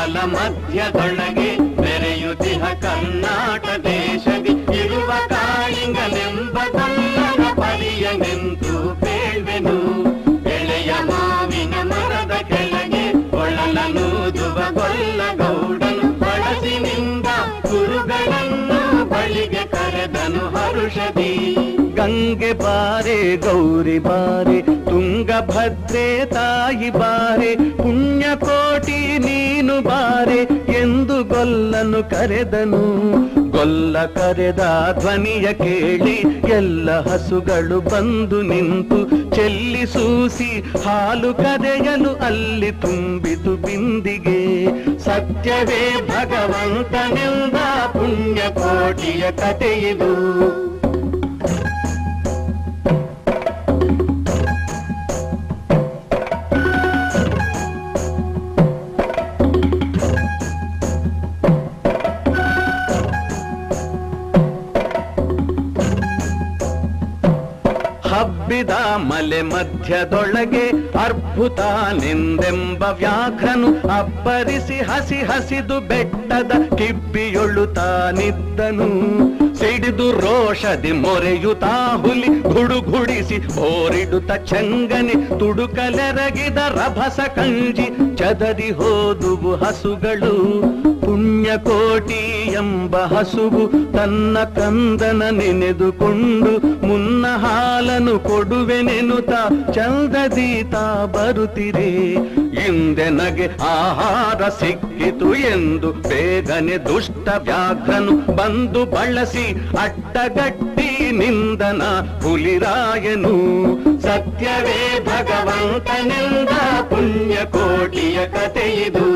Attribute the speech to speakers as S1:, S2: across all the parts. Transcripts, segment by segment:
S1: ಕಡಲ ಮಧ್ಯದೊಳಗೆ ಬೆರೆಯುತ್ತಿಹ ಕರ್ನಾಟ ದೇಶದಿ ಇರುವ ಕಾಳಿಂಗನೆಂಬ ಗೊಲ್ಲನ ಪರಿಯ ನಿಂತು ಬೇಳ್ವೆನು ಎಳೆಯ ಮಾವಿನ ಮರದ ಕೆಳಗೆ ಒಳಲನೂದುವ ಗೊಲ್ಲ ಗೌಡನು ಬಳಸಿನಿಂದ ಗುರುಗಳನ್ನು ಬಳಿಗೆ ಕರೆದನು ಹರುಷದಿ ಗಂಗೆ ಬಾರೆ ಗೌರಿ ಬಾರೆ ತುಂಗಭದ್ರೆ ತಾಯಿ ಬಾರೆ ಪುಣ್ಯಕೋಟಿ ನೀನು ಬಾರೆ ಎಂದು ಗೊಲ್ಲನು ಕರೆದನು ಗೊಲ್ಲ ಕರೆದ ಧ್ವನಿಯ ಕೇಳಿ ಎಲ್ಲ ಹಸುಗಳು ಬಂದು ನಿಂತು ಚೆಲ್ಲಿ ಸೂಸಿ ಹಾಲು ಕರೆಯಲು ಅಲ್ಲಿ ತುಂಬಿತು ಬಿಂದಿಗೆ ಸತ್ಯವೇ ಭಗವಂತನೆಂದ ಪುಣ್ಯಕೋಟಿಯ ಕಥೆಯಿದು ಹಬ್ಬಿದ ಮಲೆ ಮಧ್ಯದೊಳಗೆ ಅರ್ಭುತ ನಿಂದೆಂಬ ವ್ಯಾಘ್ರನು ಅಬ್ಬರಿಸಿ ಹಸಿ ಹಸಿದು ಬೆಟ್ಟದ ಕಿಬ್ಬಿಯೊಳು ತಾನಿದ್ದನು ಸಿಡಿದು ರೋಷದಿ ಮೊರೆಯುತ್ತಾ ಹುಲಿ ಗುಡುಗುಡಿಸಿ ಓರಿಡುತ್ತ ಚಂಗನೆ ತುಡುಕಲೆರಗಿದ ರಭಸ ಕಂಜಿ ಚದರಿ ಹೋದುವು ಹಸುಗಳು ಪುಣ್ಯಕೋಟಿ ಎಂಬ ಹಸುವು ತನ್ನ ಕಂದನ ನೆನೆದುಕೊಂಡು ಮುನ್ನ ಹಾಲನು ಕೊಡುವೆನೆನುತ ಚಂದದೀತ ಬರುತ್ತಿರೆ ಹಿಂದೆ ನಗೆ ಆಹಾರ ಸಿಕ್ಕಿತು ಎಂದು ಬೇಗನೆ ದುಷ್ಟ ವ್ಯಾಘ್ರನು ಬಂದು ಬಳಸಿ ಅಡ್ಡಗಟ್ಟಿ ನಿಂದನ ಹುಲಿರಾಯನು ಸತ್ಯವೇ ಭಗವಂತನೆಂದ ಪುಣ್ಯಕೋಟಿಯ ಕಥೆಯಿದು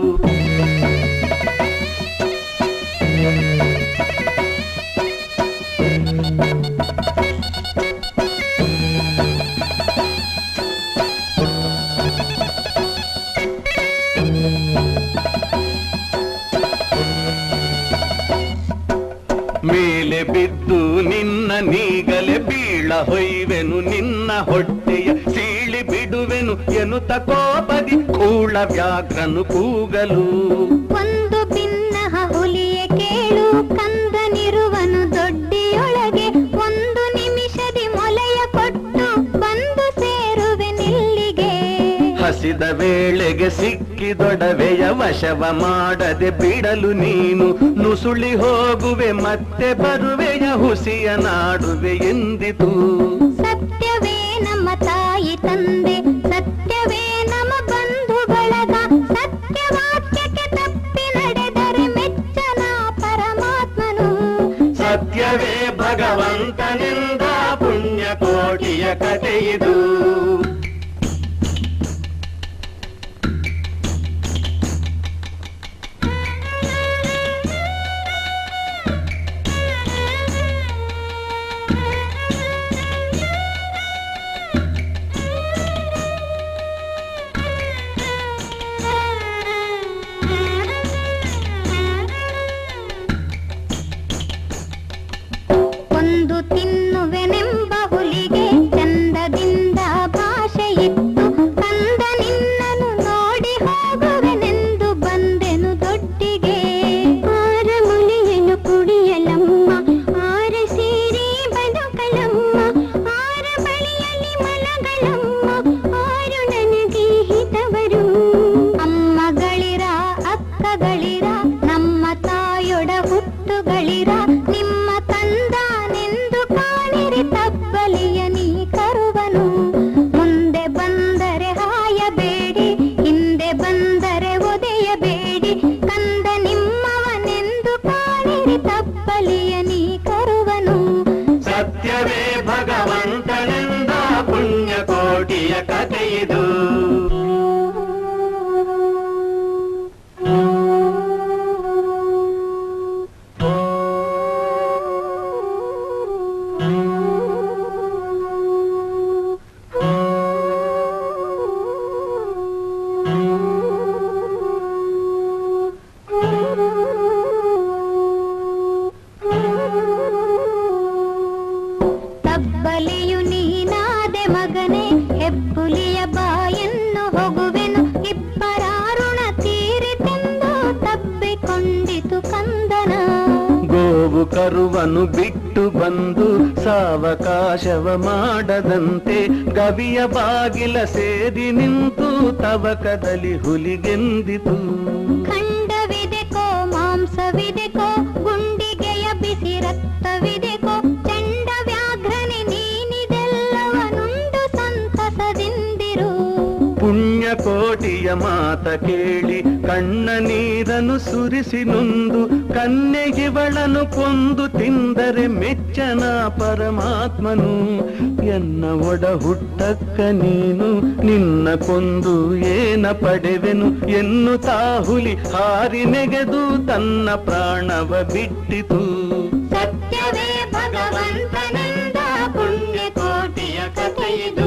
S1: ಮೇಲೆ ಬಿದ್ದು ನಿನ್ನ ನೀಗಲೆ ಬೀಳ ಹೊಯ್ವೆನು ನಿನ್ನ ಹೊಟ್ಟೆಯ ಸೀಳಿ ಬಿಡುವೆನು ಎನ್ನುತ್ತ ಕೋಪದಿ ಕೂಳ ವ್ಯಾಘ್ರನು ಕೂಗಲು
S2: ಒಂದು ಭಿನ್ನಹ ಹುಲಿಯ ಕೇಳು ಕಂದನಿರುವನು ದೊಡ್ಡಿಯೊಳಗೆ ಒಂದು ನಿಮಿಷದಿ ಮೊಲೆಯ ಕೊಟ್ಟು ಬಂದು ಸೇರುವೆ ನಿಲ್ಲಿಗೆ
S1: ಹಸಿದ ವೇಳೆಗೆ ಸಿಕ್ಕಿದೊಡವೆಯ ವಶವ ಮಾಡದೆ ಬಿಡಲು ನೀನು ನುಸುಳಿ ಹೋಗುವೆ ಮತ್ತೆ ಬರುವೆಯ ಹುಸಿಯ ನಾಡುವೆ ಎಂದಿತು
S2: ಸತ್ಯವೇ ನಮ್ಮ ತಾಯಿ ತಂದೆ ಸತ್ಯವೇ ನಮ್ಮ ಬಂಧು ಬಳಗ ಸತ್ಯವಾಕ್ಯಕ್ಕೆ ತಪ್ಪಿ ನಡೆದರೆ ಮೆಚ್ಚನ ಪರಮಾತ್ಮನು
S1: ಸತ್ಯವೇ ಭಗವಂತನಿಂದ ಪುಣ್ಯಕೋಟಿಯ ಕಥೆಯಿದು ಕರುವನು ಬಿಟ್ಟು ಬಂದು ಸಾವಕಾಶವ ಮಾಡದಂತೆ ಗವಿಯ ಬಾಗಿಲ ಸೇರಿ ನಿಂತು ತವಕದಲ್ಲಿ ಹುಲಿಗೆಂದಿತು
S2: ಖಂಡವಿದೆಕೋ ಮಾಂಸವಿದೆಕೋ ಗುಂಡಿಗೆಯ ಬಿಸಿ ರಕ್ತವಿದೆಕೋ ಚಂಡ ವ್ಯಾಘ್ರನೆ ನೀನಿದೆಲ್ಲವನುಂಡು ಸಂತಸದಿಂದಿರು
S1: ಪುಣ್ಯ ಕೋಟಿಯ ಮಾತ ಕೇಳಿ ಕಣ್ಣ ನೀರನ್ನು ಸುರಿಸಿ ನೊಂದು ಕನ್ಯೆಗಿವಳನು ಕೊಂದು ತಿಂದರೆ ಮೆಚ್ಚನ ಪರಮಾತ್ಮನು ಎನ್ನ ಒಡ ಹುಟ್ಟಕ್ಕ ನೀನು ನಿನ್ನ ಕೊಂದು ಏನ ಪಡೆವೆನು ಎನ್ನು ತಾಹುಲಿ ಹಾರಿ ನೆಗೆದು ತನ್ನ ಪ್ರಾಣವ ಬಿಟ್ಟಿತು
S2: ಸತ್ಯವೇ ಭಗವಂತನಿಂದ ಪುಣ್ಯ ಕೋಟಿಯ ಕಥೆಯಿದು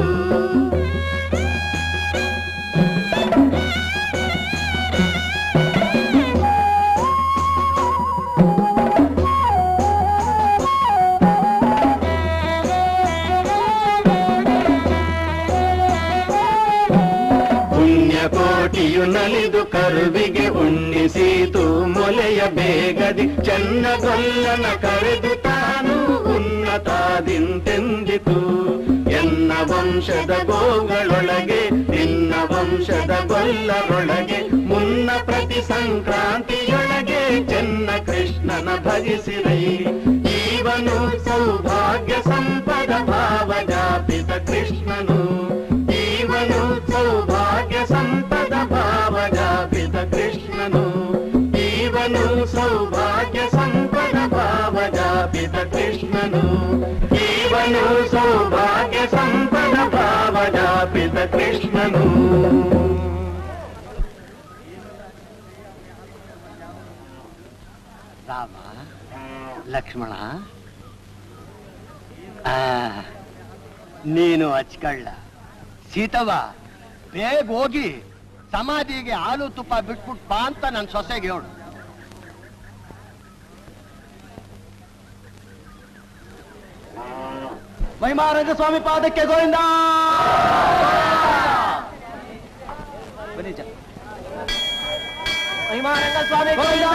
S1: ಪುಣ್ಯ ಕೋಟಿಯು ನಲಿದು ಕರುವಿಗೆ ಉಣ್ಣಿಸೀತು ಮೊಲೆಯ ಬೇಗದಿ ಚೆನ್ನಗೊಲ್ಲನ ಕರೆದು ತಾನು ಉನ್ನತಾದಿಂತೆಂದಿತು ಎನ್ನ ವಂಶದ ಗೋಗಳೊಳಗೆ ನಿನ್ನ ವಂಶದ ಗೊಲ್ಲರೊಳಗೆ ಮುನ್ನ ಪ್ರತಿ ಸಂಕ್ರಾಂತಿಯೊಳಗೆ ಚೆನ್ನ ಕೃಷ್ಣನ ಭಜಿಸಿರೈ ಜೀವನು ಸೌಭಾಗ್ಯ ಸಂಪದ ಭಾವ ಜಾಪಿತ ಕೃಷ್ಣನು ಜೀವನು ಸೌಭಾಗ್ಯ ಸಂಪದ ಭಾವ ಜಾಪಿತ ಕೃಷ್ಣನು ಜೀವನು ಸೌಭಾಗ್ಯ ಸಂಪದ ಭಾವ ಜಾಪಿತ ಕೃಷ್ಣನು ಜೀವನು ಸೌಭಾಗ್ಯ ಸಂಪದ ಭಾವ ಜಾಪಿತ ಕೃಷ್ಣನು
S3: ರಾಮ ಲಕ್ಷ್ಮಣ ಆ, ನೀನು ಹಚ್ಕಳ್ಳ ಸೀತವ್ವ ಬೇಗ ಹೋಗಿ ಸಮಾಧಿಗೆ ಹಾಲು ತುಪ್ಪ ಬಿಟ್ಬಿಟ್ ಬಾ ಅಂತ ನನ್ನ ಸೊಸೆಗೆ ಹೇಳು ಮಹಿಮಾರಂಗ ಸ್ವಾಮಿ ಪಾದಕ್ಕೆ ಗೋವಿಂದ ಬನ್ನಿ ಜ. ಮಹಿಮಾರಂಗ ಸ್ವಾಮಿ ಗೋವಿಂದ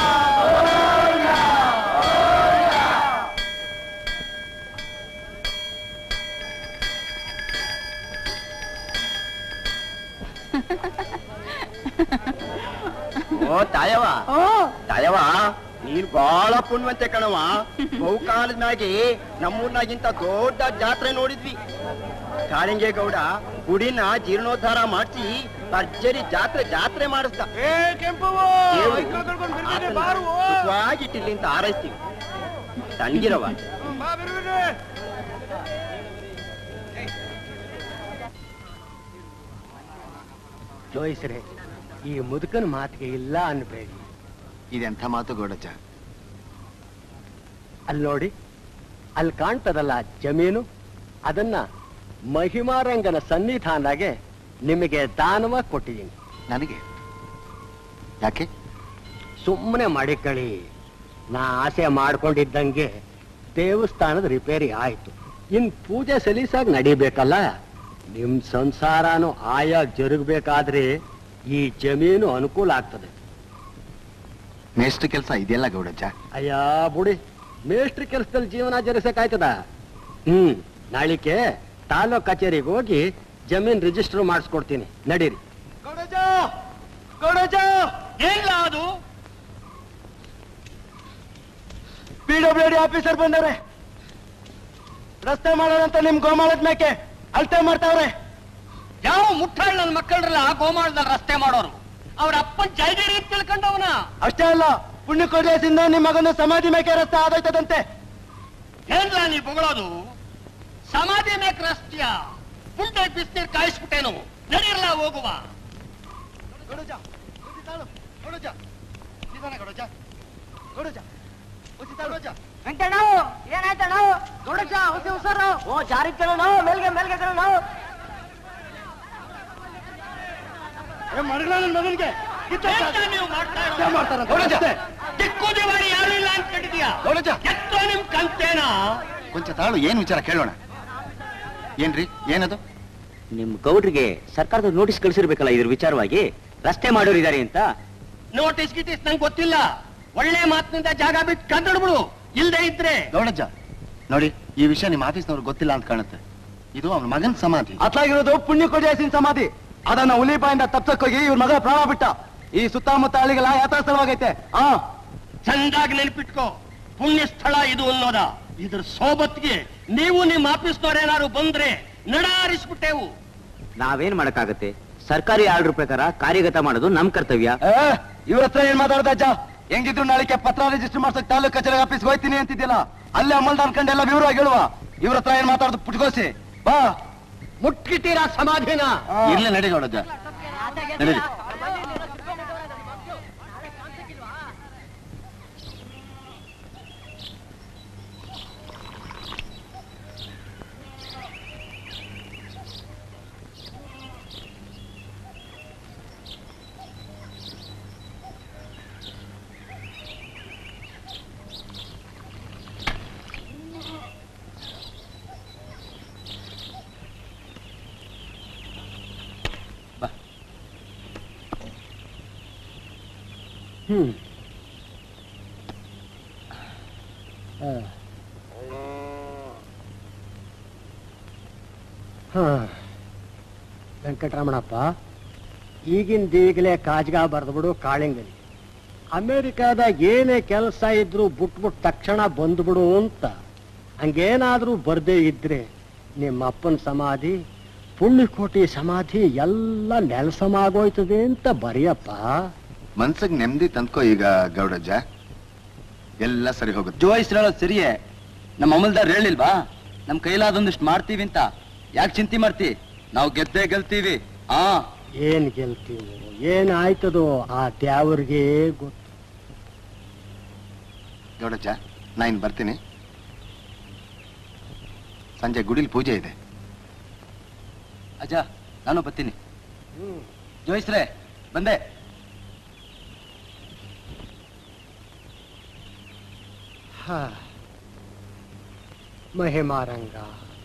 S3: ಓ ತಾಯವ ತಾಯವ ನೀನ್ ಬಾಳ ಪುಣ್ಯವಂತೆ ಕಣವ ಬಹುಕಾಲದಾಗಿ ನಮ್ಮೂರ್ನಾಗಿಂತ ದೊಡ್ಡ ಜಾತ್ರೆ ನೋಡಿದ್ವಿ ಕಾಳಿಂಗೆ ಗೌಡ ಗುಡಿನ ಜೀರ್ಣೋದ್ಧಾರ ಮಾಡಿಸಿ ಭರ್ಜರಿ ಜಾತ್ರೆ ಜಾತ್ರೆ ಮಾಡಿಸ್ದ ಸುಖವಾಗಿಟ್ಟಿಲ್ಲಿ ಅಂತ ಹಾರೈಸ್ತೀವಿ ತಣ್ಣಗಿರವ ಜೋಯಿಸ್ರೆ ಈ ಮುದುಕನ ಮಾತಿಗೆ ಇಲ್ಲ ಅನ್ಬೇಡಿ
S4: ಇದೆಂಥ ಮಾತು ಗೌಡಚ್ಚ
S3: ಅಲ್ಲಿ ನೋಡಿ ಅಲ್ಲಿ ಕಾಣ್ತದಲ್ಲ ಜಮೀನು ಅದನ್ನ ಮಹಿಮಾರಂಗನ ಸನ್ನಿಧಾನಾಗೆ ನಿಮಗೆ ದಾನವಾಗಿ ಕೊಟ್ಟಿದ್ದೀನಿ
S4: ನನಗೆ ಯಾಕೆ
S3: ಸುಮ್ಮನೆ ಮಾಡಿಕೊಳ್ಳಿ ನಾ ಆಸೆ ಮಾಡ್ಕೊಂಡಿದ್ದಂಗೆ ದೇವಸ್ಥಾನದ ರಿಪೇರಿ ಆಯ್ತು ಇನ್ ಪೂಜೆ ಸಲೀಸಾಗಿ ನಡಿಬೇಕಲ್ಲ ನಿಮ್ ಸಂಸಾರನು ಆಯಾಗ್ ಜರುಗಬೇಕಾದ್ರೆ ಈ ಜಮೀನು ಅನುಕೂಲ ಆಗ್ತದೆ
S4: ಮೇಷ್ಟ್ರ ಕೆಲಸ ಇದೆಯಲ್ಲ ಗೌಡಚ್ಚ
S3: ಅಯ್ಯ ಬುಡಿ ಮೇಷ್ಟ್ರ ಕೆಲಸದಲ್ಲಿ ಜೀವನ ಜರಿಸಕ್ಕಾಯ್ತದ ಹ್ಮ್ ನಾಳಿಕೆ ತಾಲೂಕ್ ಕಚೇರಿಗೆ ಹೋಗಿ ಜಮೀನ್ ರಿಜಿಸ್ಟರ್ ಮಾಡಿಸ್ಕೊಡ್ತೀನಿ ನಡೀರಿ
S5: ಏನಿಲ್ಲ ಅದು
S3: ಪಿ ಡಬ್ಲ್ಯೂ ಡಿ ಆಫೀಸರ್ ಬಂದವ್ರೆ ರಸ್ತೆ ಮಾಡೋದಂತ ನಿಮ್ ಗೋಮಾಳದ ಮೇಕೆ ಅಳತೆ ಮಾಡ್ತಾವ್ರೆ
S5: ಯಾವ ಮುಟ್ಟಾಳ್ ನನ್ನ ಮಕ್ಕಳ್ರಲ್ಲ ಗೋಮಾಳದಲ್ಲಿ ರಸ್ತೆ ಮಾಡೋರು ಅವ್ರ ಅಪ್ಪನ್ ಜೈಗೇರಿ ಅಂತ ತಿಳ್ಕೊಂಡವನ
S3: ಅಷ್ಟೇ ಅಲ್ಲ ಪುಣ್ಯ ಕೊಡ್ಲೇಸಿಂದ ನಿಮ್ ಮಗನ ಸಮಾಧಿ ಮೇಕೆ ರಸ್ತೆ ಆದೋಯ್ತದಂತೆ
S5: ಏನ್ಲ ನೀ ಬೊಗಳೋದು ಸಮಾಧಿ ಮೇಕ್ ರಸ್ತ್ಯ ಪುಂಡೆ ಬಿಸ್ನೀರ್ ಕಾಯಿಸ್ಬಿಟ್ಟೇನು ನಡೀರ್ಲ ಹೋಗುವ
S6: ವೆಂಕಟಣ್ಣ ಏನಾಯ್ತಣ್ಣ ನೋಡಚ್ಚ ಹೊಸ ಹೊಸರು ಓ ಜಾರಿ ಕಣ ಮೇಲ್ಗೆ ಮೇಲ್ಗೆ ಕಣ
S3: ಮಗನಿಗೆ
S5: ಏನ್ಲ ನೀವು ಮಾಡ್ತಾ ಇರೋದು? ದಿಕ್ಕು ದಿವಾಳಿ ಯಾರು ಇಲ್ಲ ಅಂತ ಕಂಡಿದ್ಯಾ
S4: ಗೌಡಚ್ಚ
S5: ಎತ್ತೋ ನಿಮ್ ಕಂತೇನ
S4: ಕೊಂಚ ತಾಳು ಏನ್ ವಿಚಾರ ಕೇಳೋಣ ಏನ್ರಿ ಏನದು
S7: ನಿಮ್ ಗೌಡ್ರಿಗೆ ಸರ್ಕಾರದ ನೋಟಿಸ್ ಕಳಿಸಿರ್ಬೇಕಲ್ಲ ಇದ್ರ ವಿಚಾರವಾಗಿ ರಸ್ತೆ ಮಾಡೋರಿದ್ದಾರೆ ಅಂತ
S5: ನೋಟಿಸ್ ಗಿಟಿಸ್ ನಂಗೆ ಗೊತ್ತಿಲ್ಲ ಒಳ್ಳೆ ಮಾತಿನಿಂದ ಜಾಗ ಬಿಟ್ಟು ಕಂಡುಬಿಡು ಇಲ್ದೇ ಇದ್ರೆ
S4: ಗೌಡಜ್ಜ ನೋಡಿ ಈ ವಿಷಯ ನಿಮ್ಮ ಆಫೀಸ್ನವ್ರಿಗೆ ಗೊತ್ತಿಲ್ಲ ಅಂತ ಕಾಣುತ್ತೆ ಇದು ಅವನ ಮಗನ ಸಮಾಧಿ
S3: ಅತ್ಲಾಗಿರೋದು ಪುಣ್ಯ ಕೊಡಿಯಾಸಿನ ಸಮಾಧಿ ಅದನ್ನ ಹುಲಿಬಾಯಿಂದ ತಪ್ಸಕ್ಕೋಗಿ ಇವ್ರ ಮಗ ಪ್ರಾಣ ಬಿಟ್ಟ ಈ ಸುತ್ತಮುತ್ತ ಹಳ್ಳಿಗೆಲ್ಲ ಯಾತ್ರಾ ಸ್ಥಳವಾಗೈತೆ ಆ
S5: ಚಂದಾಗಿ ನೆನ್ಪಿಟ್ಕೋ ಪುಣ್ಯ ಸ್ಥಳ ಇದು ಅನ್ನೋದ ಇದ್ರ ಸೋಬತ್ಗೆ ನೀವು ನಿಮ್ಮ ಆಫೀಸ್ನವ್ರೇನಾದ್ರು ಬಂದ್ರೆ ನಡಾರಿಸ್ಬಿಟ್ಟೆವು
S7: ನಾವೇನ್ ಮಾಡಕ್ಕಾಗತ್ತೆ ಸರ್ಕಾರಿ ಆರ್ಡರ್ ಪ್ರಕಾರ ಕಾರ್ಯಗತ ಮಾಡೋದು ನಮ್ ಕರ್ತವ್ಯ
S3: ಇವ್ರ ಹತ್ರ ಏನ್ ಮಾತಾಡ್ದ ಅಜ್ಜ ಹೆಂಗಿದ್ರು ನಾಳಿಕೆ ಪತ್ರ ರಿಜಿಸ್ಟರ್ ಮಾಡ್ಸಕ್ ತಾಲೂಕ್ ಕಚೇರಿ ಆಫೀಸ್ ಹೋಯ್ತೀನಿ ಅಂತಿದ್ದಿಲ್ಲ ಅಲ್ಲೇ ಅಮಲ್ದಾರ್ ಕಂಡೆಲ್ಲ ವಿವರವಾಗಿ ಹೇಳುವ ಇವ್ರ ಹತ್ರ ಏನ್ ಮಾತಾಡೋದು ಪುಟ್ಕೋಸಿ ಬಾ
S5: ಮುಟ್ಕಿತೀರಾ ಸಮಾಧಿನ
S4: ಇರ್ಲಿ ನಡಿ ಗೌಡಜ್ಜ ನಡೀರಿ
S3: ಹ್ಮ್ ಹಾ ವೆಂಕಟರಮಣಪ್ಪ ಈಗಿಂದ ಈಗಲೇ ಕಾಜ್ಗ ಬರೆದ್ಬಿಡು ಕಾಳಿಂಗಲಿ ಅಮೇರಿಕಾದಾಗ ಏನೇ ಕೆಲಸ ಇದ್ರು ಬಿಟ್ಬಿಟ್ಟು ತಕ್ಷಣ ಬಂದ್ಬಿಡು ಅಂತ ಹಂಗೇನಾದ್ರೂ ಬರ್ದೇ ಇದ್ರೆ ನಿಮ್ಮ ಅಪ್ಪನ ಸಮಾಧಿ ಪುಣ್ಯಕೋಟಿ ಸಮಾಧಿ ಎಲ್ಲ ನೆಲಸಮಾಗೋಯ್ತದೆ ಅಂತ ಬರೆಯಪ್ಪ
S4: ಮನ್ಸಿಗೆ ನೆಮ್ಮದಿ ತಂದ್ಕೋ ಈಗ ಗೌಡಜ್ಜ ಎಲ್ಲ ಸರಿ ಹೋಗುತ್ತೆ
S3: ಜೋಯಿಸ್ ಹೇಳೋದು ಸರಿಯೇ ನಮ್ಮ ಅಮಲ್ದಾರ್ ಹೇಳಿಲ್ವಾ ನಮ್ ಕೈಲಾದೊಂದಿಷ್ಟು ಮಾಡ್ತೀವಿ ಅಂತ ಯಾಕೆ ಚಿಂತೆ ಮಾಡ್ತಿ ನಾವು ಗೆದ್ದೇ ಗೆಲ್ತೀವಿ ಆ ಏನ್ ಗೆಲ್ತೀವಿ ಏನ್ ಆಯ್ತದೋ ಆ ದ್ಯಾವ್ರಿಗೆ ಗೊತ್ತು
S4: ಗೌಡಜ್ಜ ನಾ ಇನ್ ಬರ್ತೀನಿ ಸಂಜೆ ಗುಡಿಲ್ ಪೂಜೆ ಇದೆ
S3: ಅಜ್ಜ ನಾನು ಬರ್ತೀನಿ ಜೋಯಿಸ್ರೆ ಬಂದೆ ಮಹಿಮಾರಂಗ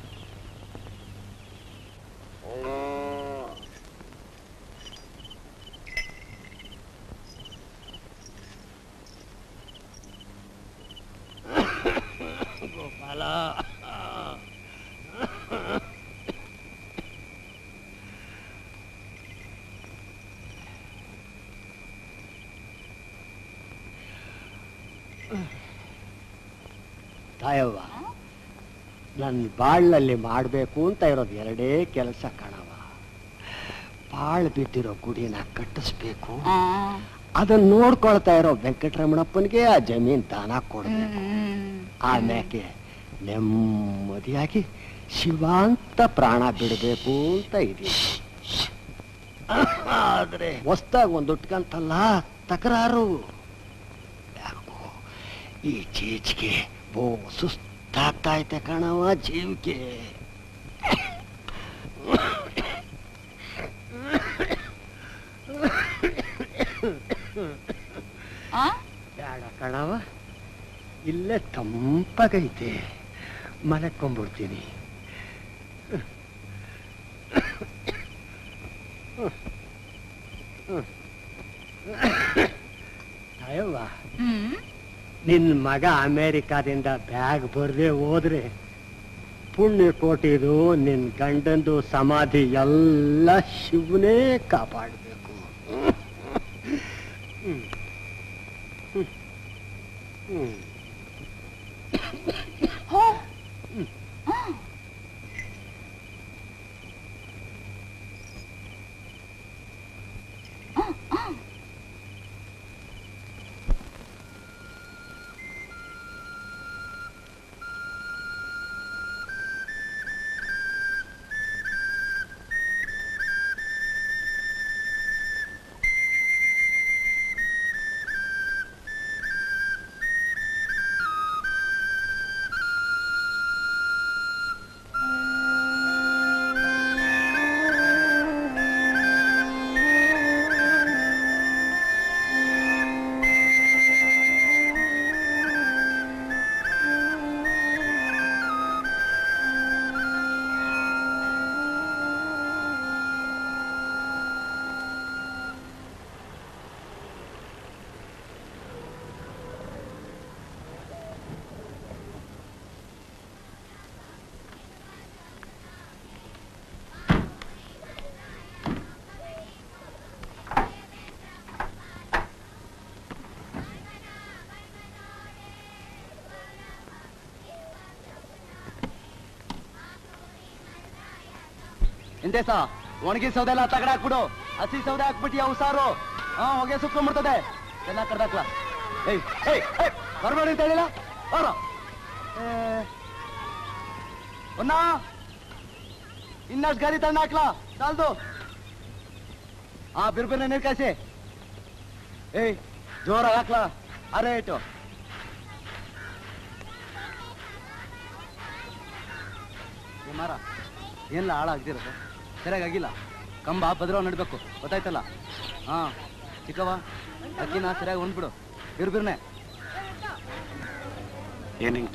S3: ತಾಯವ್ವ ನನ್ನ ಬಾಳ್ನಲ್ಲಿ ಮಾಡಬೇಕು ಅಂತ ಇರೋದು ಎರಡೇ ಕೆಲಸ ಕಣವ ಬಾಳ್ ಬಿದ್ದಿರೋ ಗುಡಿನ ಕಟ್ಟಿಸ್ಬೇಕು ಅದನ್ನ ನೋಡ್ಕೊಳ್ತಾ ಇರೋ ವೆಂಕಟರಮಣಪ್ಪನಿಗೆ ಆ ಜಮೀನ್ ದಾನ ಕೊಡ್ಬೇಕು ಆಮ್ಯಾಕೆ ನೆಮ್ಮದಿಯಾಗಿ ಶಿವಾಂತ ಪ್ರಾಣ ಬಿಡಬೇಕು ಅಂತ ಇದೀನಿ ಆದ್ರೆ ಹೊಸ್ದಾಗ್ ಒಂದು ಉಟ್ಕಂತಲ್ಲ ತಕರಾರು ಯಾಕೋ ಈ ಚೀಚ್ಗೆ ಬೋ ಸುಸ್ತಾಗ್ತಾ ಐತೆ ಕಣವ ಜೀವಕ್ಕೆ ಬೇಡ ಕಣವ ಇಲ್ಲೇ ತಂಪಗೈತೆ ಮಲಕೊಂಡ್ಬಿಡ್ತೀನಿ ಅಯ್ಯವ್ವ ನಿನ್ ಮಗ ಅಮೇರಿಕಾದಿಂದ ಬ್ಯಾಗ್ ಬರ್ದೆ ಹೋದ್ರೆ ಪುಣ್ಯ ಕೋಟಿದು ನಿನ್ ಗಂಡಂದು ಸಮಾಧಿ ಎಲ್ಲ ಶಿವನೇ ಕಾಪಾಡಬೇಕು ಇಂದೇಸ ಒಣಗಿ ಸೌದೆ ಎಲ್ಲ ತಗಡ ಹಾಕ್ಬಿಡು ಹಸಿ ಸೌದೆ ಹಾಕ್ಬಿಟ್ಟಿಯ ಉಸಾರು ಹಾ ಹೊಗೆ ಸುತ್ಕೊಂಡ್ಬಿಡ್ತದೆ ಚೆನ್ನಾಗಿ ಕಡ್ದಾಕ್ಲ ಏಯ್ ಏಯ್ ಏಯ್ ಬರ್ಬೇಡಿ ಅಂತ ಹೇಳಿಲ್ಲ ಬರ ಒನ್ನ ಇನ್ನಷ್ಟು ಗಾಡಿ ತಂಡ ಹಾಕ್ಲಾ ಸಾಲ್ದು ಆ ಬಿರ್ಬಿರ್ನ ನೀರ್ ಕಾಸಿ ಏಯ್ ಜೋರಾಗಿ ಹಾಕ್ಲಾ ಅರೆ ಇಟ್ಟು ಏ ಮಾರ ಏನಿಲ್ಲ ಹಾಳಾಗ್ದಿರೋದು ಸರಿಯಾಗಿಲ್ಲ ಕಂಬ ಬದ್ರ ನಡ್ಬೇಕು ಗೊತ್ತಾಯ್ತಲ್ಲ ಹಾ ಚಿಕ್ಕವ ಅಕ್ಕಿನ ಸರಿಯಾಗಿ ಹೊಂದ್ಬಿಡು ಬಿರ್ಬಿರ್ನೆ
S4: ಏನಿಂಟ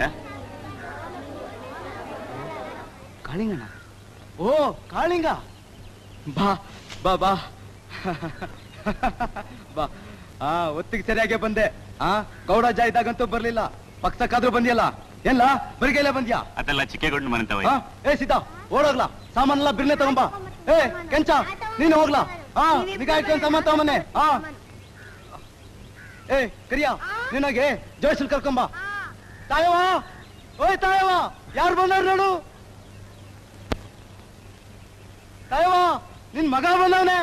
S3: ಕಾಳಿಂಗಣ್ಣ ಓ ಕಾಳಿಂಗ ಬಾ ಬಾ ಬಾ ಬಾ ಆ ಒತ್ತಿಗೆ ಸರಿಯಾಗಿ ಬಂದೆ ಆ ಗೌಡ ಇದ್ದಾಗಂತೂ ಬರ್ಲಿಲ್ಲ ಪಕ್ಷಕ್ಕಾದ್ರೂ ಬಂದಿಯಲ್ಲ ಎಲ್ಲ ಬರಿಗೈಲೆ ಬಂದ್ಯಾ
S4: ಅದೆಲ್ಲ ಚಿಕ್ಕೇಗೌಡನ ಮನೆ ತವ
S3: ಆ, ಏ ಸೀತಾ ಓಡೋಗ್ಲಾ ಸಾಮಾನೆಲ್ಲ ಬಿರ್ನೆ ತಗೊಂಬ ಏ ಕೆಂಚ ನೀನು ಹೋಗ್ಲಾ ಹಾ ನಿಗಾ ಇಟ್ಕೊಂಡ್ ಸಾಮಾನ್ ತಗೊಂಬನ್ನೆ ಹಾ ಏ ಕರಿಯ ನಿನಗೆ ಜೋಯ್ಸಲ್ ಕರ್ಕೊಂಬ ತಾಯವ ಓಯ್ ತಾಯವ ಯಾರು ಬಂದಾರ ನೋಡು ತಾಯವ ನಿನ್ ಮಗ ಬಂದವನೆ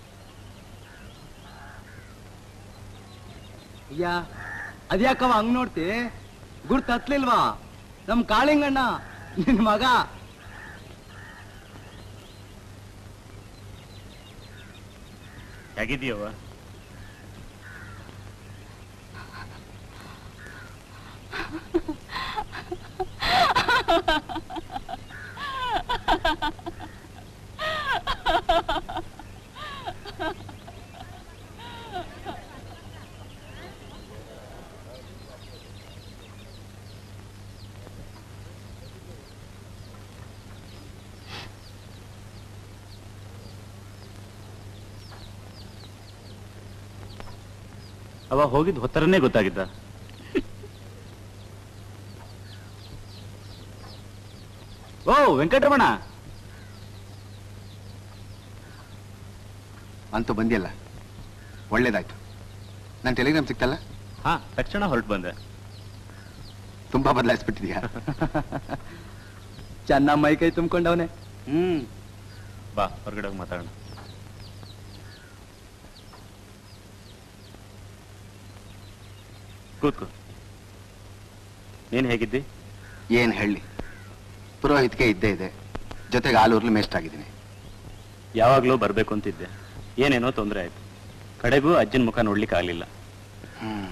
S3: ಅಯ್ಯ ಅದ್ಯಾಕವ ಹಂಗ್ ನೋಡ್ತಿ ಗುರ್ತು ಹತ್ಲಿಲ್ವಾ ನಮ್ ಕಾಳಿಂಗಣ್ಣ ನಿನ್ ಮಗ
S4: ಹೇಗಿದೀಯವ್ವ ಅವ ಹೋಗಿದ್ ಹೊತ್ತರನೇ ಗೊತ್ತಾಗಿದ್ದ ಓ ವೆಂಕಟರಮಣ ಅಂತೂ ಬಂದಿಯಲ್ಲ ಒಳ್ಳೇದಾಯ್ತು ನನ್ನ ಟೆಲಿಗ್ರಾಮ್ ಸಿಕ್ತಲ್ಲ
S8: ಹಾ ತಕ್ಷಣ ಹೊರಟು ಬಂದೆ
S4: ತುಂಬಾ ಬದಲಾಯಿಸ್ಬಿಟ್ಟಿದ್ಯಾ
S3: ಚೆನ್ನ ಮೈ ಕೈ ತುಂಬ್ಕೊಂಡವನೆ
S8: ಹ್ಮ್ ಬಾ ಹೊರಗಡೆ ಹೋಗಿ ಮಾತಾಡೋಣ ಕೂತ್ಕೋ ನೀನ್ ಹೇಗಿದ್ದಿ
S4: ಏನ್ ಹೇಳಿ ಪುರೋಹಿತ್ಗೆ ಇದ್ದೇ ಇದೆ ಜೊತೆಗೆ ಆಲೂರ್ಲಿ ಮೇಸ್ಟ್ ಆಗಿದ್ದೀನಿ
S8: ಯಾವಾಗ್ಲೂ ಬರ್ಬೇಕು ಅಂತಿದ್ದೆ ಏನೇನೋ ತೊಂದರೆ ಆಯ್ತು ಕಡೆಗೂ ಅಜ್ಜನ ಮುಖ ನೋಡ್ಲಿಕ್ಕೆ ಆಗ್ಲಿಲ್ಲ
S4: ಹ್ಮ್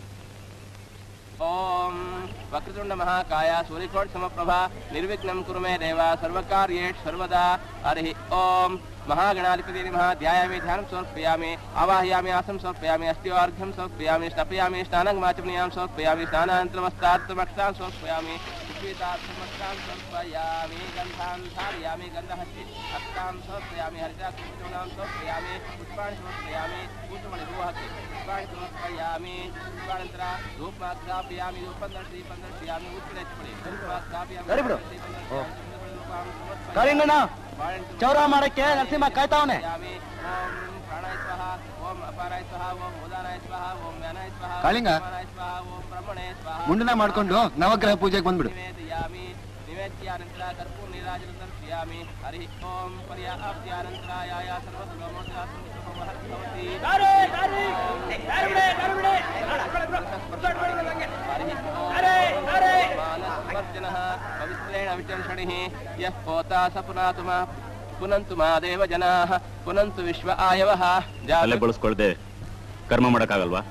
S6: ಓಂ ವಕ್ರತುಂಡ ಮಹಾಕಾಯ ಸೂರ್ಯಕೋಟ್ ಸಮಪ್ರಭಾ ನಿರ್ವಿಘ್ನಂ ಕುರು ಮೇ ದೇವ ಸರ್ವಕಾರ್ಯೇಷ್ ಸರ್ವದಾ ಹರಿ ಓಂ महागणाधिपति नमः ध्यायामि ध्यानं समर्पयामि आवाहयामि आसनं समर्पयामि अस्त्योर्घ्यं समर्पयामि स्नपयामि स्नानगमाचमनीयां समर्पयामि स्नानानन्तरमस्तार्थमक्षां समर्पयामि सुस्मितार्थमक्षां समर्पयामि गन्धां धारयामि गन्धहस्ति हस्तां समर्पयामि हरिताकुचूर्णां समर्पयामि पुष्पाणि समर्पयामि पुष्पमणिरोहति पुष्पाणि समर्पयामि पुष्पानन्तर धूपमाग्रापयामि धूपं दर्शयि दर्शयामि उत्तरेच्छपि धूपमाग्रापयामि
S3: ಸರಿ ಬಿಡು.
S6: धूपं समर्पयामि
S3: ಕಾಳಿಂಗಣ್ಣ ಚೌರ ಮಾಡಕ್ಕೆ ನರಸಿಂಹ ಕಾಯ್ತಾವನೆ
S6: यामि ओम प्राणाय स्वाहा ओम अपाराय स्वाहा ओम उदानाय स्वाहा ओम ज्ञानाय स्वाहा
S4: कालिंग?
S6: ओम समानाय स्वाहा ओम ब्रह्मणे स्वाहा
S4: ಮುಂಡನ ಮಾಡ್ಕೊಂಡು ನವಗ್ರಹ ಪೂಜೆಗೆ ಬಂದ್ಬಿಡು
S6: निवेदयामि निवेद्यानन्तरा कर्पूर नीराजनं दर्शयामि हरि ओम पर्याप्त्यानन्तरायाय सर्वसर्वमूर्तिः भवति हरि ओम मानसवर्जनः पवित्रेण विचर्षणिः यः पोता स पुनातु मा पुनन्तु मा देव जनाः पुनन्तु विश्व आयवः
S8: ತಲೆ ಬಳಸ್ಕೊಳ್ದೆ ಕರ್ಮ ಮಾಡಕ್ಕಾಗಲ್ವಾ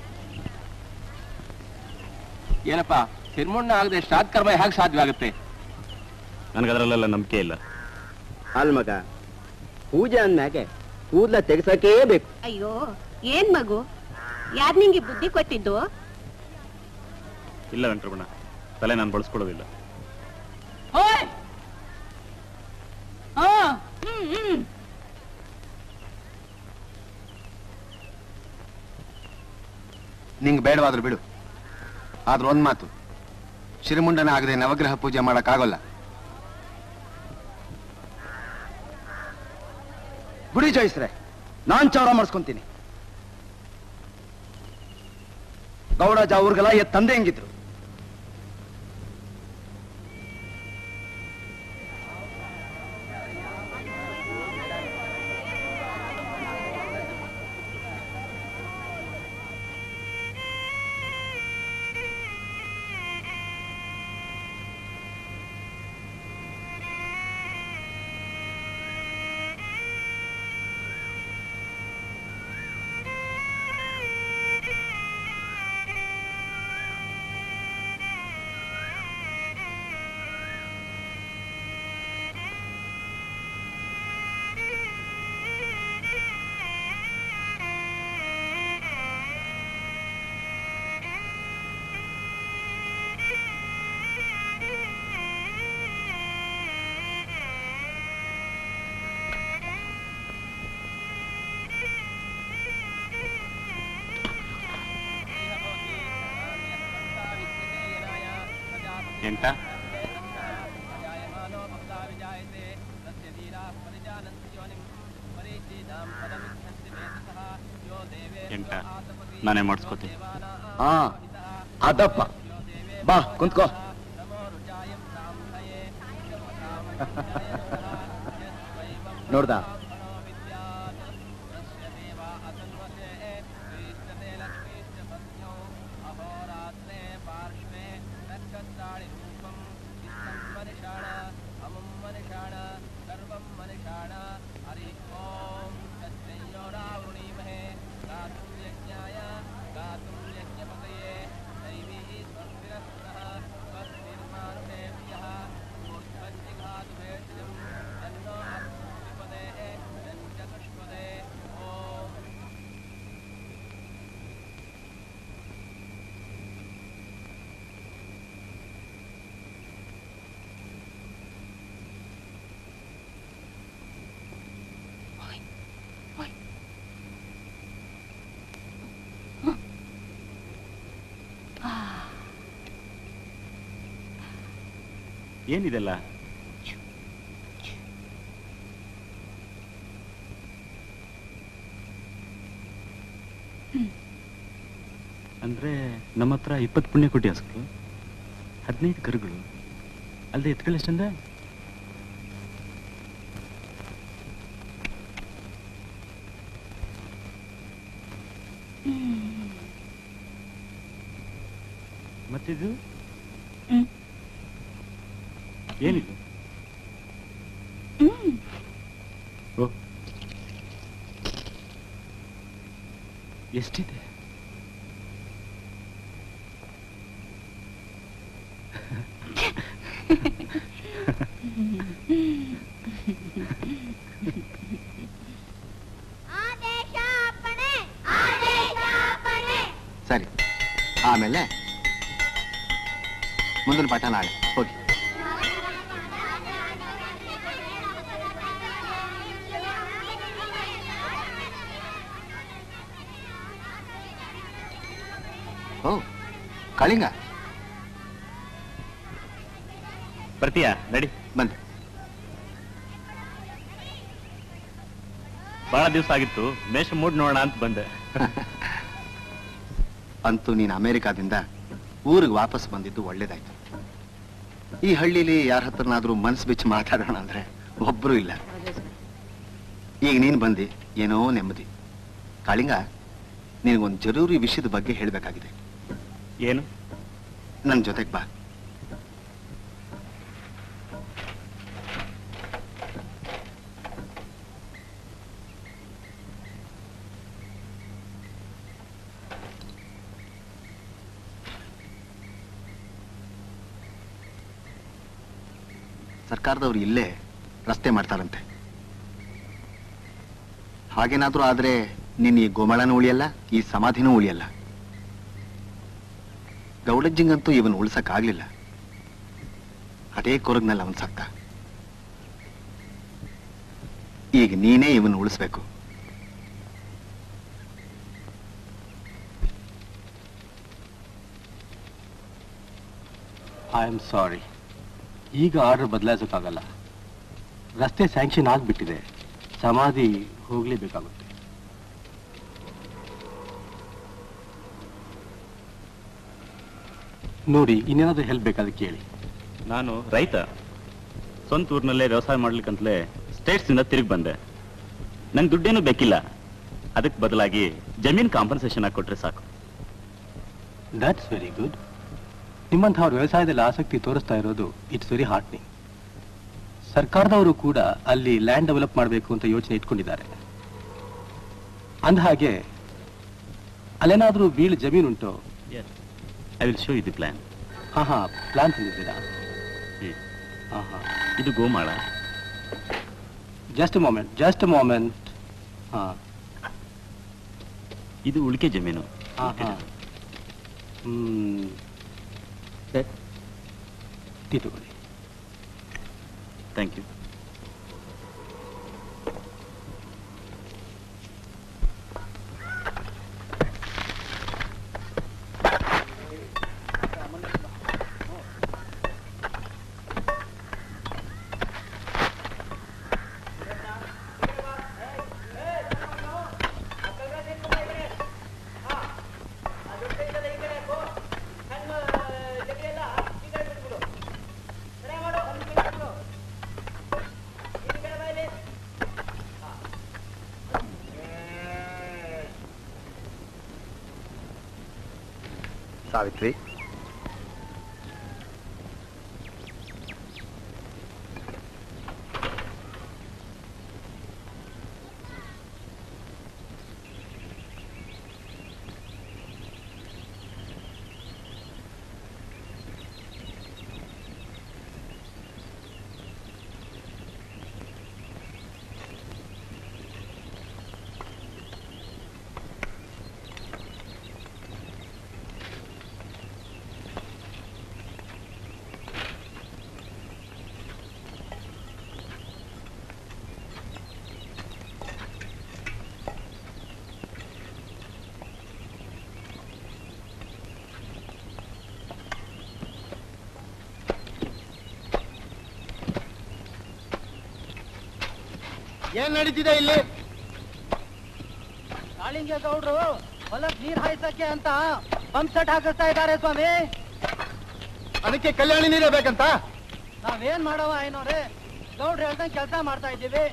S6: ಏನಪ್ಪ ತಿರ್ಮುಣ್ಣ ಆಗದೆ ಶ್ರಾದ್ದ ಕರ್ಮ ಹೇಗೆ ಸಾಧ್ಯವಾಗುತ್ತೆ
S8: ನನಗದ್ರಲ್ಲೆಲ್ಲ ನಂಬಿಕೆ ಇಲ್ಲ
S7: ಅಲ್ ಮಗ ಪೂಜೆ ಅಂದ್ಮ್ಯಾಗೆ ಕೂದ್ಲ ತೆಗ್ಸಕೇ ಬೇಕು
S9: ಅಯ್ಯೋ ಏನ್ ಮಗು ಯಾರ್ ನಿಂಗೆ ಬುದ್ಧಿ ಕೊಟ್ಟಿದ್ದು
S8: ಇಲ್ಲ ವೆಂಕಟರಮಣ ತಲೆ ನಾನು ಬಳಸ್ಕೊಳ್ಳೋದಿಲ್ಲ
S9: ಹ್ಮ್ ಹ್ಮ್
S4: ನಿಂಗೆ ಬೇಡವಾದ್ರು ಬಿಡು ಆದ್ರೆ ಒಂದ್ ಮಾತು ಶಿರಮುಂಡನ ಆಗದೆ ನವಗ್ರಹ ಪೂಜೆ ಮಾಡಕ್ಕಾಗಲ್ಲ
S3: ಗುಡಿ ಜೋಯಿಸ್ರೆ ನಾನ್ ಚೌರ ಮಾಡಿಸ್ಕೊಂತೀನಿ ಗೌಡಜ ಅವ್ರಿಗೆಲ್ಲ ಎತ್ ತಂದೆ ಹೆಂಗಿದ್ರು
S8: ಎಂಟ ಎಂಟ ನಾನೇ ಮಾಡಿಸ್ಕೋತೀನಿ
S3: ಹಾ ಅದಪ್ಪ ಬಾ ಕುಂತ್ಕೋ ನೋಡ್ದ
S8: ಏನಿದೆಲ್ಲ ಅಂದ್ರೆ ನಮ್ಮ ಹತ್ರ ಇಪ್ಪತ್ತು ಪುಣ್ಯ ಕೋಟಿ ಹಸುಗಳು ಹದಿನೈದು ಕರುಗಳು ಅಲ್ಲದೆ ಎತ್ಗಳು ಎಷ್ಟಂದ್ರೆ ಮತ್ತಿದು ಏನಿದು ಓ ಎಷ್ಟಿದೆ
S4: ಸರಿ ಆಮೇಲೆ ಮುಂದಿನ ಪಾಠ ನಾಳೆ ಹೋಗಿ ಓ ಕಳಿಂಗ
S8: ಬರ್ತೀಯಾ ನಡಿ
S4: ಬಂದೆ
S8: ಬಹಳ ದಿವಸ ಆಗಿತ್ತು ಮೇಷ ಮೂಡ್ ನೋಡೋಣ ಅಂತ ಬಂದೆ
S4: ಅಂತೂ ನೀನು ಅಮೆರಿಕಾದಿಂದ ಊರಿಗೆ ವಾಪಸ್ ಬಂದಿದ್ದು ಒಳ್ಳೇದಾಯ್ತು ಈ ಹಳ್ಳಿಲಿ ಯಾರ ಹತ್ರನಾದ್ರೂ ಮನ್ಸು ಬಿಚ್ಚಿ ಮಾತಾಡೋಣ ಅಂದ್ರೆ ಒಬ್ರು ಇಲ್ಲ ಈಗ ನೀನು ಬಂದಿ ಏನೋ ನೆಮ್ಮದಿ ಕಾಳಿಂಗ ನಿನಗೊಂದು ಜರೂರಿ ವಿಷಯದ ಬಗ್ಗೆ ಹೇಳಬೇಕಾಗಿದೆ
S8: ಏನು
S4: ನನ್ನ ಜೊತೆಗೆ ಬಾ ಸರ್ಕಾರದವ್ರು ಇಲ್ಲೇ ರಸ್ತೆ ಮಾಡ್ತಾರಂತೆ ಹಾಗೇನಾದ್ರೂ ಆದ್ರೆ ನಿನ್ನ ಈ ಗೋಮಳನೂ ಉಳಿಯಲ್ಲ ಈ ಸಮಾಧಿನೂ ಉಳಿಯಲ್ಲ ಗೌಡಜ್ಜಿಂಗಂತೂ ಇವನ್ ಉಳ್ಸಕ್ ಆಗ್ಲಿಲ್ಲ ಅದೇ ಕೊರಗ್ನಲ್ಲಿ ಅವನ್ ಸತ್ತ ಈಗ ನೀನೇ ಇವನ್ ಉಳಿಸ್ಬೇಕು
S10: ಐ ಆಮ್ ಸಾರಿ ಈಗ ಆರ್ಡರ್ ಬದಲಾಯಿಸೋಕ್ಕಾಗಲ್ಲ ರಸ್ತೆ ಸ್ಯಾಂಕ್ಷನ್ ಆಗಿಬಿಟ್ಟಿದೆ ಸಮಾಧಿ ಹೋಗ್ಲೇಬೇಕಾಗುತ್ತೆ ನೋಡಿ ಇನ್ನೇನಾದ್ರೂ ಹೆಲ್ಪ್ ಬೇಕಾದ್ರೆ ಕೇಳಿ
S8: ನಾನು ರೈತ ಸ್ವಂತ ಊರಿನಲ್ಲೇ ವ್ಯವಸಾಯ ಮಾಡ್ಲಿಕ್ಕಂತಲೇ ಸ್ಟೇಟ್ಸಿಂದ ತಿರುಗಿ ಬಂದೆ ನಂಗೆ ದುಡ್ಡೇನು ಬೇಕಿಲ್ಲ ಅದಕ್ಕೆ ಬದಲಾಗಿ ಜಮೀನ್ ಕಾಂಪನ್ಸೇಷನ್ ಆಗಿ ಕೊಟ್ರೆ ಸಾಕು
S10: ದಟ್ಸ್ ವೆರಿ ಗುಡ್ ನಿಮ್ಮಂಥವ್ರ ವ್ಯವಸಾಯದಲ್ಲಿ ಆಸಕ್ತಿ ತೋರಿಸ್ತಾ ಇರೋದು ಇಟ್ಸ್ ವೆರಿ ಹಾರ್ಟ್ನಿಂಗ್ ಸರ್ಕಾರದವರು ಕೂಡ ಅಲ್ಲಿ ಲ್ಯಾಂಡ್ ಡೆವಲಪ್ ಮಾಡಬೇಕು ಅಂತ ಯೋಚನೆ ಇಟ್ಕೊಂಡಿದ್ದಾರೆ ಅಂದ ಹಾಗೆ ಅಲ್ಲೇನಾದ್ರೂ ಬೀಳು ಜಮೀನುಂಟು
S8: I will show you the plan
S10: ಹಾ ಹಾ ಪ್ಲಾನ್ ತಂದಿದ್ದೀರಾ ಹಾ ಹಾ
S8: ಇದು ಗೋಮಾಳ
S10: ಜಸ್ಟ್ ಮೊಮೆಂಟ್ ಜಸ್ಟ್ ಮೊಮೆಂಟ್ ಹಾ
S8: ಇದು ಉಳಿಕೆ ಜಮೀನು
S10: ಹಾ ಹಾ ಹ್ಮ್ ಟೀ ತಗೊಳ್ಳಿ
S8: ಥ್ಯಾಂಕ್ ಯು
S4: ಸಾವಿತ್ರಿ
S3: ಏನ್ ನಡೀತಿದೆ ಇಲ್ಲಿ
S11: ಕಾಳಿಂಗ ಗೌಡ್ರು ಹೊಲಕ್ ನೀರ್ ಹಾಯ್ಸಕ್ಕೆ ಅಂತ ಪಂಪ್ ಸೆಟ್ ಹಾಕಿಸ್ತಾ ಇದ್ದಾರೆ ಸ್ವಾಮಿ
S3: ಅದಕ್ಕೆ ಕಲ್ಯಾಣಿ ನೀರೇ ಬೇಕಂತ
S11: ನಾವೇನ್ ಮಾಡವ ಏನೋರೆ ಗೌಡ್ರು ಹೇಳ್ದಂಗ್ ಕೆಲಸ ಮಾಡ್ತಾ ಇದ್ದೀವಿ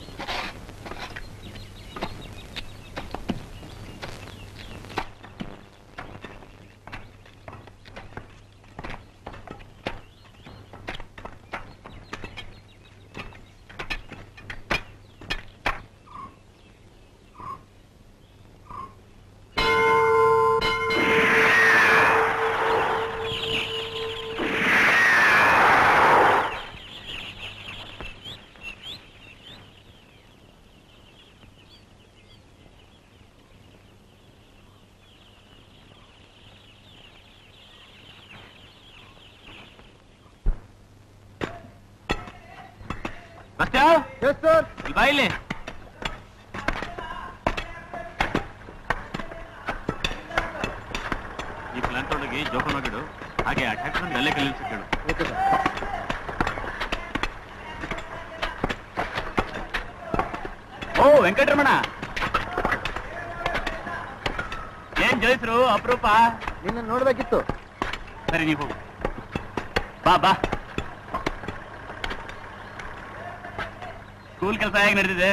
S8: ಬಾ ಇಲ್ಲಿ ಈ ಪ್ಲಾಂಟ್ ಒಳಗೆ ಜೋಪಾನವಾಗಿಡು ಹಾಗೆ ಅಟ್ಯಾಕ್ ಅಲ್ಲೇ ಕಲಿಸಿ ಕೇಳು ಓ ವೆಂಕಟರಮಣ ಏನ್ ಜಯಿಸ್ರು ಅಪರೂಪ
S3: ನಿನ್ನ ನೋಡ್ಬೇಕಿತ್ತು
S8: ಸರಿ ನೀವು ಹೋಗು ಬಾ ಬಾ ಸ್ಕೂಲ್ ಕೆಲಸ ಹೇಗೆ ನಡೆದಿದೆ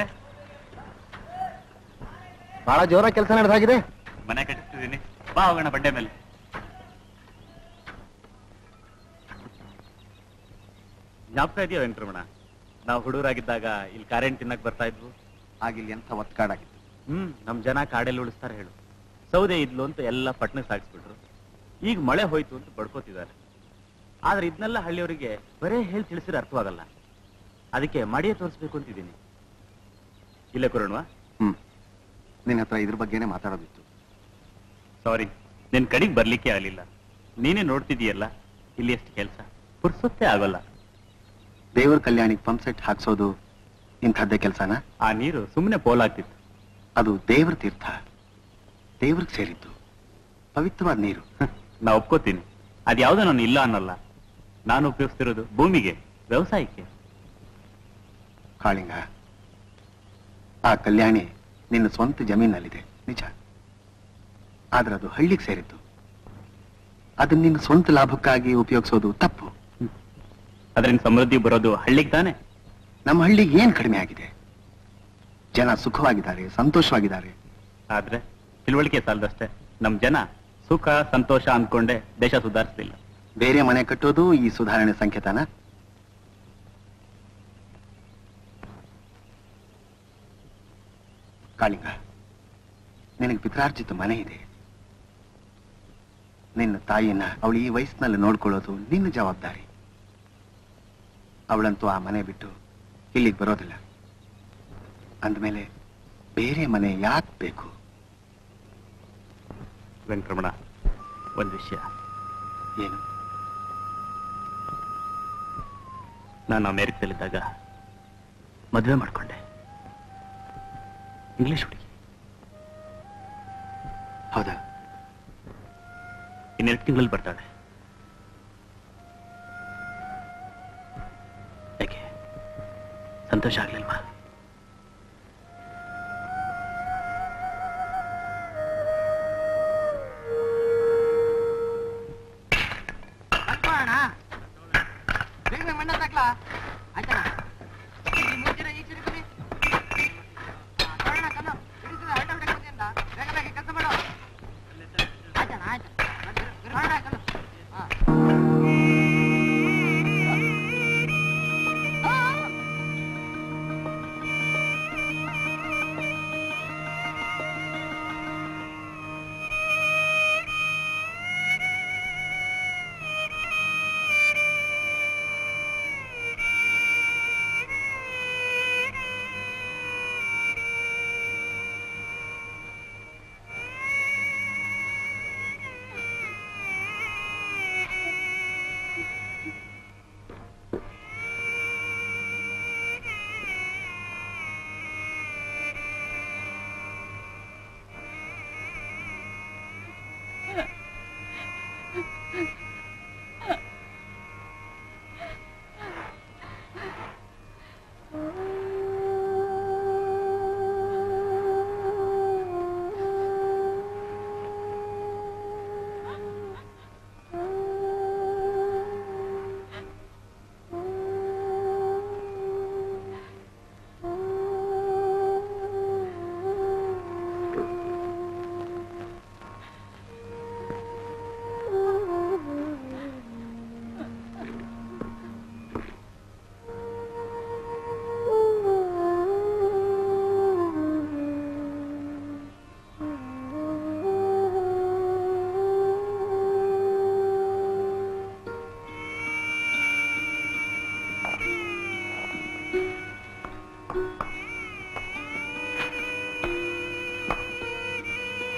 S3: ಬಹಳ ಜೋರ ಕೆಲಸ ನಡೆದಾಗಿದೆ
S8: ಮನೆ ಕಟ್ಟಿಸ್ತಿದ್ದೀನಿ ಬಾ ಹೋಗೋಣ ಬಂಡೆ ಮೇಲೆ ಜ್ಞಾಪಕ ಇದೆಯಾ ವೆಂಕಟರಮಣ ನಾವು ಹುಡುಗರಾಗಿದ್ದಾಗ ಇಲ್ಲಿ ಕಾರೆಂಟ್ ತಿನ್ನಕ್ ಬರ್ತಾ ಇದ್ವು
S4: ಆಗಿಲ್ಲಿ ಎಂಥ ಒತ್ಕಾಡಾಗಿತ್ತು
S8: ಹ್ಮ್ ನಮ್ ಜನ ಕಾಡೆಲ್ಲಿ ಉಳಿಸ್ತಾರೆ ಹೇಳು ಸೌದೆ ಇದ್ಲು ಅಂತ ಎಲ್ಲ ಪಟ್ಟಣಕ್ಕೆ ಸಾಗಿಸ್ಬಿಟ್ರು ಈಗ ಮಳೆ ಹೋಯ್ತು ಅಂತ ಬಡ್ಕೋತಿದ್ದಾರೆ ಆದ್ರೆ ಇದನ್ನೆಲ್ಲ ಹಳ್ಳಿಯವರಿಗೆ ಬರೇ ಹೇಳಿ ತಿಳಿಸಿದ್ರೆ ಅರ್ಥವಾಗಲ್ಲ ಅದಕ್ಕೆ ಮಾಡಿಯೇ ತೋರಿಸ್ಬೇಕು ಅಂತಿದ್ದೀನಿ ಇಲ್ಲೇ ಕೊರೋಣವಾ
S4: ಹ್ಮ್ ನಿನ್ನ ಹತ್ರ ಇದ್ರ ಬಗ್ಗೆನೇ ಮಾತಾಡೋದಿತ್ತು
S8: ಸಾರಿ ನಿನ್ ಕಡೆಗೆ ಬರ್ಲಿಕ್ಕೆ ಆಗಲಿಲ್ಲ ನೀನೇ ನೋಡ್ತಿದೀಯಲ್ಲ ಇಲ್ಲಿ ಎಷ್ಟು ಕೆಲಸ ಪುರ್ಸೊತ್ತೇ ಆಗೋಲ್ಲ
S4: ದೇವರ ಕಲ್ಯಾಣಿಗೆ ಪಂಪ್ ಸೆಟ್ ಹಾಕ್ಸೋದು ಇಂಥದ್ದೇ ಕೆಲಸನ
S8: ಆ ನೀರು ಸುಮ್ಮನೆ ಪೋಲಾಗ್ತಿತ್ತು
S4: ಅದು ದೇವ್ರ ತೀರ್ಥ ದೇವ್ರಿಗೆ ಸೇರಿದ್ದು ಪವಿತ್ರವಾದ ನೀರು
S8: ನಾ ಒಪ್ಕೋತೀನಿ ಅದ್ಯಾವುದೋ ನಾನು ಇಲ್ಲ ಅನ್ನಲ್ಲ ನಾನು ಉಪಯೋಗಿಸ್ತಿರೋದು ಭೂಮಿಗೆ ವ್ಯವಸಾಯಕ್ಕೆ
S4: ಕಾಳಿಂಗ ಆ ಕಲ್ಯಾಣಿ ನಿನ್ನ ಸ್ವಂತ ಜಮೀನಲ್ಲಿದೆ ನಿಜ ಆದ್ರೆ ಅದು ಹಳ್ಳಿಗೆ ಸೇರಿದ್ದು ಅದನ್ನ ನಿನ್ನ ಸ್ವಂತ ಲಾಭಕ್ಕಾಗಿ ಉಪಯೋಗಿಸೋದು ತಪ್ಪು
S8: ಅದರಿಂದ ಸಮೃದ್ಧಿ ಬರೋದು ಹಳ್ಳಿಗೆ ತಾನೆ
S4: ನಮ್ಮ ಹಳ್ಳಿಗೆ ಏನ್ ಕಡಿಮೆ ಆಗಿದೆ ಜನ ಸುಖವಾಗಿದ್ದಾರೆ ಸಂತೋಷವಾಗಿದ್ದಾರೆ
S8: ಆದ್ರೆ ತಿಳುವಳಿಕೆ ಸಾಲದಷ್ಟೇ ನಮ್ ಜನ ಸುಖ ಸಂತೋಷ ಅನ್ಕೊಂಡೆ ದೇಶ ಸುಧಾರಿಸ್ಲಿಲ್ಲ
S4: ಬೇರೆ ಮನೆ ಕಟ್ಟೋದು ಈ ಸುಧಾರಣೆ ಸಂಕೇತನ ಕಾಳಿಂಗ ನಿನಗೆ ಪಿತ್ರಾರ್ಜಿತ ಮನೆ ಇದೆ ನಿನ್ನ ತಾಯಿನ ಅವಳು ಈ ವಯಸ್ಸಿನಲ್ಲಿ ನೋಡ್ಕೊಳ್ಳೋದು ನಿನ್ನ ಜವಾಬ್ದಾರಿ ಅವಳಂತೂ ಆ ಮನೆ ಬಿಟ್ಟು ಇಲ್ಲಿಗೆ ಬರೋದಿಲ್ಲ ಅಂದಮೇಲೆ ಬೇರೆ ಮನೆ ಯಾಕೆ ಬೇಕು
S8: ವೆಂಕಟರಮಣ ಒಂದ್ ವಿಷಯ
S4: ಏನು
S8: ನಾನು ಅಮೆರಿಕದಲ್ಲಿದ್ದಾಗ ಮದುವೆ ಮಾಡ್ಕೊಂಡೆ ಇಂಗ್ಲಿಷ್ ಹುಡುಗಿ
S4: ಹೌದಾ
S8: ಇನ್ನೆರಡು ತಿಂಗಳಲ್ಲಿ ಬರ್ತಾಳೆ ಯಾಕೆ ಸಂತೋಷ ಆಗ್ಲಿಲ್ವಾ
S11: ಕೆಲಸ ಮಾಡು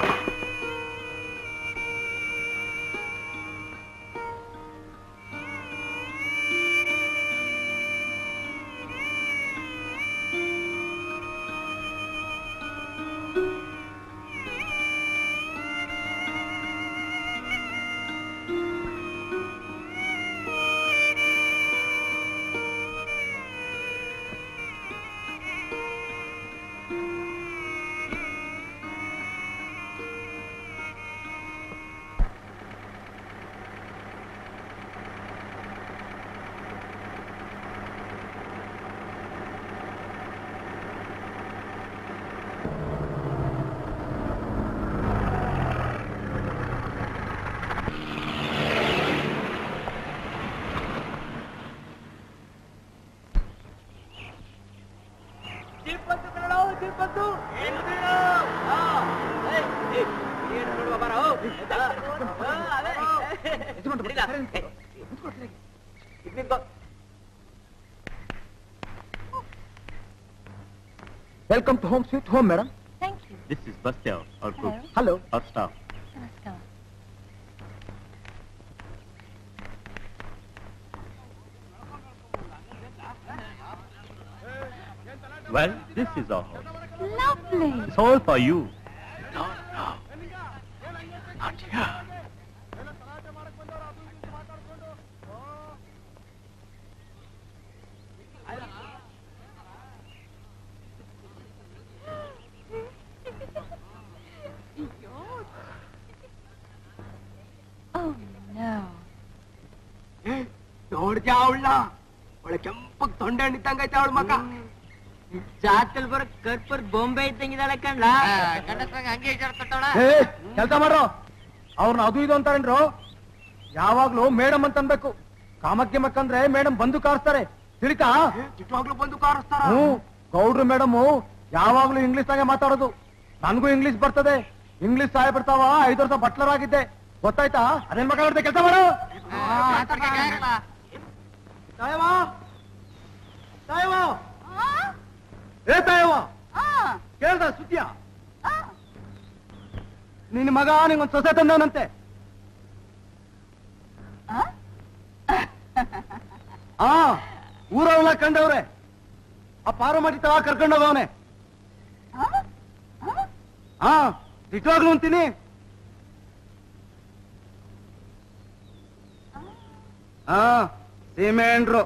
S3: welcome to home sweet home madam
S2: thank you
S8: this is ಬಸ್ತ್ಯಾವ್ ಅವ್ರ
S2: Hello.
S3: ಹಲೋ
S8: ಅವ್ರ ಸ್ಟಾಫ್
S2: ನಮಸ್ಕಾರ
S8: well this is our house
S2: lovely
S8: it's all for you
S2: Oh no.
S11: ನೋಡ್ದ್ಯಾ ಅವಳ ಒಳ್ಳೆ ಕೆಂಪಗ್ ತೊಂಡೆ ಹಣ್ಣಿದ್ದಂಗೈತೆ ಅವಳ ಮಗ
S12: ಜಾತಲ್ ಬರ ಕರ್ಪರ್ ಬೊಂಬೆ ಇದ್ದಂಗಿದಾಳೆ ಕಣ್ಲ
S3: ಕೆಲಸ ಮಾಡ್ರೋ ಅವ್ರನ್ನ ಅದು ಇದು ಅಂತಾರೇನ್ರು ಯಾವಾಗ್ಲೂ ಮೇಡಮ್ ಅಂತ ಅನ್ಬೇಕು ಕಾಮಕ್ಕೆ ಮಕ್ಕಂದ್ರೆ ಮೇಡಮ್ ಬಂದು ಕಾರಿಸ್ತಾರೆ ತಿಳಿತಾ
S11: ಚಿಟ್ಟವಾಗ್ಲೂ ಬಂದು ಕಾರಿಸ್ತಾರ
S3: ಹ್ಮ್ ಗೌಡ್ರು ಮೇಡಮ್ ಯಾವಾಗ್ಲೂ ಇಂಗ್ಲಿಷ್ ನಾಗೆ ಮಾತಾಡೋದು ನನ್ಗೂ ಇಂಗ್ಲಿಷ್ ಬರ್ತದೆ ಇಂಗ್ಲಿಷ್ ಸಹಾಯ ಬಿಡ್ತಾವ ಐದು ವರ್ಷ ಬಟ್ಲರ್ ಆಗಿದ್ದೆ ಗೊತ್ತಾಯ್ತಾ ಅದೇನ್ ಮಗ ಕೆಲಸ ಮಾಡು
S11: ತಾಯವ ತಾಯವ
S3: ಏ ತಾಯವ್ವ ಕೇಳ್ದ ಸುದ್ದಿಯ ನಿನ್ನ ಮಗ ನಿಂಗೊಂದ್ ಸೊಸೆ ತಂದವನಂತೆ ಆ ಊರವನ್ನ ಕಂಡವ್ರೆ ಆ ಪಾರಮಟಿ ತವ ಕರ್ಕೊಂಡೋಗವನೆ ಹಾ ನಿಜವಾಗ್ಲು ಅಂತೀನಿ ಹಾ ಸೀಮೆಂಡ್ರು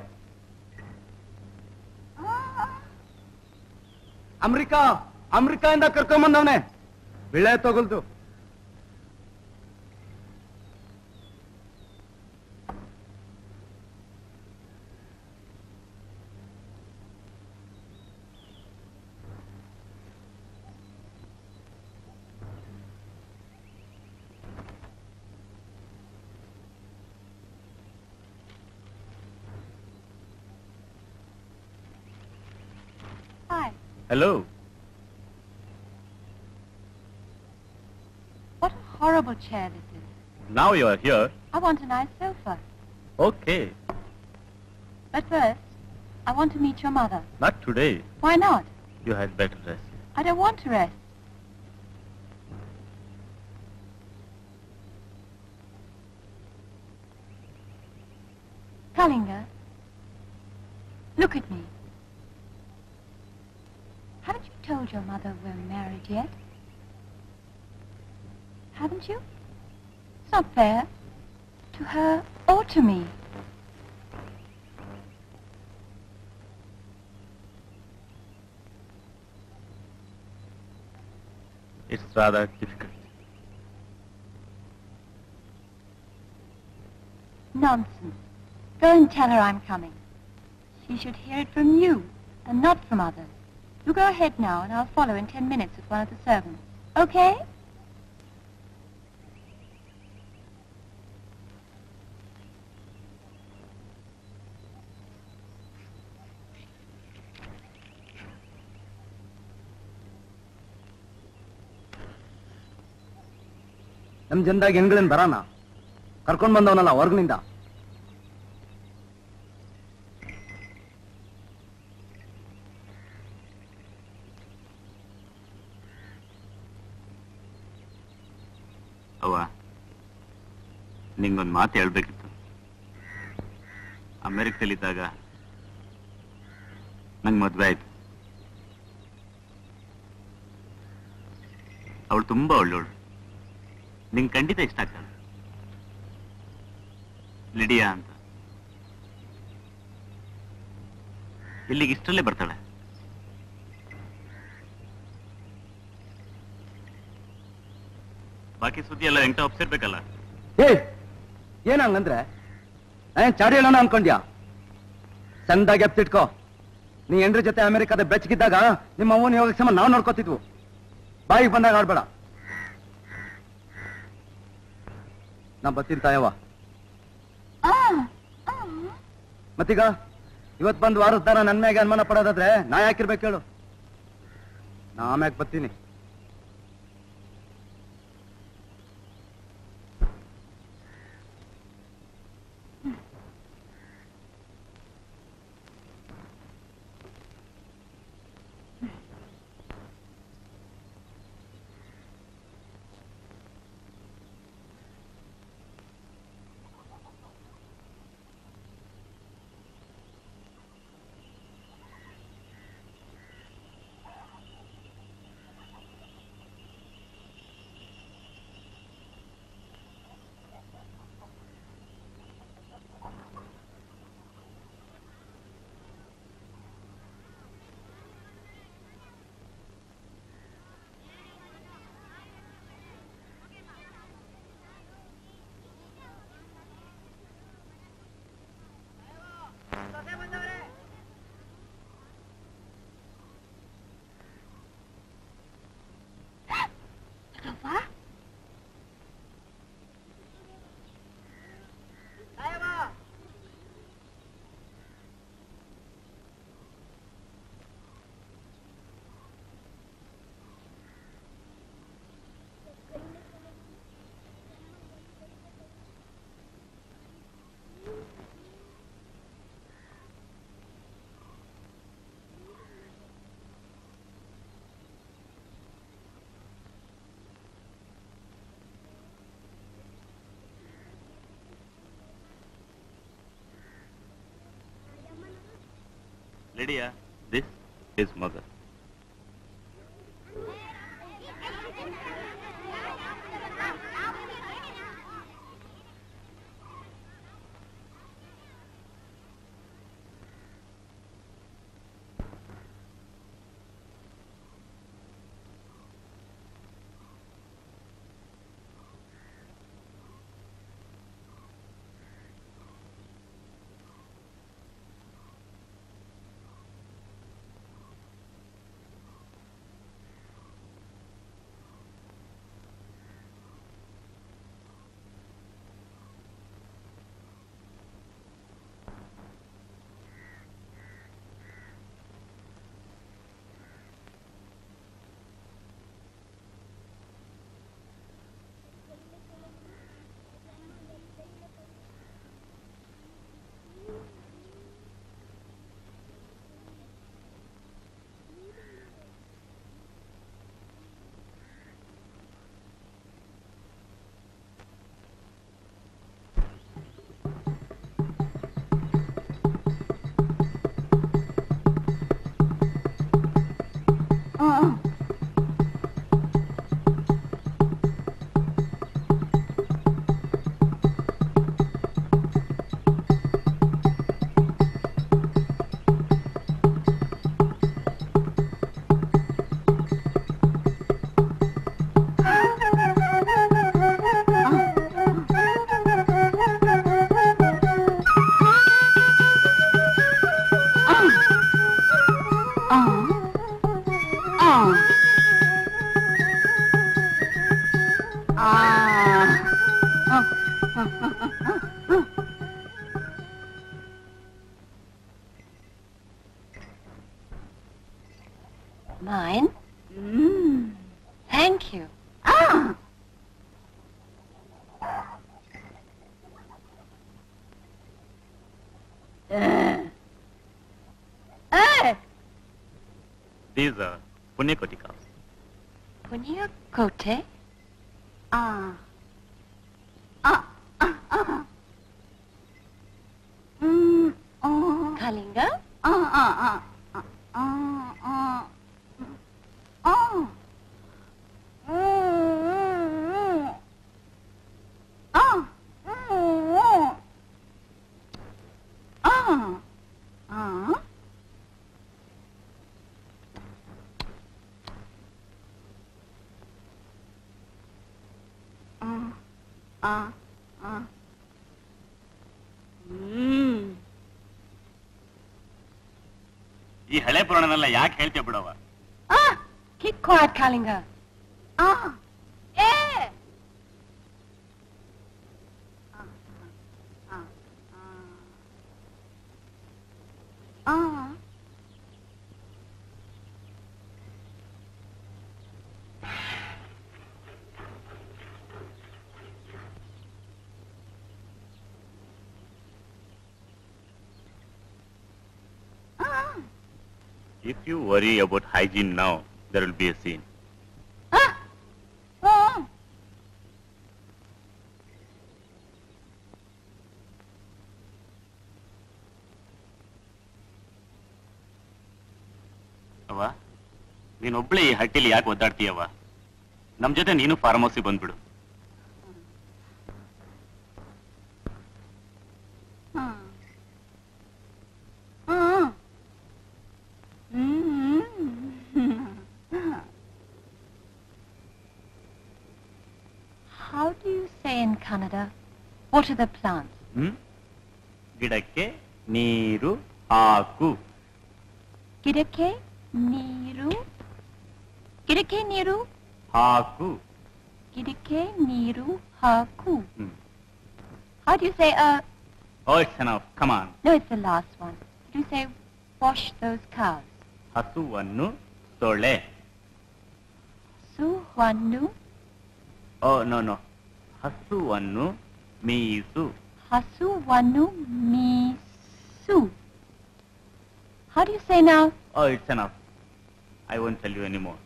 S3: ಅಮ್ರಿಕಾ ಅಮ್ರಿಕಾಯಿಂದ ಕರ್ಕೊಂಬಂದವನೆ ಬಿಳೆ ತಗೊಳ್ತು
S2: Hi.
S8: Hello.
S2: What a horrible chair this is.
S8: Now you are here.
S2: I want a nice sofa.
S8: Okay.
S2: But first, I want to meet your mother.
S8: Not today.
S2: Why not?
S8: You had better rest.
S2: I don't want to rest. Kallinga, look at me. Haven't you told your mother we're married yet? Haven't you? It's not fair. To her or to me.
S8: It's rather difficult.
S2: Nonsense. Go and tell her I'm coming. She should hear it from you, and not from others. You go ahead now, and I'll follow in ten minutes with one of the servants. Okay?
S3: ನಮ್ ಜನದಾಗ ಹೆಣ್ಗಳೇನ್ ಬರಾನ ಕರ್ಕೊಂಡ್ ಬಂದವನಲ್ಲ ಹೊರ್ಗನಿಂದ
S8: ಅವ್ವ ನಿಂಗೊಂದು ಮಾತು ಹೇಳ್ಬೇಕಿತ್ತು ಅಮೆರಿಕದಲ್ಲಿದ್ದಾಗ ನಂಗೆ ಮದುವೆ ಆಯ್ತು ಅವಳು ತುಂಬಾ ಒಳ್ಳೆವಳು ನಿಂಗೆ ಖಂಡಿತ ಇಷ್ಟ ಆಗ್ತಾಳೆ ಲಿಡಿಯಾ ಅಂತ ಇಲ್ಲಿಗೆ ಇಷ್ಟರಲ್ಲೇ ಬರ್ತಾಳೆ ಬಾಕಿ ಸುದ್ದಿ ಎಲ್ಲ ಎಂಟ ಒಪ್ಸಿರ್ಬೇಕಲ್ಲ
S3: ಏ ಏನ್ ಹಂಗಂದ್ರೆ ಏನ್ ಚಾಡಿ ಹೇಳೋಣ ಅನ್ಕೊಂಡ್ಯಾ ಚಂದಾಗಿ ಎಪ್ತಿಟ್ಕೋ ನೀ ಎಂಡ್ರ ಜೊತೆ ಅಮೆರಿಕದ ಬೆಚ್ಚಗಿದ್ದಾಗ ನಿಮ್ಮ ಅವನ ಯೋಗಕ್ಷೇಮ ನಾವು ನೋಡ್ಕೋತಿದ್ವು ಬಾಯಿಗೆ ಬಂದಾಗ ಆಡ್ಬೇಡ ನಾ ಬರ್ತೀನಿ ತಾಯವ್ವ ಮತ್ತೀಗ ಇವತ್ ಬಂದು ವಾರಸ್ದಾರ ನನ್ ಮ್ಯಾಗೆ ಅನುಮಾನ ಪಡೋದಾದ್ರೆ ನಾ ಯಾಕಿರ್ಬೇಕು ಹೇಳು ನಾ ಆಮ್ಯಾಗ ಬರ್ತೀನಿ
S8: Lydia this is mother
S2: Mine? Thank you.
S8: These Punyakoti cows
S2: Punya Kote?
S9: Ah.
S2: Kalinga.
S13: Ah, ah, ah, ah, ah, ah. Ah. Mm, Ah. Mm, Ah. Ah. Ah. Ah. Ah. Mm.
S8: ಈ ಹಳೆ ಪುರಾಣನೆಲ್ಲ ಯಾಕೆ ಹೇಳ್ತೇವೆ ಬಿಡವ
S2: Ah! Keep quiet, Kalinga.
S13: Ah. Eh. Ah. Ah. Ah. Ah. Ah.
S8: If you worry about hygiene now there will be a scene
S13: Ah. Ah.
S8: ಅವ ನೀನೊಬ್ಳೆ ಈ ಹಟ್ಟಿಲಿ ಯಾಕೆ ಒದ್ದಾಡ್ತೀಯವ ನಮ್ ಜೊತೆ ನೀನು ಫಾರ್ಮ್ ಹೌಸಿಗೆ ಬಂದ್ಬಿಡು
S13: Ah. Ah. Mm.
S2: How do you say in Canada? What are the plants?
S8: ಹ್ಮ್ ಗಿಡಕ್ಕೆ ನೀರು ಹಾಕು
S2: Gidake Niru. Gidake Niru.
S8: ಹಾಕು
S2: Gidake Niru Haku.
S8: Hmm.
S2: How do you say uh
S8: oh it's enough come on
S2: no it's the last one. Do you say wash those cows?
S8: ಹಸುವನ್ನು ತೊಳೆ
S2: Su Huanu
S8: oh no no ಹಸುವನ್ನು ಮೀಸು
S2: Hasu Wanu Misu. How do you say now?
S8: Oh it's enough I won't tell you any more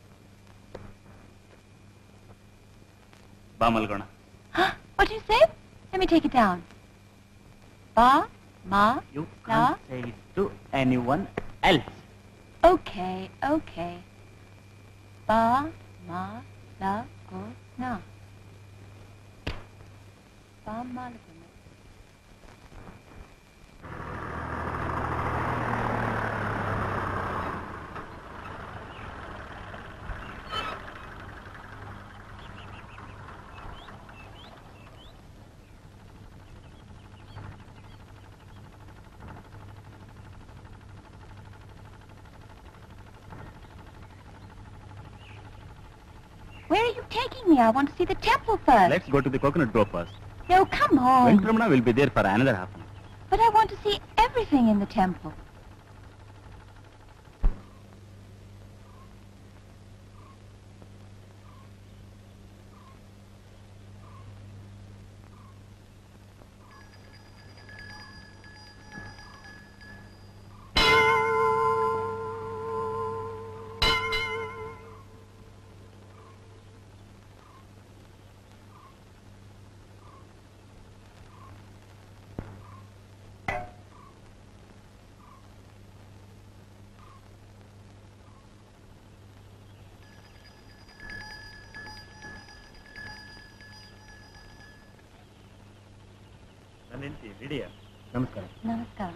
S8: ಬಾ ಮಲ್ಗೋಣ
S2: What do you say? Let me take it down. Ba, ma,
S8: ಯು
S2: la.
S8: Say it to anyone else
S2: Okay, okay. Ba, ma, la, go, na. Ba, ma, la, go, na. Where are you taking me? I want to see the temple first.
S8: Let's go to the coconut grove first
S2: No, come on.
S8: Venkataramana will be there for another half
S2: But I want to see everything in the temple.
S8: ನನ್ನ ಹೆಂಡತಿ ರೆಡಿಯಾ ನಮಸ್ಕಾರ
S2: Namaskar.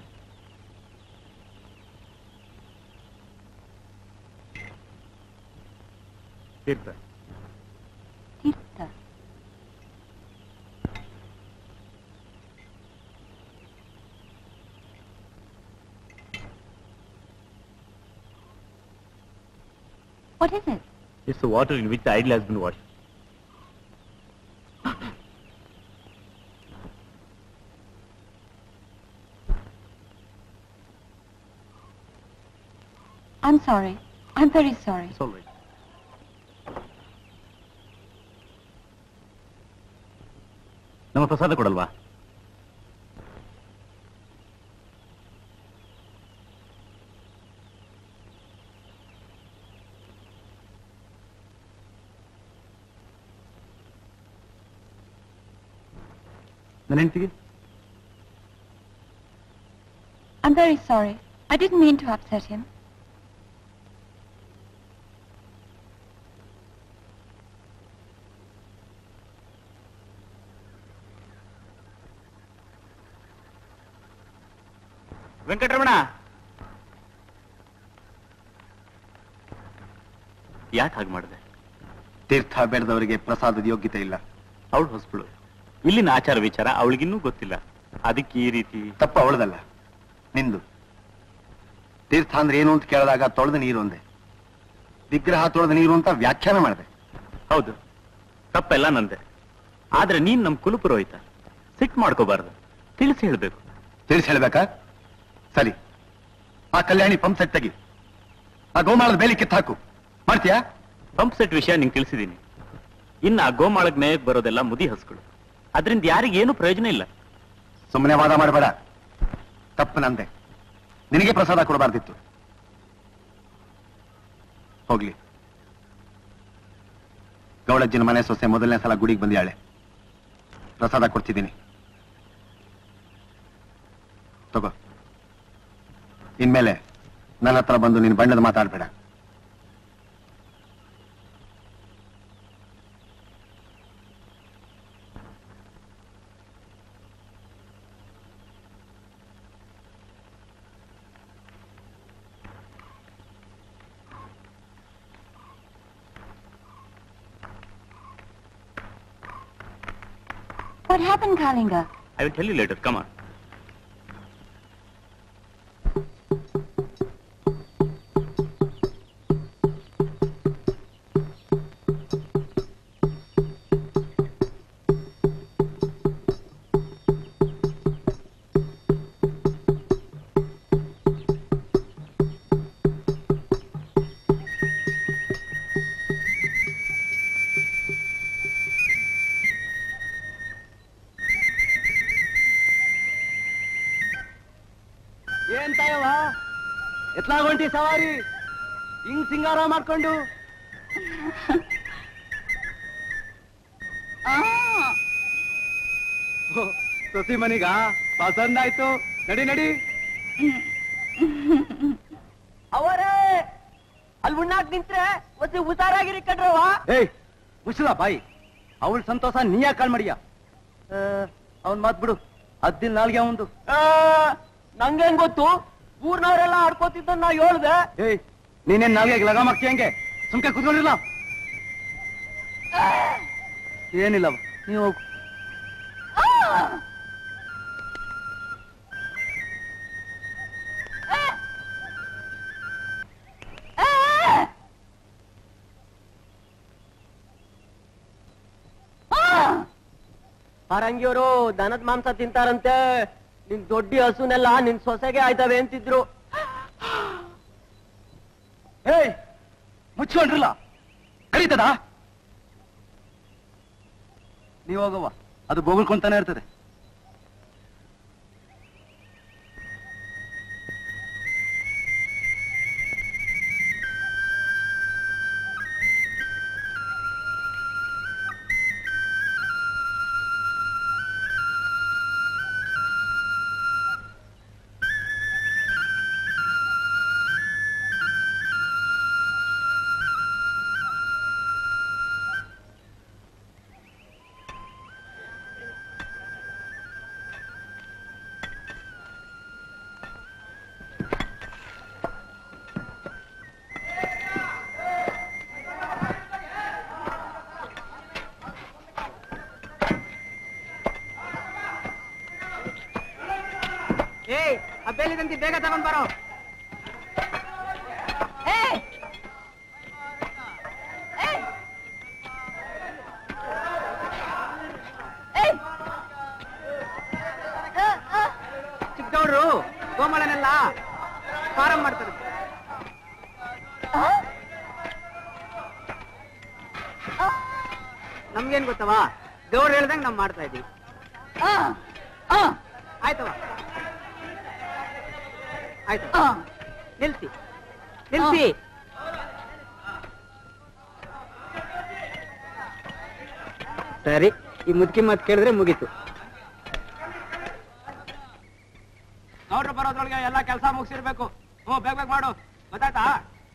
S8: Tirtha
S2: Tirtha. What is it?
S8: It's the water in which the idol has been washed.
S2: I'm sorry. I'm very sorry.
S8: It's all right. ನಮ್ಮ ಪ್ರಸಾದ ಕೊಡಲ್ವಾ ನನ್ನ ಹೆಂಡತಿಗೆ
S2: I'm very sorry. I didn't mean to upset him.
S8: Venkataramana ಯಾಕೆ ಹಾಗೆ ಮಾಡಿದೆ
S4: ತೀರ್ಥ ಬೆಳೆದವರಿಗೆ ಪ್ರಸಾದದ ಯೋಗ್ಯತೆ ಇಲ್ಲ
S8: ಅವಳು ಹೊಸಬಳು ಇಲ್ಲಿನ ಆಚಾರ ವಿಚಾರ ಅವಳಿಗಿನ್ನೂ ಗೊತ್ತಿಲ್ಲ ಅದಕ್ಕೆ ಈ ರೀತಿ
S4: ತಪ್ಪ ಅವಳದಲ್ಲ ನಿಂದು ತೀರ್ಥ ಅಂದ್ರೆ ಏನು ಅಂತ ಕೇಳಿದಾಗ ತೊಳೆದ ನೀರು ಒಂದೇ ವಿಗ್ರಹ ತೊಳೆದ ನೀರು ಅಂತ ವ್ಯಾಖ್ಯಾನ ಮಾಡಿದೆ
S8: ಹೌದು ತಪ್ಪೆಲ್ಲ ನಂದೆ ಆದ್ರೆ ನೀನ್ ನಮ್ ಕುಲಪುರೋಹಿತ ಸಿಟ್ ಮಾಡ್ಕೋಬಾರ್ದು ತಿಳಿಸಿ ಹೇಳ್ಬೇಕು
S4: ತಿಳಿಸಿ ಹೇಳ್ಬೇಕಾ ಸರಿ ಆ ಕಲ್ಯಾಣಿ ಪಂಪ್ ಸೆಟ್ ತೆಗಿ ಆ ಗೋಮಾಳದ ಬೇಲಿ ಕಿತ್ತಾಕು ಮಾಡ್ತೀಯಾ
S8: ಪಂಪ್ ಸೆಟ್ ವಿಷಯ ನಿಂಗೆ ತಿಳಿಸಿದೀನಿ ಇನ್ನ ಆ ಗೋಮಾಳಗ್ ಮೇಯಕ್ ಬರೋದೆಲ್ಲ ಮುದಿ ಹಸುಗಳು ಅದರಿಂದ ಯಾರಿಗೇನು ಪ್ರಯೋಜನ ಇಲ್ಲ
S4: ಸುಮ್ಮನೆ ವಾದ ಮಾಡಬೇಡ ತಪ್ಪು ನಂದೆ ನಿನಗೆ ಪ್ರಸಾದ ಕೊಡಬಾರ್ದಿತ್ತು ಹೋಗ್ಲಿ ಗೌಡಜ್ಜನ ಮನೆ ಸೊಸೆ ಮೊದಲನೇ ಸಲ ಗುಡಿಗೆ ಬಂದಿಯಾಳೆ ಪ್ರಸಾದ ಕೊಡ್ತಿದ್ದೀನಿ ತಗೋ ಇನ್ಮೇಲೆ ನನ್ನ ಹತ್ರ ಬಂದು ನೀನು ಬಣ್ಣದ ಮಾತಾಡ್ಬೇಡ
S2: What happened, Kalinga?
S8: I will tell you later. Come on.
S11: ಏನ್ ತಾಯವ ಎತ್ಲಾಗೊಂಟಿ ಸವಾರಿ ಹಿಂಗ್ ಸಿಂಗಾರ ಮಾಡ್ಕೊಂಡು ಸೊಸಿ ಮನಿಗ ಪಸಂದ್ ಆಯ್ತು ನಡಿ ನಡಿ
S12: ಅವರೇ ಅಲ್ಲಿ ಉಣ್ಣಾಕ್ ನಿಂತ್ರೆ ಒಸಿ ಉಸಾರಾಗಿರಿ ಕಣ್ರವ
S11: ಏಯ್ ಮುಚ್ಚಲ ಬಾಯಿ ಅವಳ ಸಂತೋಷ ನೀ ಯಾಕೆ ಕಾಳ್ ಮಾಡಿಯ ಅವನ್ ಮಾತ್ ಬಿಡು ಹದ್ದಿಲ್ ನಾಲ್ಗೆ ಅವಂದು
S12: ನಂಗೇನ್ ಗೊತ್ತು ಊರ್ನವರೆಲ್ಲ ಆಡ್ಕೋತಿದ್ದ ನಾ ಹೇಳ್ದೆ
S11: ಏಯ್ ನೀನೇನ್ ನಾಲ್ಗೆ ಲಗ ಮಾಡ್ತೀಯ ಹಂಗೆ ಸುಮ್ಕೆ ಕುತ್ಕೊಂಡಿಲ್ಲ ಏನಿಲ್ಲ ನೀವು ಹೋಗು
S12: ಪಾರಂಗಿಯವರು ದನದ ಮಾಂಸ ತಿಂತಾರಂತೆ ನಿನ್ ದೊಡ್ಡಿ ಹಸುನೆಲ್ಲ ನಿನ್ ಸೊಸೆಗೆ ಆಯ್ತವೆ ಅಂತಿದ್ರು
S11: ಏಯ್ ಮುಚ್ಕೊಂಡ್ರಲ್ಲ ಕರೀತದ ನೀವ್ ಹೋಗವ್ವ ಅದು ಬೊಗಳ್ಕೊಂತಾನೆ ಇರ್ತದೆ
S12: ಏಯ್ ಅಬ್ಬೇಲಿದಂತಿ ಬೇಗ ತಗೊಂಡ್ ಬರೋ ಚಿಕ್ಕದವ್ರು ಗೋಮಳನೆಲ್ಲ ಫಾರಂ ಮಾಡ್ತಾರೆ ನಮ್ಗೇನ್ ಗೊತ್ತವ ದೇವ್ರು ಹೇಳ್ದಂಗ್ ನಾವ್ ಮಾಡ್ತಾ ಇದೀವಿ ಆಯ್ತವ ಆಯ್ತು ನಿಲ್ಸಿ ನಿಲ್ಸಿ ಸರಿ ಈ ಮುದ್ಕಿ ಮಾತು ಕೇಳಿದ್ರೆ ಮುಗೀತು
S11: ನೋಡ
S6: ಆರ್ಡರ್ ಬರೋದ್ರೊಳಗೆ ಎಲ್ಲ ಕೆಲಸ ಮುಗಿಸಿರ್ಬೇಕು ಹ್ಞೂ ಬೇಗ ಬೇಗ ಮಾಡು ಗೊತ್ತಾಯ್ತಾ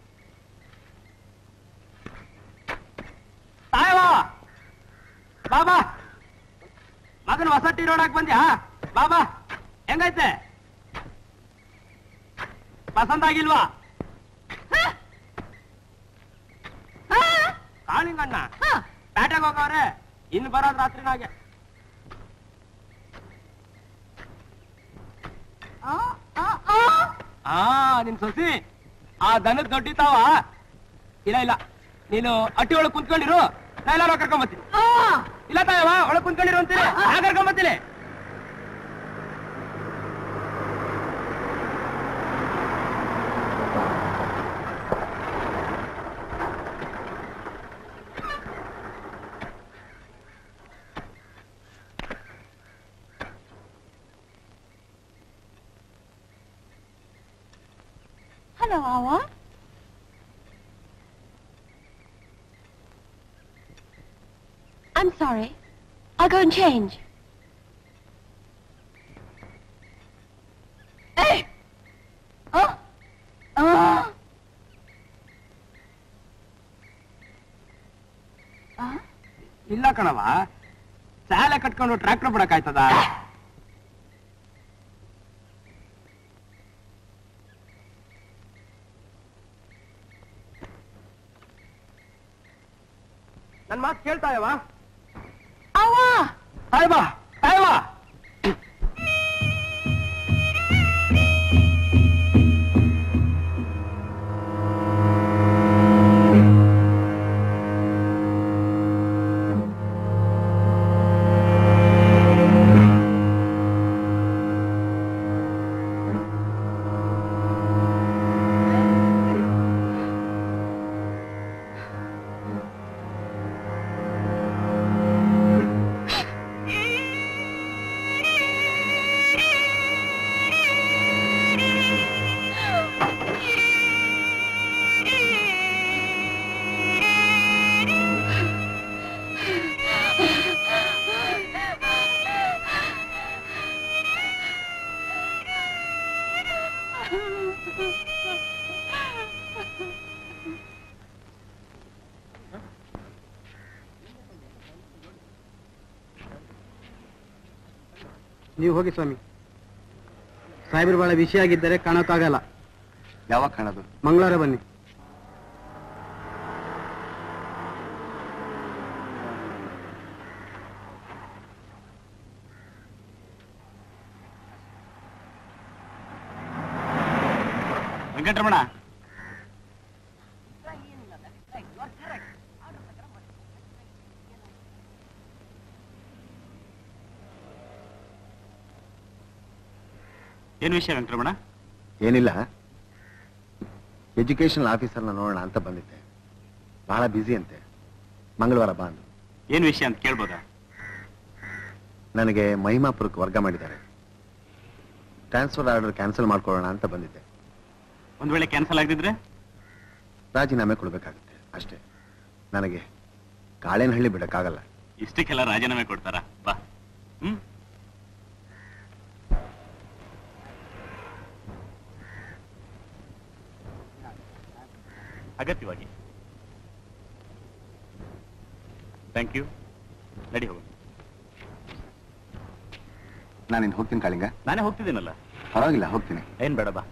S6: ತಾಯವ ಬಾಬಾ ಮಗನ ಹೊಸಟ್ಟಿ ನೋಡಕ್ ಬಂದ್ಯಾ ಬಾಬಾ ಹೆಂಗೈತೆ ಪಸಂದ್ ಆಗಿಲ್ವಾ ಕಾಳಿಂಗಣ್ಣ ಪ್ಯಾಟೆಗೆ ಹೋಗವ್ರೆ ಇನ್ನು ಬರೋದ್ ರಾತ್ರಿನಾಗೆ ಆ ನಿನ್ ಸೊಸಿ ಆ ದನದ ದೊಡ್ಡಿತಾವ ಇಲ್ಲ ಇಲ್ಲ ನೀನು ಅಟ್ಟಿ ಒಳಗ್ ಕುಂತ್ಕೊಂಡಿರು ನಾ ಎಲ್ಲಾರು ಕರ್ಕೊಂಬತ್ತೀನಿ ಇಲ್ಲ ತಾಯವ ಒಳಗ್ ಕುಂತ್ಕೊಂಡಿರು ಅಂತೀನಿ ನಾ ಕರ್ಕೊಂಬತ್ತೀನಿ
S2: Hello, Awa. I'm sorry. I'll go and change. Hey! Oh! Oh!
S6: ಇಲ್ಲ ಕಣವ ಸಾಲ ಕಟ್ಕೊಂಡು ಟ್ರ್ಯಾಕ್ಟರ್ ಬಿಡಕ್ಕಾಯ್ತದ ನನ್ ಮಾತು ಕೇಳ್ತಾಯವ
S2: Awa!
S6: ತಾಯ್ಬಾ ತಾಯ್ಬಾ
S11: ನೀವು ಹೋಗಿ ಸ್ವಾಮಿ ಸಾಹೇಬ್ರು ಬಹಳ ವಿಷಯ ಆಗಿದ್ದರೆ ಕಾಣೋಕ್ಕಾಗಲ್ಲ
S4: ಯಾವಾಗ ಕಾಣೋದು
S11: ಮಂಗಳವಾರ ಬನ್ನಿ
S8: ವೆಂಕಟರಮಣ ಏನು ವಿಷಯ ವೆಂಕಟರಮಣ
S4: ಏನಿಲ್ಲ ಎಜುಕೇಶನಲ್ ಆಫೀಸರ್ನ ನೋಡೋಣ ಅಂತ ಬಂದಿದ್ದೆ ಬಹಳ ಬ್ಯುಸಿ ಅಂತೆ ಮಂಗಳವಾರ ಬಾ ಅಂದ್ರು
S8: ಏನು ವಿಷಯ ಅಂತ ಕೇಳ್ಬೋದಾ
S4: ನನಗೆ ಮಹಿಮಾಪುರಕ್ಕೆ ವರ್ಗ ಮಾಡಿದ್ದಾರೆ ಟ್ರಾನ್ಸ್ಫರ್ ಆರ್ಡರ್ ಕ್ಯಾನ್ಸಲ್ ಮಾಡ್ಕೊಳ್ಳೋಣ ಅಂತ ಬಂದಿದ್ದೆ
S8: ಒಂದ್ ವೇಳೆ ಕ್ಯಾನ್ಸಲ್ ಆಗದಿದ್ರೆ
S4: ರಾಜೀನಾಮೆ ಕೊಡ್ಬೇಕಾಗುತ್ತೆ ಅಷ್ಟೇ ನನಗೆ ಕಾಳೇನಹಳ್ಳಿ ಬಿಡಕ್ಕಾಗಲ್ಲ
S8: ಇಷ್ಟಕ್ಕೆಲ್ಲ ರಾಜೀನಾಮೆ ಕೊಡ್ತಾರಾ ಬಾ ಹ್ಮ್ ಅಗತ್ಯವಾಗಿ ಥ್ಯಾಂಕ್ ಯು ನಡಿ ಹೋಗು
S4: ನಾನಿನ್ ಹೋಗ್ತೀನಿ ಕಾಳಿಂಗ
S8: ನಾನೇ ಹೋಗ್ತಿದ್ದೀನಲ್ಲ
S4: ಪರವಾಗಿಲ್ಲ ಹೋಗ್ತೀನಿ
S8: ಏನ್ ಬೇಡ ಬಾ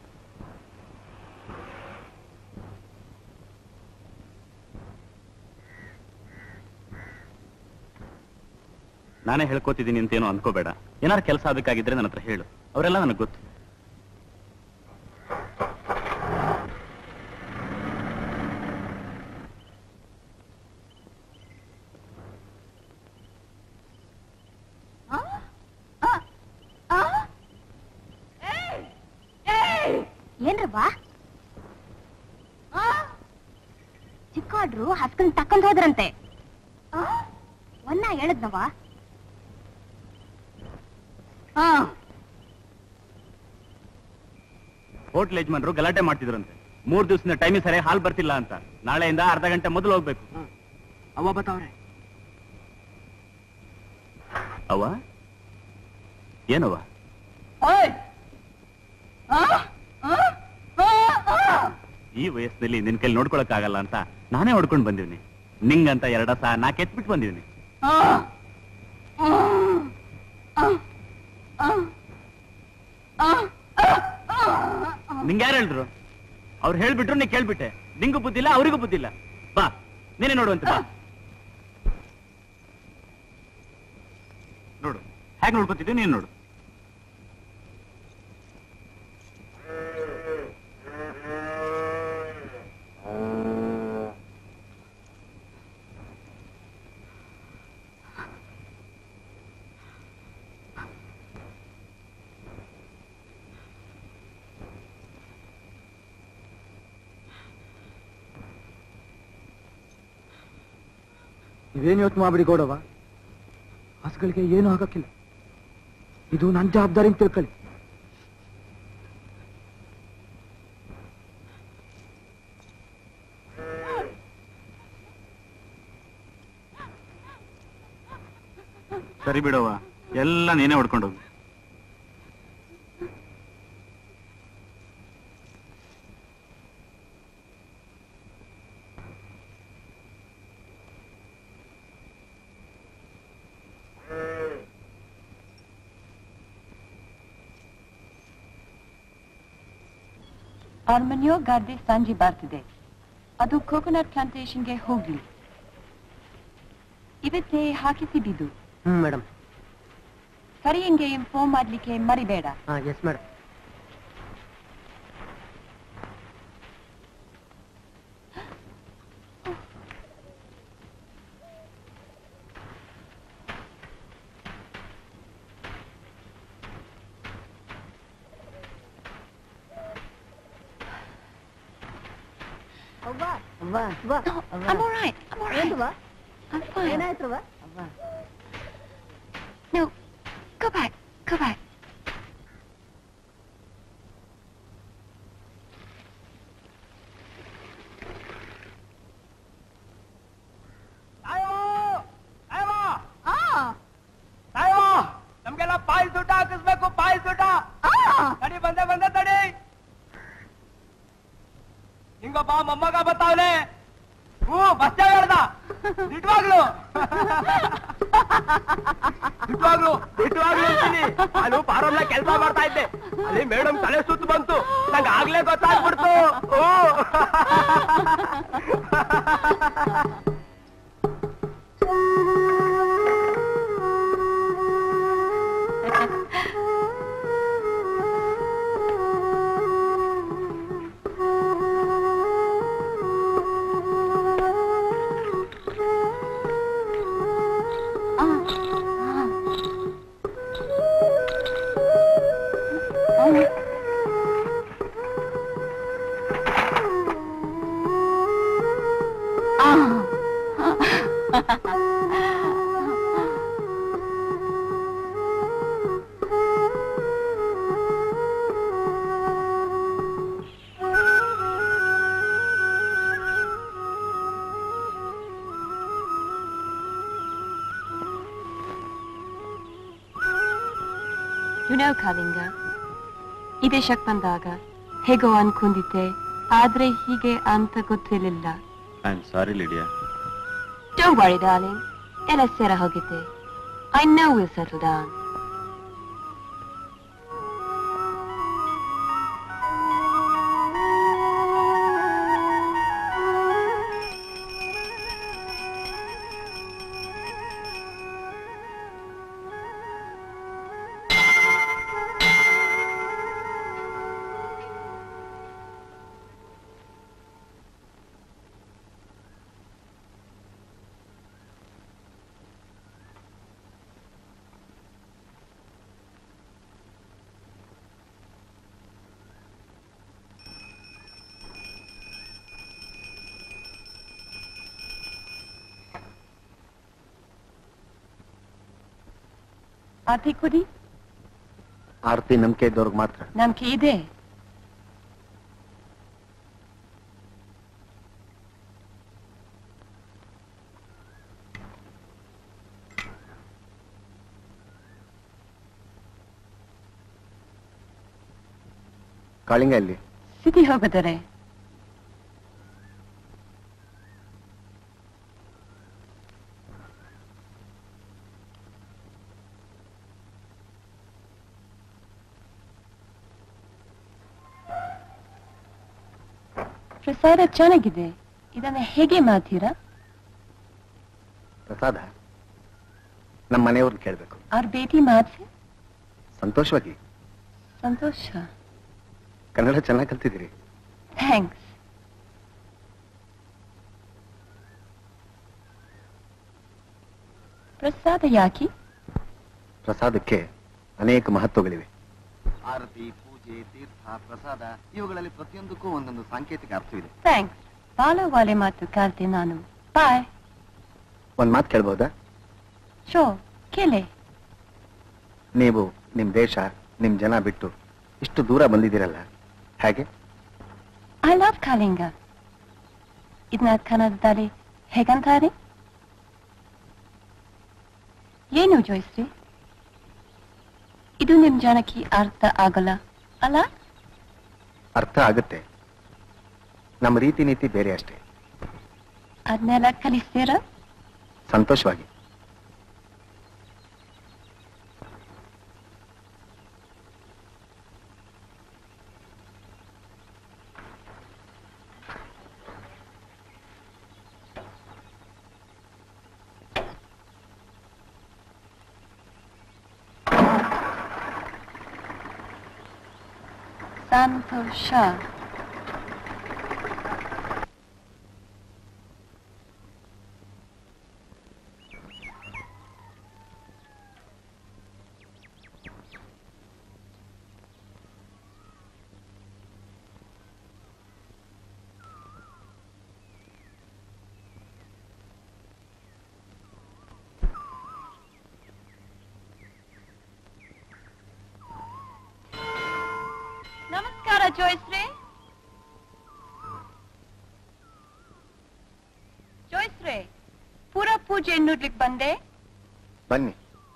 S8: ನಾನೇ ಹೇಳ್ಕೊತಿದ್ದೀನಿ ಅಂತೇನು ಅನ್ಕೋಬೇಡ ಏನಾರು ಕೆಲಸ ಆಗಬೇಕಾಗಿದ್ರೆ ನನ್ನ ಹತ್ರ ಹೇಳು ಅವರೆಲ್ಲ ನನಗೆ ಗೊತ್ತು
S13: ಏನ್ರವ್ವ ಚಿಕ್ಕಾಡ್ರು ಹಸ್ಕನ್ ತಕೊಂಡ್ ಹೋದ್ರಂತೆ ಆ, ಒನ್ನ ಹೇಳದ್ನವ ಹಾ
S8: ಹೋಟ್ಲ್ ಯಜಮಾನ್ರು ಗಲಾಟೆ ಮಾಡ್ತಿದ್ರಂತೆ ಮೂರ್ ದಿವಸದಿಂದ ಟೈಮಿಗೆ ಸರಿಯಾಗಿ ಹಾಲ್ ಬರ್ತಿಲ್ಲ ಅಂತ ನಾಳೆಯಿಂದ ಅರ್ಧ ಗಂಟೆ ಮೊದಲು ಹೋಗ್ಬೇಕು
S6: ಅವ್ವ ಬತ್ತವ್ರೆ
S8: ಅವ್ವ ಏನವ್ವ
S6: ಓಯ್
S8: ಈ ವಯಸ್ಸಿನಲ್ಲಿ ನಿನ್ ಕೈಲಿ ನೋಡ್ಕೊಳಕ್ ಆಗಲ್ಲ ಅಂತ ನಾನೇ ಹೊಡ್ಕೊಂಡ್ ಬಂದಿವ್ನಿ ನಿಂಗಂತ ಎರಡ ಸಹ ನಾ ಕೆತ್ಬಿಟ್ಟು ಬಂದಿವ್ನಿ ನಿಂಗೆ ಯಾರು ಹೇಳಿದ್ರು ಅವ್ರು ಹೇಳ್ಬಿಟ್ರು ನೀ ಕೇಳ್ಬಿಟ್ಟೆ ನಿಂಗೂ ಬುದ್ಧಿಲ್ಲ ಅವರಿಗೂ ಬುದ್ಧಿಲ್ಲ ಬಾ ನೀನೇ ನೋಡುವಂತೆ ಬಾ ನೋಡು ಹೇಗೆ ನೋಡ್ಕೊತಿದ್ದೆ ನೀನು ನೋಡು
S6: ನೀವೇನು ಯೋಚನೆ ಮಾಡ್ಬಿಡಿ ಗೌಡವ ಹಸುಗಳಿಗೆ ಏನು ಆಗಕ್ಕಿಲ್ಲ ಇದು ನನ್ನ ಜವಾಬ್ದಾರಿ ಅಂತ ತಿಳ್ಕೊಳ್ಳಿ
S8: ಸರಿ ಬಿಡವ್ವ ಎಲ್ಲ ನೀನೇ ಹೊಡ್ಕೊಂಡು ಹೋಗು
S2: ಅರ್ಮನ್ಯೋ ಗದ್ದೆ ಸಂಜೆ ಬರ್ತಿದೆ ಅದು ಕೋಕೋನಟ್ ಪ್ಲಾಂಟೇಶನ್ಗೆ ಹೋಗ್ಲಿ ಇವತ್ತೇ ಹಾಕಿಸಿಬಿದ್ದು
S12: ಹ್ಮ್ ಮೇಡಮ್
S2: ಸರಿ ಹಿಂಗೆ ಇನ್ಫಾರ್ಮ್ ಮಾಡ್ಲಿಕ್ಕೆ ಮರಿಬೇಡ
S12: ಹಾ ಎಸ್ ಮೇಡಮ್
S9: ಅವ್ವ
S2: ಅವ್ವ
S9: ಅವ್ವ
S2: No, I'm all right. I'm all right.
S9: ಏನ್ರವ್ವ?
S2: I'm fine.
S9: ಏನಾಯ್ತ್ರವ್ವ
S2: No, go back. Go back.
S6: ತಾಯೋ ನಮ್ಗೆಲ್ಲ ಪಾಯಲ್ ಊಟ ಹಾಕಿಸ್ಬೇಕು ಪಾಯಲ್ ಊಟ ತಡಿ ಬಂದೆ ಬಂದೆ ತಡಿ ಹಿಂಗೊಬ್ಬ ಮೊಮ್ಮಗ ಬರ್ತಾವ್ನೆ ಹ್ಞೂ ಬಸ್ ಹೇಳ್ದ ದಿಟ್ವಾಗ್ಲು ದಿಟ್ವಾಗ್ಲು ದಿಟ್ವಾಗ್ಲು ಅಂತೀನಿ ನಾನು ಪಾರಲ್ಲ ಕೆಲಸ ಮಾಡ್ತಾ ಇದ್ದೆ ಅಲ್ಲಿ ಮೇಡಮ್ ತಲೆ ಸುತ್ತು ಬಂತು ನಂಗೆ ಆಗ್ಲೇ ಗೊತ್ತಾಗ್ಬಿಡ್ತು ಓ
S2: You know, ಕಲಿಂಗ ಈ ದೇಶಕ್ಕೆ ಬಂದಾಗ ಹೇಗೋ ಅನ್ಕೊಂಡಿದ್ದೆ ಆದ್ರೆ ಹೀಗೆ ಅಂತ ಗೊತ್ತಿರಲಿಲ್ಲ
S8: I am sorry Lydia
S2: Don't worry, darling. ಎಲ್ಲ ಸೇರ ಹೋಗಿದೆ I know we'll settle down. ಆರ್ತಿ ಕುಡಿ
S4: ಆರ್ತಿ ನಂಬಿಕೆ ಇದ್ದವ್ರಿಗೆ ಮಾತ್ರ
S2: ನಂಬಿಕೆ ಇದೆ
S4: ಕಾಳಿಂಗ ಇಲ್ಲಿ
S2: ಸಿಟಿ ಹೋಗಿದ್ದಾರೆ ಪ್ರಸಾದ ಚೆನ್ನಾಗಿದೆ ಇದನ್ನ ಹೇಗೆ ಮಾಡ್ತೀರಾ
S4: ಪ್ರಸಾದ ನಮ್ಮ ಮನೆಯವ್ರನ್ನ ಕೇಳ್ಬೇಕು
S2: ಅವ್ರ ಭೇಟಿ ಮಾಡಿಸಿ
S4: ಸಂತೋಷವಾಗಿ
S2: ಸಂತೋಷ
S4: ಕನ್ನಡ ಚೆನ್ನಾಗಿ ಕಲ್ತಿದ್ದೀರಿ
S2: ಥ್ಯಾಂಕ್ಸ್ ಪ್ರಸಾದ ಯಾಕೆ
S4: ಪ್ರಸಾದಕ್ಕೆ ಅನೇಕ ಮಹತ್ವಗಳಿವೆ ಆರತಿ ಪೂಜೆ ತೀರ್ಥ ಪ್ರಸಾದ ಇವುಗಳಲ್ಲಿ ಪ್ರತಿಯೊಂದಕ್ಕೂ ಒಂದೊಂದು ಸಾಂಕೇತಿಕ ಅರ್ಥವಿದೆ
S2: ಥ್ಯಾಂಕ್ಸ್ ಬಾಲ ವಾಲೆ ಮಾತು ಕಲ್ತೆ ನಾನು ಬಾಯ್
S4: ಒಂದ್ ಮಾತು ಕೇಳ್ಬಹುದಾ
S2: ಶೋ ಕೇಳೆ
S4: ನೀವು ನಿಮ್ ದೇಶ ನಿಮ್ ಜನ ಬಿಟ್ಟು ಇಷ್ಟು ದೂರ ಬಂದಿದ್ದೀರಲ್ಲ ಹೇಗೆ
S2: ಐ ಲವ್ ಕಾಲಿಂಗ ಇದನ್ನ ಕನ್ನಡದಲ್ಲಿ ಹೇಗಂತಾರೆ ಏನು ಜೋಯಿಸ್ರಿ ಇದು ನಿಮ್ ಜನಕ್ಕೆ ಅರ್ಥ ಆಗಲ್ಲ ಅಲ್ಲ
S4: ಅರ್ಥ ಆಗುತ್ತೆ ನಮ್ಮ ರೀತಿ ನೀತಿ ಬೇರೆ ಅಷ್ಟೇ
S2: ಅದನ್ನೆಲ್ಲ ಕಲಿಸ್ತೀರಾ
S4: ಸಂತೋಷವಾಗಿ
S2: ಸಂತೋಷ ನಮಸ್ಕಾರ ಜೋಯಿಸ್ರೆ ಜೋಯಿಸ್ರೆ ಪೂರ ಪೂಜೆ ನೋಡ್ಲಿಕ್ಕೆ ಬಂದೆ
S4: ಬನ್ನಿ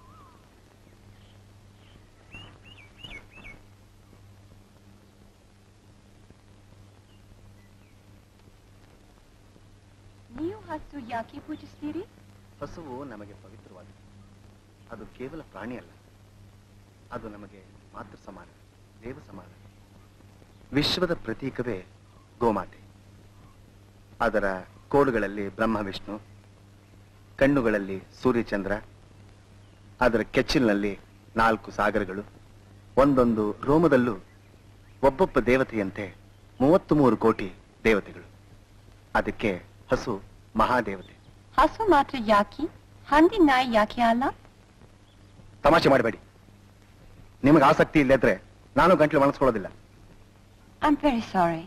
S2: ನೀವು ಹಸು ಯಾಕೆ ಪೂಜಿಸ್ತೀರಿ
S4: ಹಸುವು ನಮಗೆ ಪವಿತ್ರವಾಗಿದೆ ಅದು ಕೇವಲ ಪ್ರಾಣಿ ಅಲ್ಲ ಅದು ನಮಗೆ ಮಾತೃ ಸಮಾನ ದೇವ ಸಮಾನ ವಿಶ್ವದ ಪ್ರತೀಕವೇ ಗೋಮಾತೆ ಅದರ ಕೋಡುಗಳಲ್ಲಿ ಬ್ರಹ್ಮ ವಿಷ್ಣು ಕಣ್ಣುಗಳಲ್ಲಿ ಸೂರ್ಯಚಂದ್ರ ಅದರ ಕೆಚ್ಚಿಲಿನಲ್ಲಿ ನಾಲ್ಕು ಸಾಗರಗಳು ಒಂದೊಂದು ರೋಮದಲ್ಲೂ ಒಬ್ಬೊಬ್ಬ ದೇವತೆಯಂತೆ ಮೂವತ್ತು ಮೂರು ಕೋಟಿ ದೇವತೆಗಳು ಅದಕ್ಕೆ ಹಸು ಮಹಾದೇವತೆ
S2: ಹಸು ಮಾತ್ರ ಯಾಕೆ ಹಂದಿ ನಾಯಿ ಯಾಕೆ ಅಲ್ಲ
S4: ತಮಾಷೆ ಮಾಡಬೇಡಿ ನಿಮಗೆ ಆಸಕ್ತಿ ಇಲ್ಲದ್ರೆ ನಾನು ಗಂಟ್ಲು ಒಣಸ್ಕೊಳ್ಳೋದಿಲ್ಲ
S2: ಐ ಆಮ್ ವೆರಿ ಸಾರಿ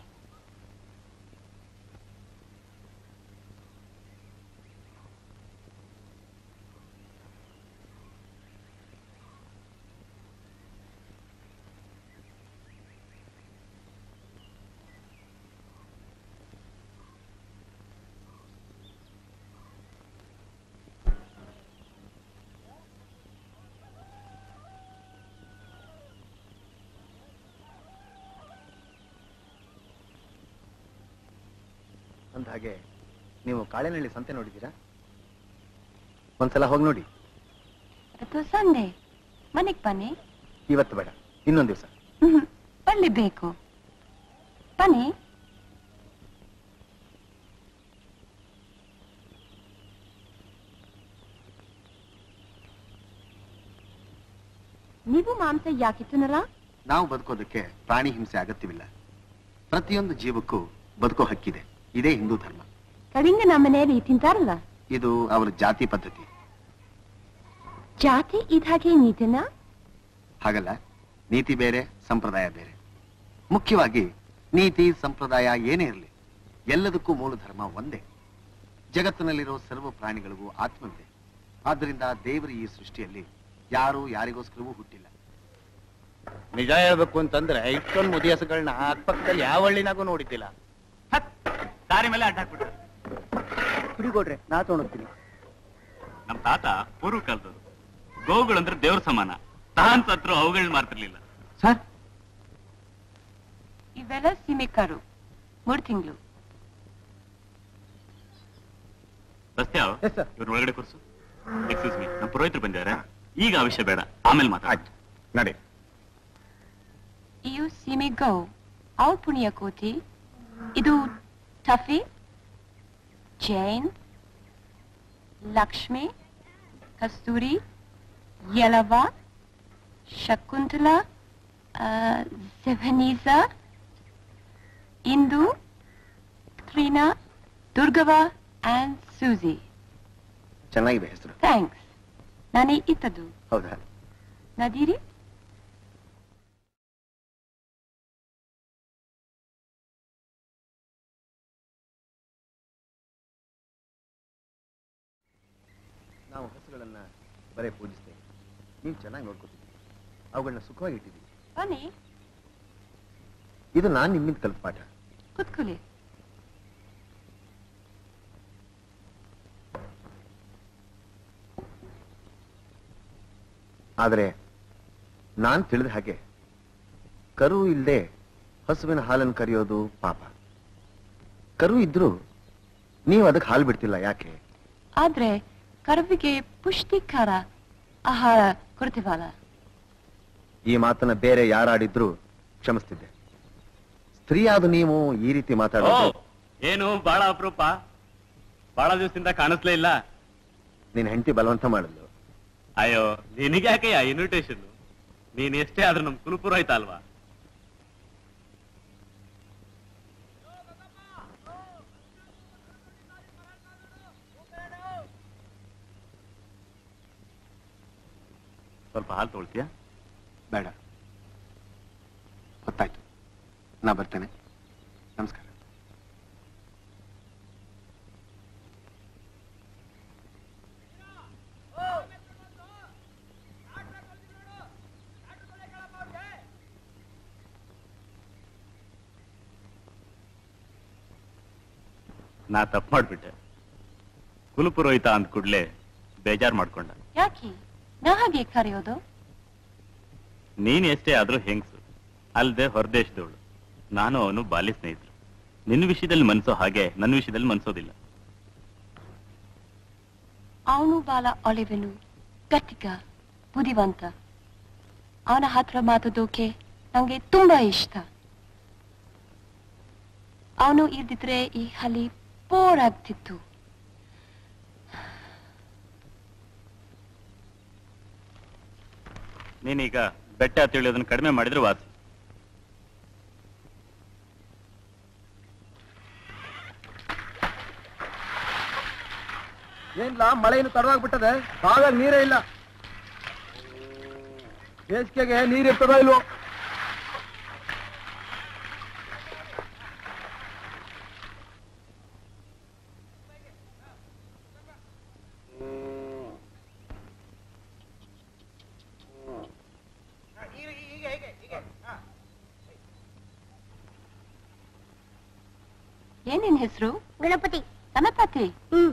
S4: ಅಂದ ಹಾಗೆ ನೀವು ಕಾಳೆನಹಳ್ಳಿ ಸಂತೆ ನೋಡಿದ್ದೀರಾ ಒಂದ್ಸಲ ಹೋಗಿ ನೋಡಿ
S2: ಇವತ್ತು ಸಂಡೆ ಮನೆಗ್ ಬನ್ನಿ
S4: ಇವತ್ತು ಬೇಡ ಇನ್ನೊಂದು ದಿವಸ
S2: ಹ್ಮ್ ಬರ್ಲೇಬೇಕು ಬನ್ನಿ ನೀವು ಮಾಂಸ ಯಾಕೆ ತಿನ್ನಲ್ಲ
S4: ನಾವು ಬದುಕೋದಕ್ಕೆ ಪ್ರಾಣಿ ಹಿಂಸೆ ಅಗತ್ಯವಿಲ್ಲ ಪ್ರತಿಯೊಂದು ಜೀವಕ್ಕೂ ಬದುಕೋ ಹಕ್ಕಿದೆ ಇದೇ ಹಿಂದೂ ಧರ್ಮ
S2: ಕಡಿಂಗ ನಮ್ಮ ಮನೆಯಲ್ಲಿ ತಿಂತಾರಲ್ಲ
S4: ಇದು ಅವರ ಜಾತಿ ಪದ್ಧತಿ
S2: ಜಾತಿ ಇದಾಗೆ ನೀತಿನ
S4: ಹಾಗಲ್ಲ ನೀತಿ ಬೇರೆ ಸಂಪ್ರದಾಯ ಬೇರೆ ಮುಖ್ಯವಾಗಿ ನೀತಿ ಸಂಪ್ರದಾಯ ಏನೇ ಇರಲಿ ಎಲ್ಲದಕ್ಕೂ ಮೂಲ ಧರ್ಮ ಒಂದೇ ಜಗತ್ತಿನಲ್ಲಿರೋ ಸರ್ವ ಪ್ರಾಣಿಗಳಿಗೂ ಆತ್ಮವಿದೆ ಆದ್ದರಿಂದ ದೇವರ ಈ ಸೃಷ್ಟಿಯಲ್ಲಿ ಯಾರು ಯಾರಿಗೋಸ್ಕರವೂ ಹುಟ್ಟಿಲ್ಲ
S8: ನಿಜ ಹೇಳ್ಬೇಕು ಅಂತಂದ್ರೆ ಇಷ್ಟೊಂದು ಮುದಿಯಸಗಳನ್ನ ಅಕ್ಕಪಕ್ಕದಲ್ಲಿ ಯಾವ ಹಳ್ಳಿನಾಗೂ ನೋಡಿದ್ದಿಲ್ಲ ದಾರಿ ಮೇಲೆ ಅಡ್ಡ ಹಾಕ್ಬಿಟ್ರು
S11: ಹುಡುಗೊಡ್ರೆ ನಾ ತಗೊಂಡೋಗ್ತೀನಿ
S8: ನಮ್ ತಾತ ಪೂರ್ವ ಕಾಲದವರು ಗೋವುಗಳಂದ್ರೆ ದೇವ್ರ ಸಮಾನ ತಾನ್ ಸತ್ರು ಅವುಗಳನ್ನ ಮಾರ್ತಿರ್ಲಿಲ್ಲ
S11: ಸರ್
S2: ಇವೆಲ್ಲ ಸೀಮೆ ಕರು ಮೂರು ತಿಂಗಳು
S8: ರಸ್ತೆ ಇವ್ರ ಒಳಗಡೆ ಕೂರ್ಸು ಎಕ್ಸ್ಕ್ಯೂಸ್ ಮೀ ನಮ್ಮ ಪುರೋಹಿತರು ಬಂದಿದ್ದಾರೆ ಈಗ ಆ ವಿಷಯ ಬೇಡ ಆಮೇಲೆ ಮಾತಾಡ
S4: ನಡಿ
S2: ಇವು ಸೀಮೆ ಗೌ ಅವ್ರ ಪುಣ್ಯ ಕೋತಿ ಇದು ಟಫಿ ಜೈನ್ ಲಕ್ಷ್ಮಿ ಕಸ್ತೂರಿ ಯಲವ Shakuntala Zebunnisa Indu Trina Durgavva and Suzie
S4: ಚೆನ್ನಾಗಿದೆ ಹೆಸರು
S2: ಥ್ಯಾಂಕ್ಸ್ ನಾನೇ ಇತ್ತದು
S4: ಹೌದಾ
S2: ನದೀರಿ
S4: ನಾವು ಹಸುಗಳನ್ನ ಬರೇ ಪೂಜಿಸ್ತೇವೆ ನೀವು ಚೆನ್ನಾಗಿ ನೋಡ್ಕೊತೀವಿ ಅವುಗಳನ್ನ ಸುಖವಾಗಿ ಇಟ್ಟಿದ್ದೀವಿ
S2: ಬನ್ನಿ
S4: ಇದು ನಾನು ನಿಮ್ಮಿಂದ ಕಲಿತ ಪಾಠ
S2: ಕುತ್ಕೊಳ್ಳಿ
S4: ಆದರೆ ನಾನ್ ತಿಳಿದ ಹಾಗೆ ಕರು ಇಲ್ಲದೆ ಹಸುವಿನ ಹಾಲನ್ನು ಕರೆಯೋದು ಪಾಪ ಕರು ಇದ್ರೂ ನೀವು ಅದಕ್ಕೆ ಹಾಲು ಬಿಡ್ತಿಲ್ಲ ಯಾಕೆ
S2: ಆದ್ರೆ ಕರುವಿಗೆ ಪುಷ್ಟಿಕರ ಆಹಾರ ಕೊಡ್ತೀವಲ್ಲ
S4: ಈ ಮಾತನ್ನ ಬೇರೆ ಯಾರಾಡಿದ್ರು ಕ್ಷಮಿಸ್ತಿದ್ದೆ ಸ್ತ್ರೀಯಾದ ನೀವು ಈ ರೀತಿ ಮಾತಾಡೋದು
S8: ಏನು ಬಹಳ ಅಪರೂಪ ಬಹಳ ದಿವಸದಿಂದ ಕಾಣಿಸ್ಲೇ ಇಲ್ಲ
S4: ನಿನ್ನ ಹೆಂಡತಿ ಬಲವಂತ ಮಾಡಿದ್ಲು
S8: ಅಯ್ಯೋ ನಿನಗೆ ಯಾಕೆ ಇನ್ವಿಟೇಷನ್ ನೀನ್ ಎಷ್ಟೇ ಆದ್ರೂ ನಮ್ ಕುಲಪುರೋಹಿತ ಅಲ್ವಾ ಸ್ವಲ್ಪ ಹಾಲು ತೊಳ್ತೀಯಾ
S4: ಬೇಡ ಗೊತ್ತಾಯ್ತು ನಾ ಬರ್ತೇನೆ ನಮಸ್ಕಾರ
S8: ನಾ ತಪ್ಪು ಮಾಡ್ಬಿಟ್ಟೆ ಕುಲಪುರೋಹಿತ ಅಂದ ಕೂಡ್ಲೆ ಬೇಜಾರ್ ಮಾಡ್ಕೊಂಡ
S2: ಯಾಕೆ ನಾ ಹಾಗೆ ಕರೆಯೋದು
S8: ನೀನ್ ಎಷ್ಟೇ ಆದ್ರೂ ಹೆಂಗ್ಸು ಅಲ್ದೆ ಹೊರದೇಶದವಳು ನಾನು ಅವನು ಬಾಲ್ಯ ಸ್ನೇಹಿತರು ನಿನ್ನ ವಿಷಯದಲ್ಲಿ ಮನ್ಸೋ ಹಾಗೆ ನನ್ನ ವಿಷಯದಲ್ಲಿ ಮನ್ಸೋದಿಲ್ಲ
S2: ಅವನು ಬಾಲ ಒಲಿವೆನು ಗಟ್ಟಿಗ ಬುದ್ಧಿವಂತ ಅವನ ಹತ್ರ ಮಾತಾಡೋಕೆ ನಂಗೆ ತುಂಬಾ ಇಷ್ಟ ಅವನು ಇಲ್ದಿದ್ರೆ ಈ ಹಲಿ ಬೋರ್ ಆಗ್ತಿತ್ತು
S8: ನೀನೀಗ ಬೆಟ್ಟ ತಿಳಿಯೋದನ್ನ ಕಡಿಮೆ ಮಾಡಿದ್ರೆ ವಾಸಿ
S11: ಏನ್ಲ ಮಳೆ ಇನ್ನು ತಡವಾಗ್ಬಿಟ್ಟದೆ ಬಾವಾಗ ನೀರೇ ಇಲ್ಲ ಬೇಸಿಗೆಗೆ ನೀರ್ ಇರ್ತದೋ ಇಲ್ವೋ
S2: ಏನ್ ನಿನ್ ಹೆಸರು ಗಣಪತಿ ಗಣಪತಿ ಹ್ಮ್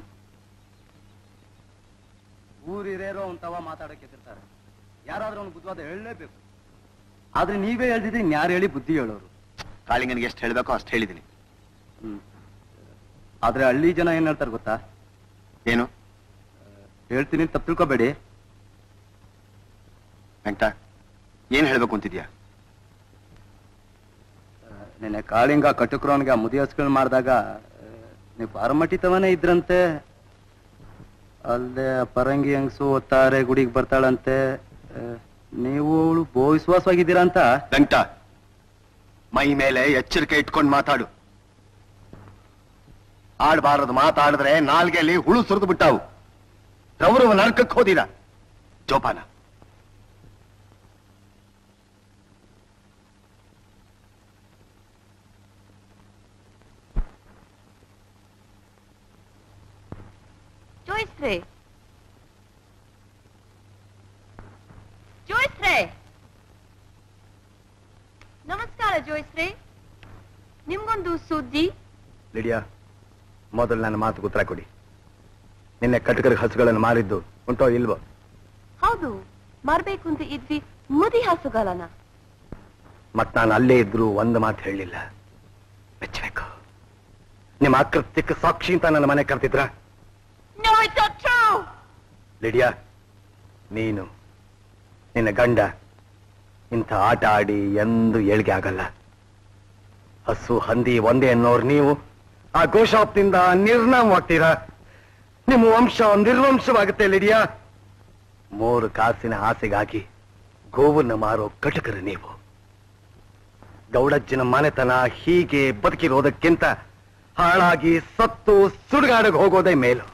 S11: ಊರಿರೇರೋ ಅಂತವ ಮಾತಾಡಕ್ಕೆ ಎತ್ತಿರ್ತಾರೆ ಯಾರಾದ್ರೂ ಅವ್ನು ಬುದ್ಧಿವಾದ ಹೇಳಲೇಬೇಕು ಆದ್ರೆ ನೀವೇ ಹೇಳ್ತಿದ್ರೆ ಇನ್ಯಾರು ಹೇಳಿ ಬುದ್ಧಿ ಹೇಳೋರು
S4: ಕಾಳಿಂಗನಿಗೆ ಎಷ್ಟು ಹೇಳ್ಬೇಕೋ ಅಷ್ಟು ಹೇಳಿದ್ದೀನಿ
S11: ಹ್ಮ್ ಆದ್ರೆ ಹಳ್ಳಿ ಜನ ಏನ್ ಹೇಳ್ತಾರೆ ಗೊತ್ತಾ
S4: ಏನು
S11: ಹೇಳ್ತೀನಿ ತಪ್ಪು ತಿಳ್ಕೊಬೇಡಿ
S4: ವೆಂಕಟ ಏನ್ ಹೇಳ್ಬೇಕು ಅಂತಿದ್ಯಾ
S11: ನೆನ್ನೆ ಕಾಳಿಂಗ ಕಟುಕ್ರವನ್ಗೆ ಆ ಮುದಿ ಹಸ್ಗಳು ಮಾಡಿದಾಗ ನೀವು ಪಾರಮಟಿತವನೇ ಇದ್ರಂತೆ ಅಲ್ಲದೆ ಆ ಪರಂಗಿ ಹೆಂಗ್ಸು ಒತ್ತಾರೆ ಗುಡಿಗೆ ಬರ್ತಾಳಂತೆ ಆ, ನೀವು ಅವಳು ಬೋ ವಿಶ್ವಾಸವಾಗಿದ್ದೀರಾ ಅಂತ
S4: ವೆಂಕಟ ಮೈ ಮೇಲೆ ಎಚ್ಚರಿಕೆ ಇಟ್ಕೊಂಡು ಮಾತಾಡು ಆಡ್ಬಾರದು ಮಾತಾಡಿದ್ರೆ ನಾಲ್ಗೆಯಲ್ಲಿ ಹುಳು ಸುರಿದು ಬಿಟ್ಟಾವು ರೌರವ ನರ್ಕಕ್ಕೆ ಹೋದಿದ ಜೋಪಾನ
S2: ಜೋಯಿಸ್ರೆ ಜೋಯಿಸ್ರೆ ನಮಸ್ಕಾರ ಜೋಯಿಸ್ರೆ ನಿಮ್ಗೊಂದು ಸುದ್ದಿ
S4: ಲಿಡಿಯಾ ಮೊದಲು ನನ್ನ ಮಾತು ಉತ್ತರ ಕೊಡಿ ನಿನ್ನೆ ಕಟಕರ ಹಸುಗಳನ್ನು ಮಾರಿದ್ದು ಉಂಟೋ ಇಲ್ವೋ
S2: ಹೌದು ಮಾರ್ಬೇಕು ಅಂತ ಇದ್ವಿ ಮುದಿ ಹಸುಗಳನ್ನ
S14: ಮತ್ ನಾನು ಅಲ್ಲೇ ಇದ್ರು ಒಂದು ಮಾತು ಹೇಳಲಿಲ್ಲ ಮೆಚ್ಚಬೇಕು ನಿಮ್ಮ ಅಕೃತ್ಯಕ್ಕೆ ಸಾಕ್ಷಿ ಅಂತ ನನ್ನ ಮನೆ ಕರ್ತಿದ್ರ
S2: No, it's not true!
S14: Lydia ನೀನು ನಿನ್ನ ಗಂಡ ಇಂಥ ಆಟ ಆಡಿ ಎಂದು ಏಳ್ಗೆ ಆಗಲ್ಲ ಹಸು ಹಂದಿ ಒಂದೇ ಅನ್ನೋರು ನೀವು ಆ ಗೋಶಾಪ್ನಿಂದ ನಿರ್ನಾಮವಾಗ್ತೀರಾ ನಿಮ್ಮ ವಂಶ ನಿರ್ವಂಶವಾಗುತ್ತೆ ಲಿಡಿಯಾ ಮೂರು ಕಾಸಿನ ಆಸೆಗಾಗಿ ಗೋವನ್ನ ಮಾರೋ ಕಟಕರು ನೀವು ಗೌಡಜ್ಜನ ಮನೆತನ ಹೀಗೆ ಬದುಕಿರೋದಕ್ಕಿಂತ ಹಾಳಾಗಿ ಸತ್ತು ಸುಡುಗಾಡಿಗೆ ಹೋಗೋದೇ ಮೇಲು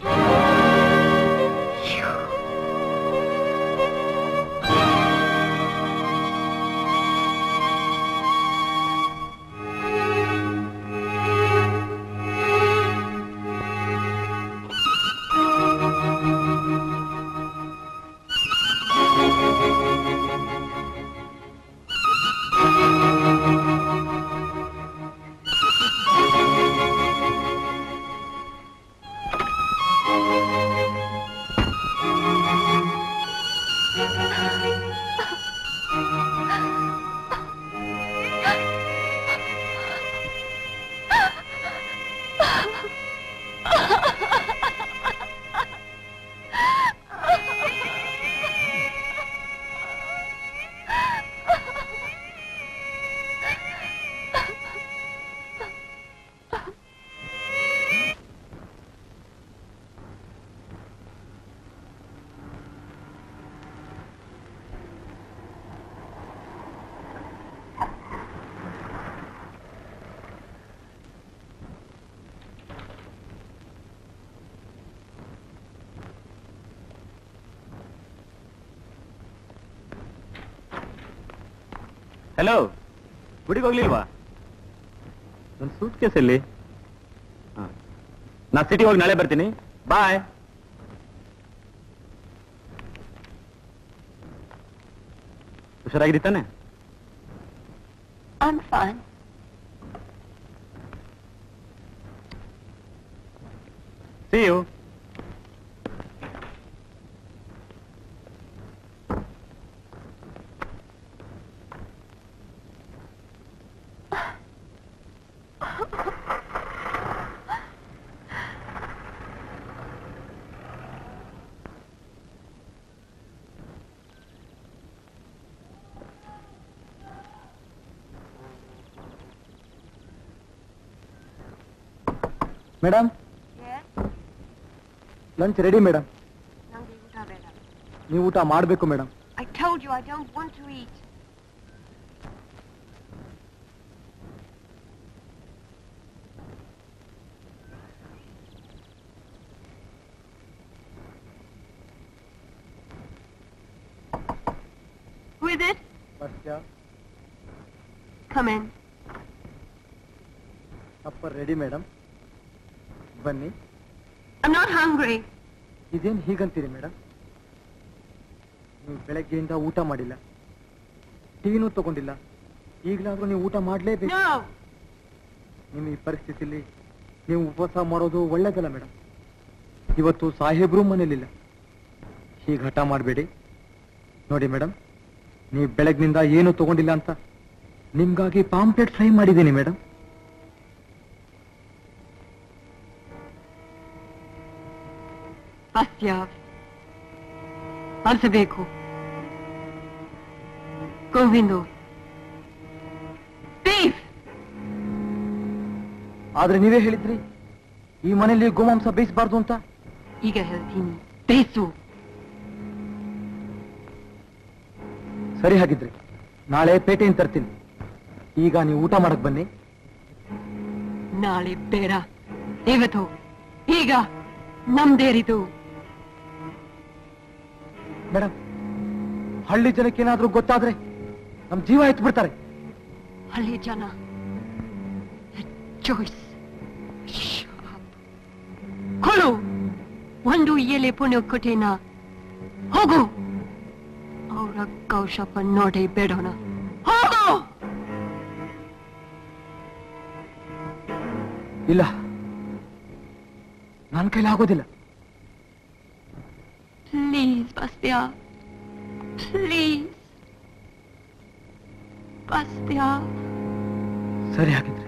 S8: ಹಲೋ ಗುಡಿಗೆ ಹೋಗ್ಲಿಲ್ವಾ ನನ್ನ ಸೂಟ್ ಕೇಸ್ ಎಲ್ಲಿ ಹಾ. ನಾ ಸಿಟಿ ಹೋಗಿ ನಾಳೆ ಬರ್ತೀನಿ ಬಾಯ್ ಹುಷಾರಾಗಿದ್ದಿ ತಾನೆ
S2: I'm fine.
S8: See you.
S11: Madam lunch ready madam
S2: ನಂಗೆ ಊಟ ಬೇಡ
S11: ನೀವು ಊಟ ಮಾಡಬೇಕು madam
S2: I told you I don't want to eat. Who is it? Come in.
S11: Supper ready madam ಬನ್ನಿ
S2: I'm not hungry.
S11: ಇದೇನು ಹೀಗಂತೀರಿ ಮೇಡಮ್ ನೀವು ಬೆಳಗ್ಗೆಯಿಂದ ಊಟ ಮಾಡಿಲ್ಲ ಟೀನೂ ತಗೊಂಡಿಲ್ಲ ಈಗಲಾದ್ರೂ ನೀವು ಊಟ ಮಾಡಲೇಬೇಕು
S2: No!
S11: ನಿಮ್ಮ ಈ ಪರಿಸ್ಥಿತಿಲಿ ನೀವು ಉಪವಾಸ ಮಾಡೋದು ಒಳ್ಳೇದಲ್ಲ ಮೇಡಮ್ ಇವತ್ತು ಸಾಹೇಬ್ರು ಮನೇಲಿಲ್ಲ ಹೀಗೆ ಹಠ ಮಾಡಬೇಡಿ ನೋಡಿ ಮೇಡಮ್ ನೀವು ಬೆಳಗ್ನಿಂದ ಏನು ತಗೊಂಡಿಲ್ಲ ಅಂತ ನಿಮ್ಗಾಗಿ ಪಾಂಪ್ಲೆಟ್ ಫ್ರೈ ಮಾಡಿದ್ದೀನಿ ಮೇಡಮ್
S2: ಪಸ್ಯ ಅರಿಸಬೇಕು ಗೋವಿಂದು ಬೀಫ್
S11: ಆದ್ರೆ ನೀವೇ ಹೇಳಿದ್ರಿ ಈ ಮನೆಯಲ್ಲಿ ಗೋಮಾಂಸ ಬೇಯಿಸಬಾರ್ದು ಅಂತ
S2: ಈಗ ಹೇಳ್ತೀನಿ ಬೇಸು
S11: ಸರಿ ಹಾಗಿದ್ರೆ ನಾಳೆ ಪೇಟೆಯಿಂದ ತರ್ತೀನಿ ಈಗ ನೀವು ಊಟ ಮಾಡಕ್ ಬನ್ನಿ
S2: ನಾಳೆ ಬೇಡ ಇವತ್ತು ಈಗ ನಮ್ದೇರಿದು
S11: ಮೇಡಮ್ ಹಳ್ಳಿ ಜನಕ್ಕೆ ಏನಾದ್ರೂ ಗೊತ್ತಾದ್ರೆ ನಮ್ ಜೀವ ಎತ್ತು ಬಿಡ್ತಾರೆ
S2: ಹಳ್ಳಿ ಜನ ಚಾಯ್ಸ್ ಕೊಡು ಒಂದು ಎಲೆ ಪುಣ್ಯ ಕೊಟ್ಟೇನ ಹೋಗು ಅವರ ಕೌಶಪ ನೋಡಿ ಬೇಡೋಣ ಹೋಗು
S11: ಇಲ್ಲ ನನ್ನ ಕೈಲಿ ಆಗೋದಿಲ್ಲ
S2: ಪ್ಲೀಸ್ ಬಸ್ತ್ಯಾ ಪ್ಲೀಸ್ ಬಾಸ್ತ್ಯಾ
S11: ಸರಿ ಹಾಗಿದ್ರೆ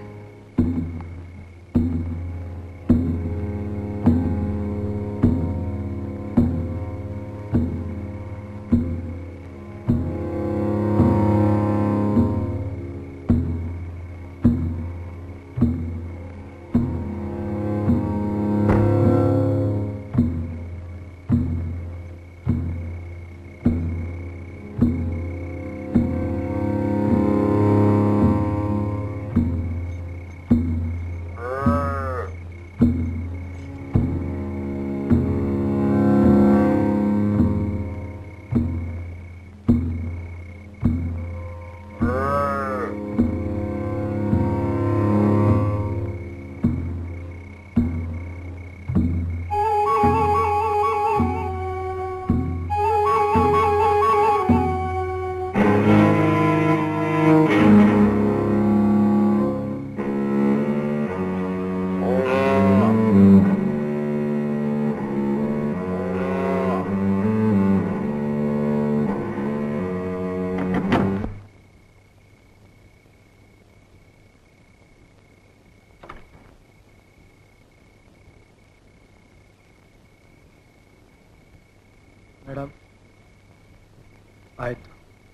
S11: ಮೇಡಮ್ ಆಯ್ತು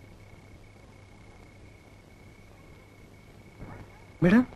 S11: ಮೇಡಮ್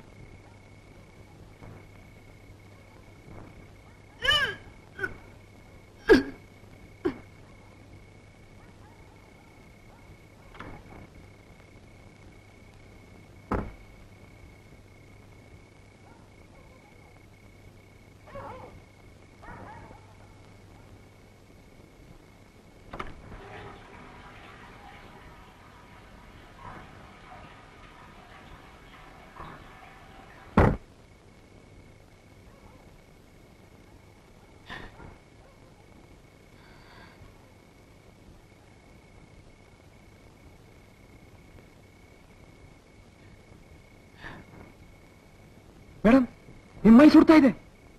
S11: ಮೇಡಮ್ ನಿಮ್ಮ ಮೈ ಸುಡ್ತಾ ಇದೆ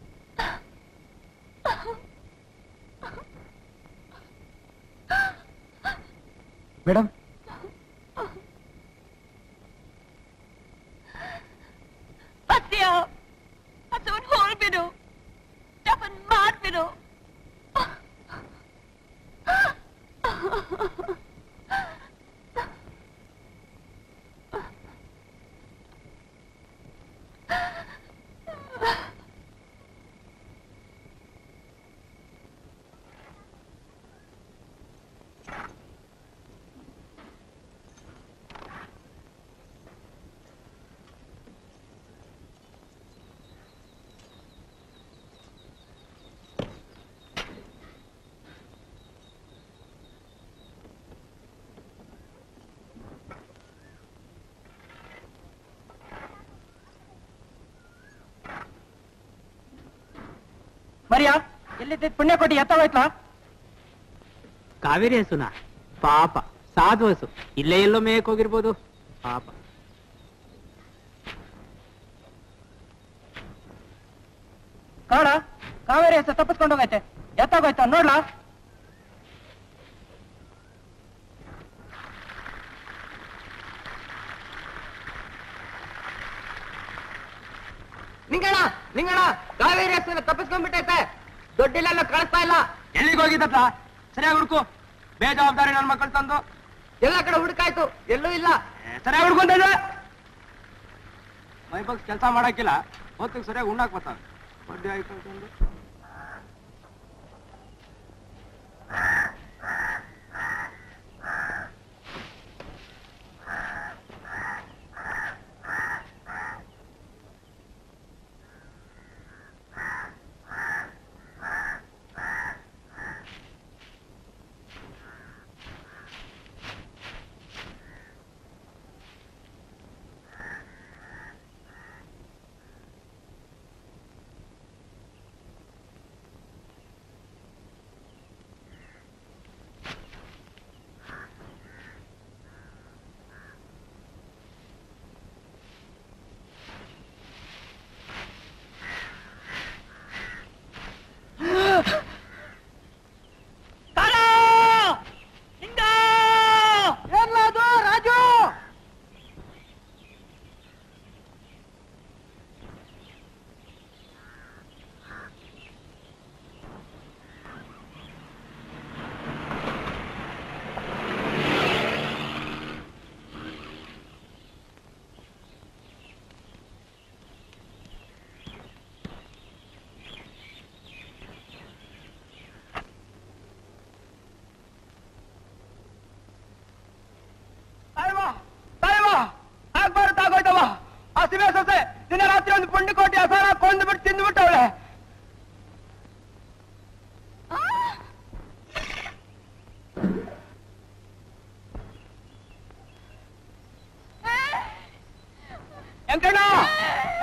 S11: ಮೇಡಮ್
S2: ಬಾಸ್ತ್ಯಾ ಅದು ಒಂದು ಹೋಲ್ಬಿಡು ಟಫನ್ ಮಾಡ್ಬಿಡು
S6: ಮರಿಯಾ ಎಲ್ಲಿದ್ದ ಪುಣ್ಯ ಕೊಟ್ಟಿ ಎತ್ತೋಯ್ತಾ
S15: ಕಾವೇರಿ ಹಸುನ ಪಾಪ ಸಾಧು ಹಸು ಇಲ್ಲೇ ಎಲ್ಲೋ ಮೇಯಕ್ ಹೋಗಿರ್ಬೋದು ಪಾಪ
S6: ಕಾಣ ಕಾವೇರಿ ಹೆಸರು ತಪ್ಪಿಸ್ಕೊಂಡು ಹೋಗೈತೆ ಎತ್ತಾಗೋಯ್ತಾ ನೋಡ್ಲಾ
S12: ನಿಂಗಣ ನಿಂಗಣ ಕಾವೇರಿ ಹೆಸರು ತಪ್ಪಿಸ್ಕೊಂಡ್ಬಿಟ್ಟೈತೆ ದೊಡ್ಡಿಲ್ಲೆಲ್ಲ ಕಳಿಸ್ತಾ ಇಲ್ಲ
S6: ಎಲ್ಲಿಗೆ ಹೋಗಿದ್ದತ್ತ ಸರಿಯಾಗಿ ಹುಡುಕು ಬೇಜವಾಬ್ದಾರಿ ನನ್ನ ಮಕ್ಕಳು ತಂದು
S12: ಎಲ್ಲ ಕಡೆ ಹುಡುಕಾಯ್ತು ಎಲ್ಲೂ ಇಲ್ಲ
S6: ಸರಿಯಾಗಿ ಹುಡ್ಕೊಂತ ಇದೆ ಮೈ ಬಗ್ಗೆ ಕೆಲಸ ಮಾಡಕ್ಕಿಲ್ಲ ಹೊತ್ತಿಗೆ ಸರಿಯಾಗಿ ಉಣ್ಣಾಕ್ ಬರ್ತಾವ ಬಡ್ಡಿ ಆಯ್ತು ಅಂತಂದು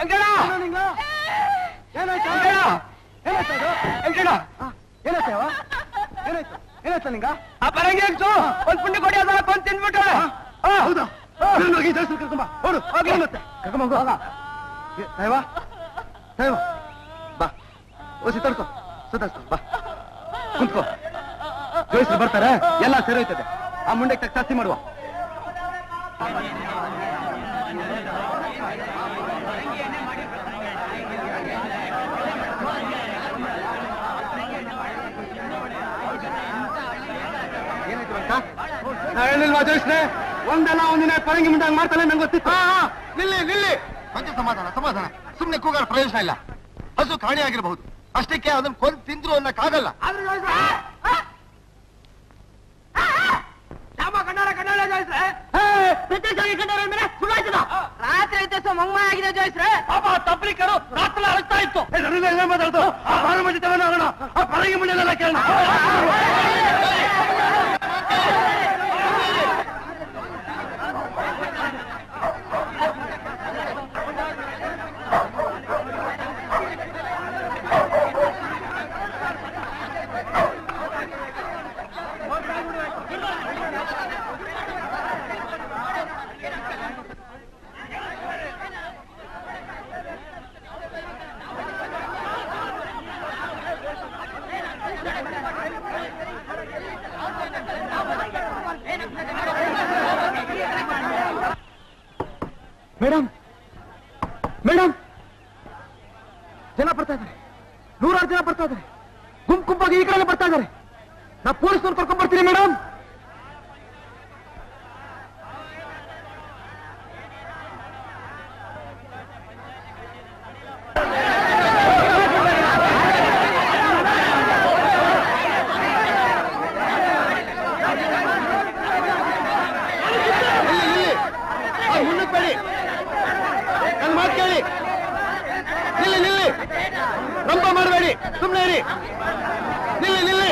S6: ವೆಂಕಣ್ಣ
S11: ಏನಾಯ್ತು ಏನಾಯ್ತು ಅದು
S6: ವೆಂಕಣ್ಣ
S11: ಏನಾಯ್ತು ಯಾವ? ಏನಾಯ್ತು ಏನಾಯ್ತು ನಿಂಗ
S6: ಆ ಪರಂಗಿ ಹೆಂಗ್ಸು ಒಂದ್ ಪುಂಡಿ ಕೊಡಿ ಅದನ್ನ ಬಂದು ತಿಂದ್ಬಿಟ್ಟಾಳೆ
S11: ಹೌದಾ ಹೋಗಿ ಜೋಯಿಸ್ರು ಕರ್ಕೊಂಬ ಹೊಡು ಹೋಗಿ ಮತ್ತೆ ಕರ್ಕೊಂಬ ಹೋಗು ಹೋಗ ದೈವ ದೈವ ಬಾ ಓಸಿ ತಡ್ಕೊ ಸುಧಾರಿಸ್ಕೊ ಬಾ ಕುಂತ್ಕೋ ಜೋಯಿಸ್ರು ಬರ್ತಾರೆ ಎಲ್ಲ ಸೇರೋಯ್ತದೆ ಆ ಮುಂಡೆಗೆ ತಕ್ಕ ಶಾಸ್ತಿ ಮಾಡುವ ಏನಾಯ್ತು ಅಂತ ಹೇಳಿಲ್ವಾ ಜೋಯಿಸ್ರೆ ಒಂದಲ್ಲ ಒಂದಿನ ಪರಂಗಿ ಮುಂದೆ ಹಂಗ್ ಮಾಡ್ತಾನೆ ನಂಗೆ ಗೊತ್ತಿತ್ತು
S4: ನಿಲ್ಲಿ ನಿಲ್ಲಿ ಕೊಂಚ ಸಮಾಧಾನ ಸಮಾಧಾನ ಸುಮ್ನೆ ಕೂಗಾಡ ಪ್ರಯೋಜನ ಇಲ್ಲ ಹಸು ಕಾಣೆಯಾಗಿರಬಹುದು ಅಷ್ಟಕ್ಕೆ ಅದನ್ನ ಕೊಂದು ತಿಂದ್ರು ಅನ್ನಕ್ಕಾಗಲ್ಲ
S6: ರಾತ್ರಿ ಐತೆ ಸೊ ಮಂಗ ಆಗಿದೆ ಜೋಯಿಸ್ರೆ ಪಾಪ ತಪ್ಪಲಿಕ್ಕರು ರಾತ್ರಿ ಅರಸ್ತಾ ಇತ್ತು
S11: ಮಾತಾಡ್ತು ಆ ಬಾರ ಮಟ್ಟಿತವನ್ನ ಆಗೋಣ ಆ ಪರಂಗಿ ಮುಂಡೆಲ್ಲ ಕೇಳೋಣ ಮೇಡಮ್ ಮೇಡಮ್ ಜನ ಬರ್ತಾ ಇದ್ದಾರೆ ನೂರಾರು ಜನ ಬರ್ತಾ ಇದ್ದಾರೆ ಗುಂಪು ಗುಂಪಾಗಿ ಈ ಕಡೆ ಬರ್ತಾ ಇದ್ದಾರೆ ನಾ ಪೊಲೀಸ್ನವ್ರು ಕರ್ಕೊಂಡ್ ಬರ್ತೀನಿ ಮೇಡಮ್ ಮುಂದಕ್ಕೆ ಬೇಡಿ ನನ್ನ ಮಾತು ಕೇಳಿ ನಿಲ್ಲಿ ನಿಲ್ಲಿ ರಂಪ ಮಾಡಬೇಡಿ ಸುಮ್ಮನೆ ಇರಿ ನಿಲ್ಲಿ ನಿಲ್ಲಿ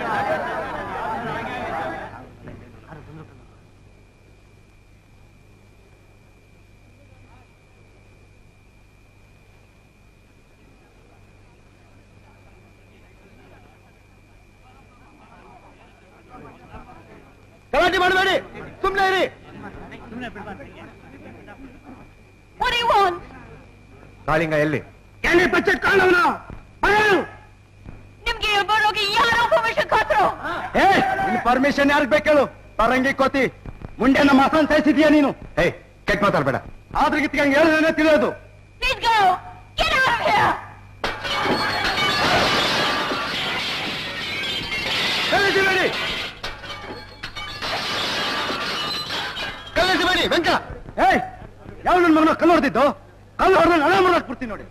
S11: ಗಲಾಟೆ ಮಾಡಬೇಡಿ ಸುಮ್ಮನೆ ಇರಿ
S2: What do you want?
S11: ಕಾಳಿಂಗ ಎಲ್ಲಿ
S6: ಎಣ್ಣೆ ಪಚ್ಚೆ ಕಾಣವನ
S2: ನಿಮ್ಗೆ ಇಲ್ಲಿ ಬರೋಕೆ ಯಾರೋ ಪರ್ಮಿಷನ್ ಕೊಟ್ರು
S11: ಏ ನಿನ್ ಪರ್ಮಿಷನ್ ಯಾರಿಗ್ ಬೇಕೇಳು ಪರಂಗಿ ಕೋತಿ ಮುಂಡೆ ನಮ್ಮ ಹಸನ್ ಸಾಯಿಸಿದ್ಯಾ ನೀನು ಏ ಕೆಟ್ಟ ಮಾತಾಡ್ಬೇಡ ಆದ್ರೆ ಗಿತ್ಕಂಗೆ ಹೇಳಿದ್ರೆ ತಿಳಿಯೋದು
S2: Please go! Get out of here!
S11: ಕಲ್ಲಿಸಬೇಡಿ ಕಲ್ಲಿಸಬೇಡಿ ವೆಂಕ ಏಯ್ ಯಾವ ನನ್ನ ಮಗನ ಕಲ್ಲು ಹೊಡೆದಿದ್ದು ಕಲ್ಲು ಹೊಡೆದ ನಳ ಮುರಿದಾಕ್ಬಿಡ್ತೀನಿ ನೋಡಿ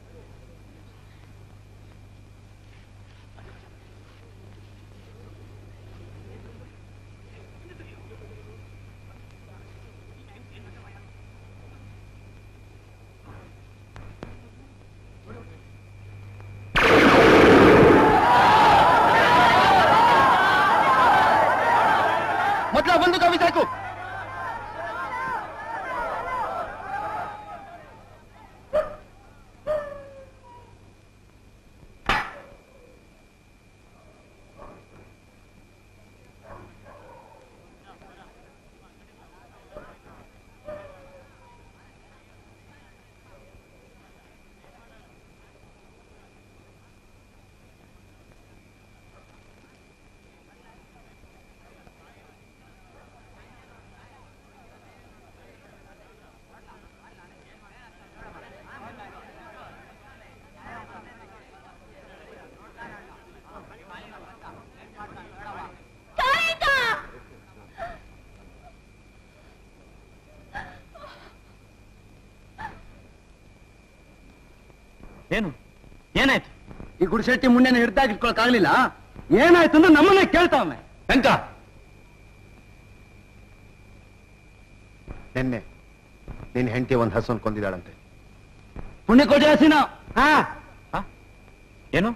S11: ಮೊದಲ ಒಂದು ಕವಿ ಸಾಕು ಏನು ಏನಾಯ್ತು ಈ ಗುಡಿಸೆಟ್ಟಿ ಮುಂಡೆನ ಹಿಡ್ದಾಗ ಇಟ್ಕೊಳಕ್ ಆಗ್ಲಿಲ್ಲ ಏನಾಯ್ತು ಅಂದ್ರೆ ನಮ್ಮನ್ನೇ ಕೇಳ್ತಾವನೆ ವೆಂಕ
S4: ನಿನ್ನೆ ನಿನ್ ಹೆಂಡತಿ ಒಂದ್ ಹಸುನ್ ಕೊಂದಿದ್ದಾಳಂತೆ
S11: ಪುಣ್ಯ ಕೊಡಿ ಹಸಿನ ಹಾ ಏನು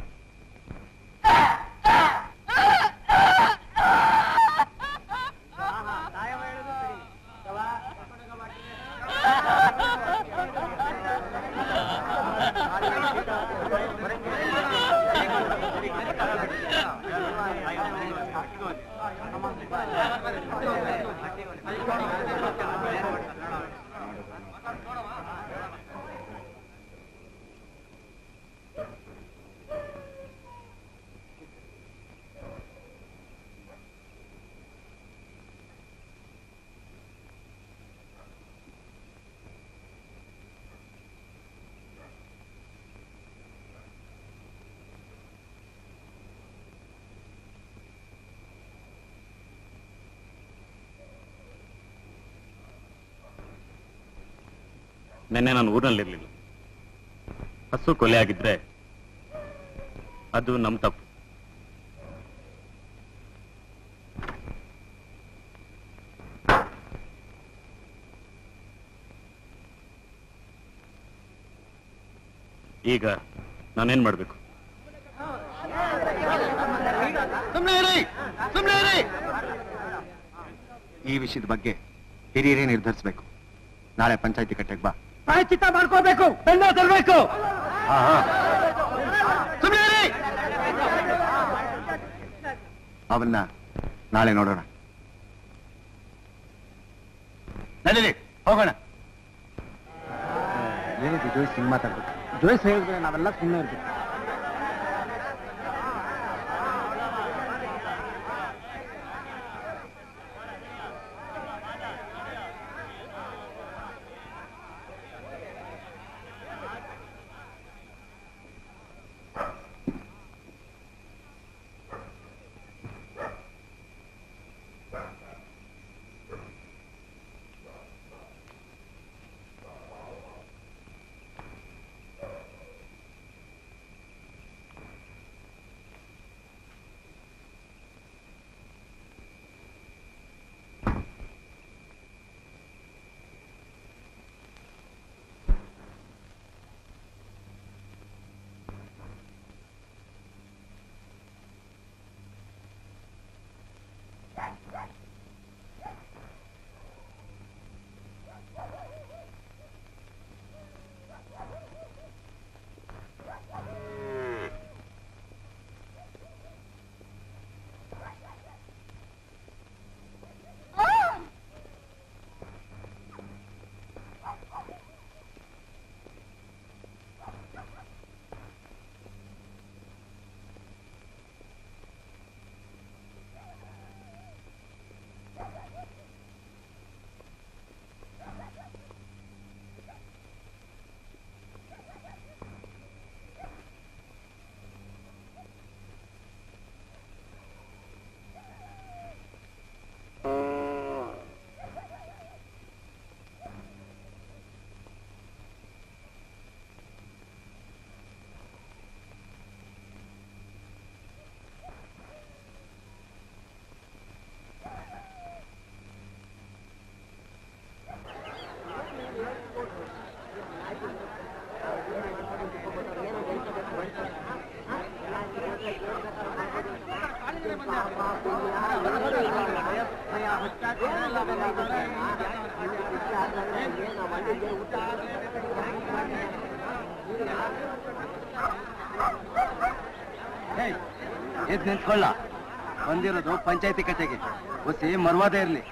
S8: ನಿನ್ನೆ ನಾನು ಊರಿನಲ್ಲಿರ್ಲಿಲ್ಲ ಹಸು ಕೊಲೆ ಆಗಿದ್ರೆ ಅದು ನಮ್ಮ ತಪ್ಪು ಈಗ ನಾನೇನ್ ಮಾಡ್ಬೇಕು
S4: ಸುಮ್ನೆ ಇರಿ ಸುಮ್ನೆ ಇರಿ ಈ ವಿಷಯದ ಬಗ್ಗೆ ಹಿರಿಯರೇ ನಿರ್ಧರಿಸಬೇಕು ನಾಳೆ ಪಂಚಾಯತಿ ಕಟ್ಟೆಗೆ ಬಾ
S5: ಪ್ರಾಯಶ್ಚಿತ್ತ ಮಾಡ್ಕೋಬೇಕು ಬೆನ್ನ ತರಬೇಕು
S4: ಹಾ ಹಾ ಸುಮ್ನೆ ಇರಿ ಅವನ್ನ ನಾಳೆ ನೋಡೋಣ ನಡೀರಿ ಹೋಗೋಣ
S3: ಏನಿದೆ ಜೋಯ್ಸ್ ಹಿಂಗ್ ಮಾತಾಡ್ಬೇಕು ಜೋಯ್ಸ್ ಹೇಳಿದ್ರೆ ನಾವೆಲ್ಲ ಸುಮ್ಮನೆ ಇರ್ಬೇಕು ಎದ್ ನಿಂತ್ಕೊಳ್ಳ ಬಂದಿರೋದು ಪಂಚಾಯತಿ ಕಟ್ಟೆಗೆ ಒಸಿ ಮರ್ವಾದೆ ಇರ್ಲಿ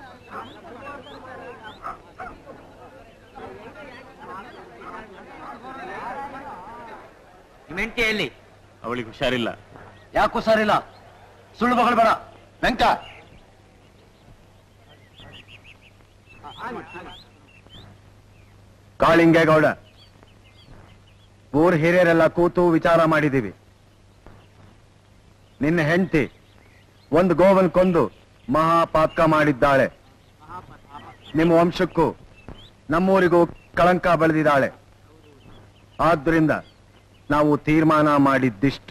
S7: ಮೆಂಟಿಯಲ್ಲಿ
S8: ಅವಳಿಗೆ ಹುಷಾರಿಲ್ಲ
S3: ಯಾಕೂ ಸರಿಲ್ಲ ಸುಳ್ಳು ಮಗಳು ಬೇಡ ವೆಂಕ
S14: ಕಾಳಿಂಗೇಗೌಡ ಊರ್ ಹಿರಿಯರೆಲ್ಲ ಕೂತು ವಿಚಾರ ಮಾಡಿದೀವಿ ನಿನ್ನ ಹೆಂಡತಿ ಒಂದು ಗೋವನ್ ಕೊಂದು ಮಹಾಪಾತಕ ಮಾಡಿದ್ದಾಳೆ ನಿಮ್ಮ ವಂಶಕ್ಕೂ ನಮ್ಮೂರಿಗೂ ಕಳಂಕ ಬೆಳೆದಿದ್ದಾಳೆ ಆದ್ರಿಂದ ನಾವು ತೀರ್ಮಾನ ಮಾಡಿದ್ದಿಷ್ಟು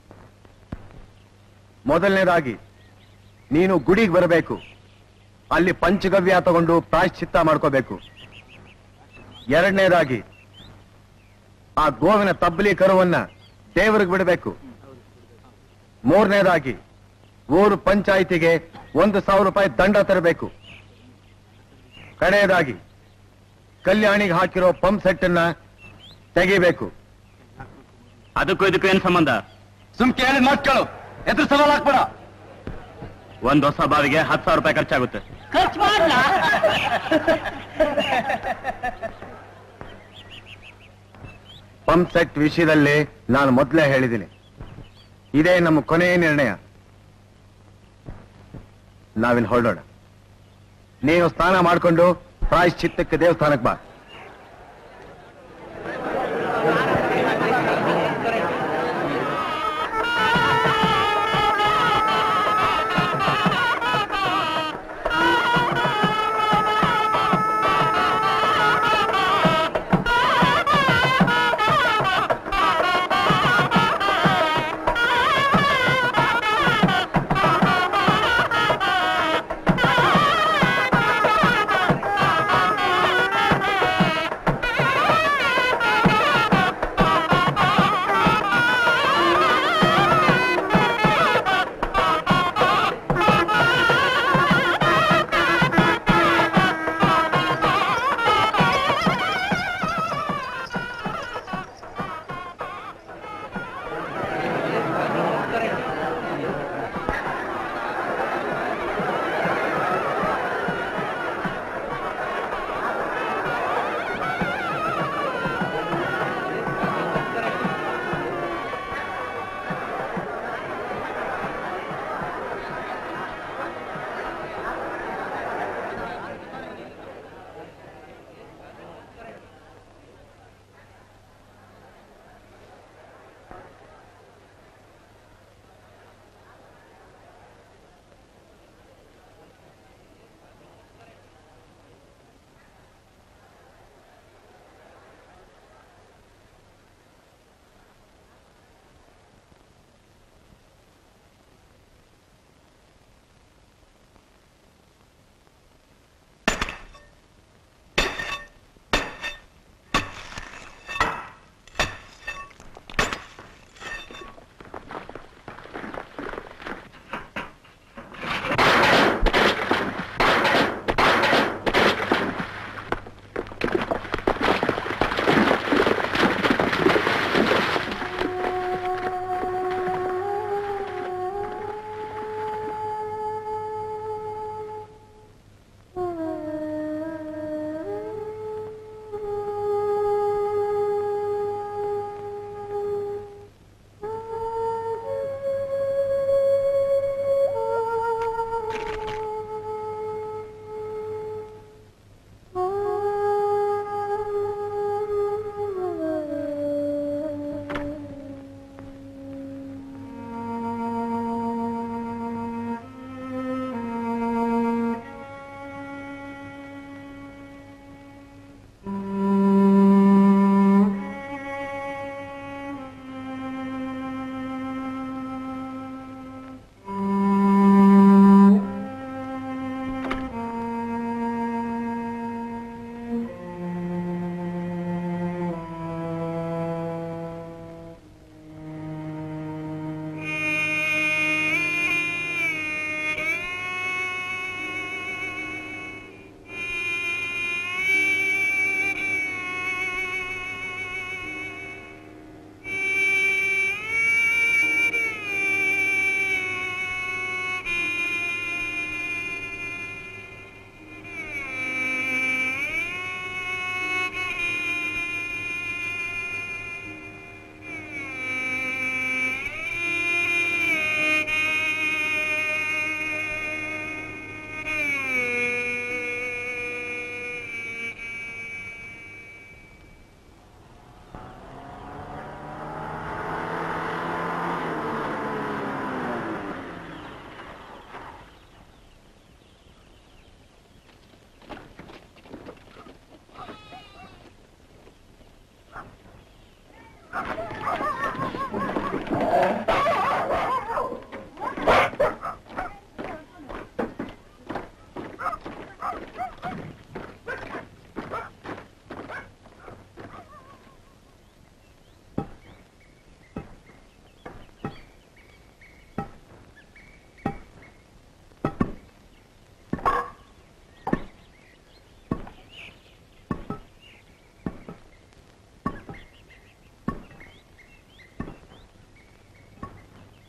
S14: ಮೊದಲನೇದಾಗಿ ನೀನು ಗುಡಿಗೆ ಬರಬೇಕು ಅಲ್ಲಿ ಪಂಚಗವ್ಯ ತಗೊಂಡು ಪ್ರಾಯಶ್ಚಿತ್ತ ಮಾಡ್ಕೋಬೇಕು ಎರಡನೇದಾಗಿ ಆ ಗೋವಿನ ತಬ್ಬಲಿ ಕರುವನ್ನ ದೇವರಿಗೆ ಬಿಡಬೇಕು ಮೂರನೇದಾಗಿ ಊರು ಪಂಚಾಯಿತಿಗೆ ಒಂದು ಸಾವಿರ ರೂಪಾಯಿ ದಂಡ ತರಬೇಕು ಕಡೆಯದಾಗಿ ಕಲ್ಯಾಣಿಗೆ ಹಾಕಿರೋ ಪಂಪ್ ಸೆಟ್ ಅನ್ನ ತೆಗಿಬೇಕು
S8: ಅದಕ್ಕೂ ಇದಕ್ಕೂ ಏನ್ ಸಂಬಂಧ
S3: ಸುಮ್ ಕೇಳಿದ ಮಾತು ಕೇಳು ಎದುರು ಸವಾಲ್ ಹಾಕ್ಬೇಡ
S8: ಒಂದ್ ಹೊಸ ಬಾವಿಗೆ ಹತ್ತು ಸಾವಿರ ರೂಪಾಯಿ ಖರ್ಚಾಗುತ್ತೆ
S5: ಖರ್ಚು ಮಾಡ್ಲಾ
S14: ಪಂಪ್ ಸೆಟ್ ವಿಷಯದಲ್ಲಿ ನಾನು ಮೊದಲೇ ಹೇಳಿದ್ದೀನಿ ಇದೇ ನಮ್ಮ ಕೊನೆಯ ನಿರ್ಣಯ ನಾವಿಲ್ಲಿ ಹೊರಡೋಣ ನೀನು ಸ್ನಾನ ಮಾಡಿಕೊಂಡು ಪ್ರಾಯಶ್ಚಿತ್ತಕ್ಕೆ ದೇವಸ್ಥಾನಕ್ಕೆ ಬಾ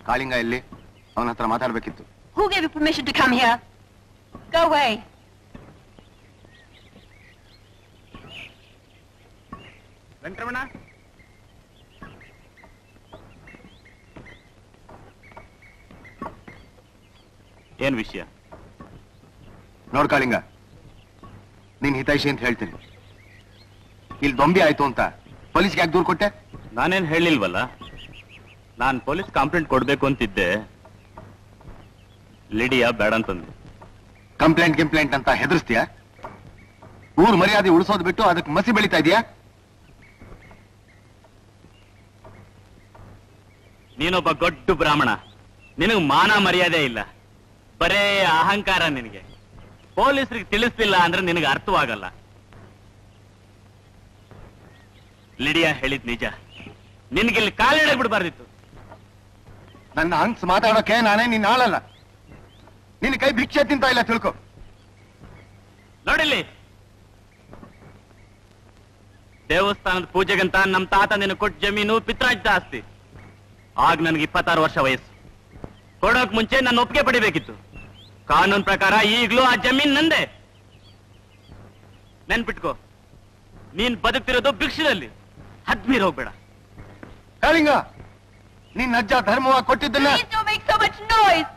S4: ಕಾಳಿಂಗ ಎಲ್ಲಿ ಅವನ ಹತ್ರ ಮಾತಾಡ್ಬೇಕಿತ್ತು
S2: Who gave you permission to come here? Go away.
S8: Venkataramana ಏನ್ ವಿಷಯ
S4: ನೋಡ್ ಕಾಳಿಂಗ ನೀನ್ ಹಿತೈಷಿ ಅಂತ ಹೇಳ್ತೀನಿ ಇಲ್ಲಿ ದೊಂಬಿ ಆಯ್ತು ಅಂತ ಪೊಲೀಸ್ಗೆ ಯಾಕೆ ದೂರ್ ಕೊಟ್ಟೆ
S8: ನಾನೇನ್ ಹೇಳಿಲ್ವಲ್ಲ ನಾನ್ ಪೊಲೀಸ್ ಕಂಪ್ಲೇಂಟ್ ಕೊಡ್ಬೇಕು ಅಂತಿದ್ದೆ ಲಿಡಿಯಾ ಬೇಡ ಅಂತಂದು
S4: ಕಂಪ್ಲೇಂಟ್ ಗಿಂಪ್ಲೇಂಟ್ ಅಂತ ಹೆದರ್ಸ್ತೀಯ ಊರ್ ಮರ್ಯಾದೆ ಉಳಿಸೋದ್ ಬಿಟ್ಟು ಅದಕ್ಕೆ ಮಸಿ ಬೆಳಿತಾ ಇದೀಯಾ
S8: ನೀನೊಬ್ಬ ಗೊಡ್ಡು ಬ್ರಾಹ್ಮಣ ನಿನಗ್ ಮಾನ ಮರ್ಯಾದೆ ಇಲ್ಲ ಬರೇ ಅಹಂಕಾರ ನಿನಗೆ ಪೊಲೀಸರಿಗೆ ತಿಳಿಸ್ತಿಲ್ಲ ಅಂದ್ರೆ ನಿನಗೆ ಅರ್ಥವಾಗಲ್ಲ ಲಿಡಿಯಾ ಹೇಳಿದ್ ನಿಜ ನಿನ್ಗಿಲ್ಲಿ ಕಾಲಿಡ ಬಿಡಬಾರ್ದಿತ್ತು
S4: ನನ್ನ ಹಂಗ್ಸ್ ಮಾತಾಡೋಕೆ ನಾನೇ ನಿನ್ನ ಆಳಲ್ಲ ನಿನ್ನ ಕೈ ಭಿಕ್ಷೆ ತಿಂತ ಇಲ್ಲ ತಿಳ್ಕೊ
S8: ನೋಡಿಲ್ಲಿ ದೇವಸ್ಥಾನದ ಪೂಜೆಗಂತ ನಮ್ ತಾತ ನಿನ್ನ ಕೊಟ್ಟ ಜಮೀನು ಪಿತ್ರಾಜಿತ ಆಸ್ತಿ ಆಗ ನನಗೆ ಇಪ್ಪತ್ತಾರು ವರ್ಷ ವಯಸ್ಸು ಕೊಡೋಕ್ ಮುಂಚೆ ನನ್ನ ಒಪ್ಪಿಗೆ ಪಡಿಬೇಕಿತ್ತು ಕಾನೂನ್ ಪ್ರಕಾರ ಈಗ್ಲೂ ಆ ಜಮೀನ್ ನಂದೆ ನೆನ್ಪಿಟ್ಕೋ ನೀನ್ ಬದುಕ್ತಿರೋದು ಭಿಕ್ಷದಲ್ಲಿ ಹದ್ಮೀರ್ ಹೋಗ್ಬೇಡ
S4: ಕಾಳಿಂಗ ನಿನ್ನ ಅಜ್ಜ ಧರ್ಮವಾಗಿ ಕೊಟ್ಟಿದ್ದನ್ನ
S2: Please don't make so much noise.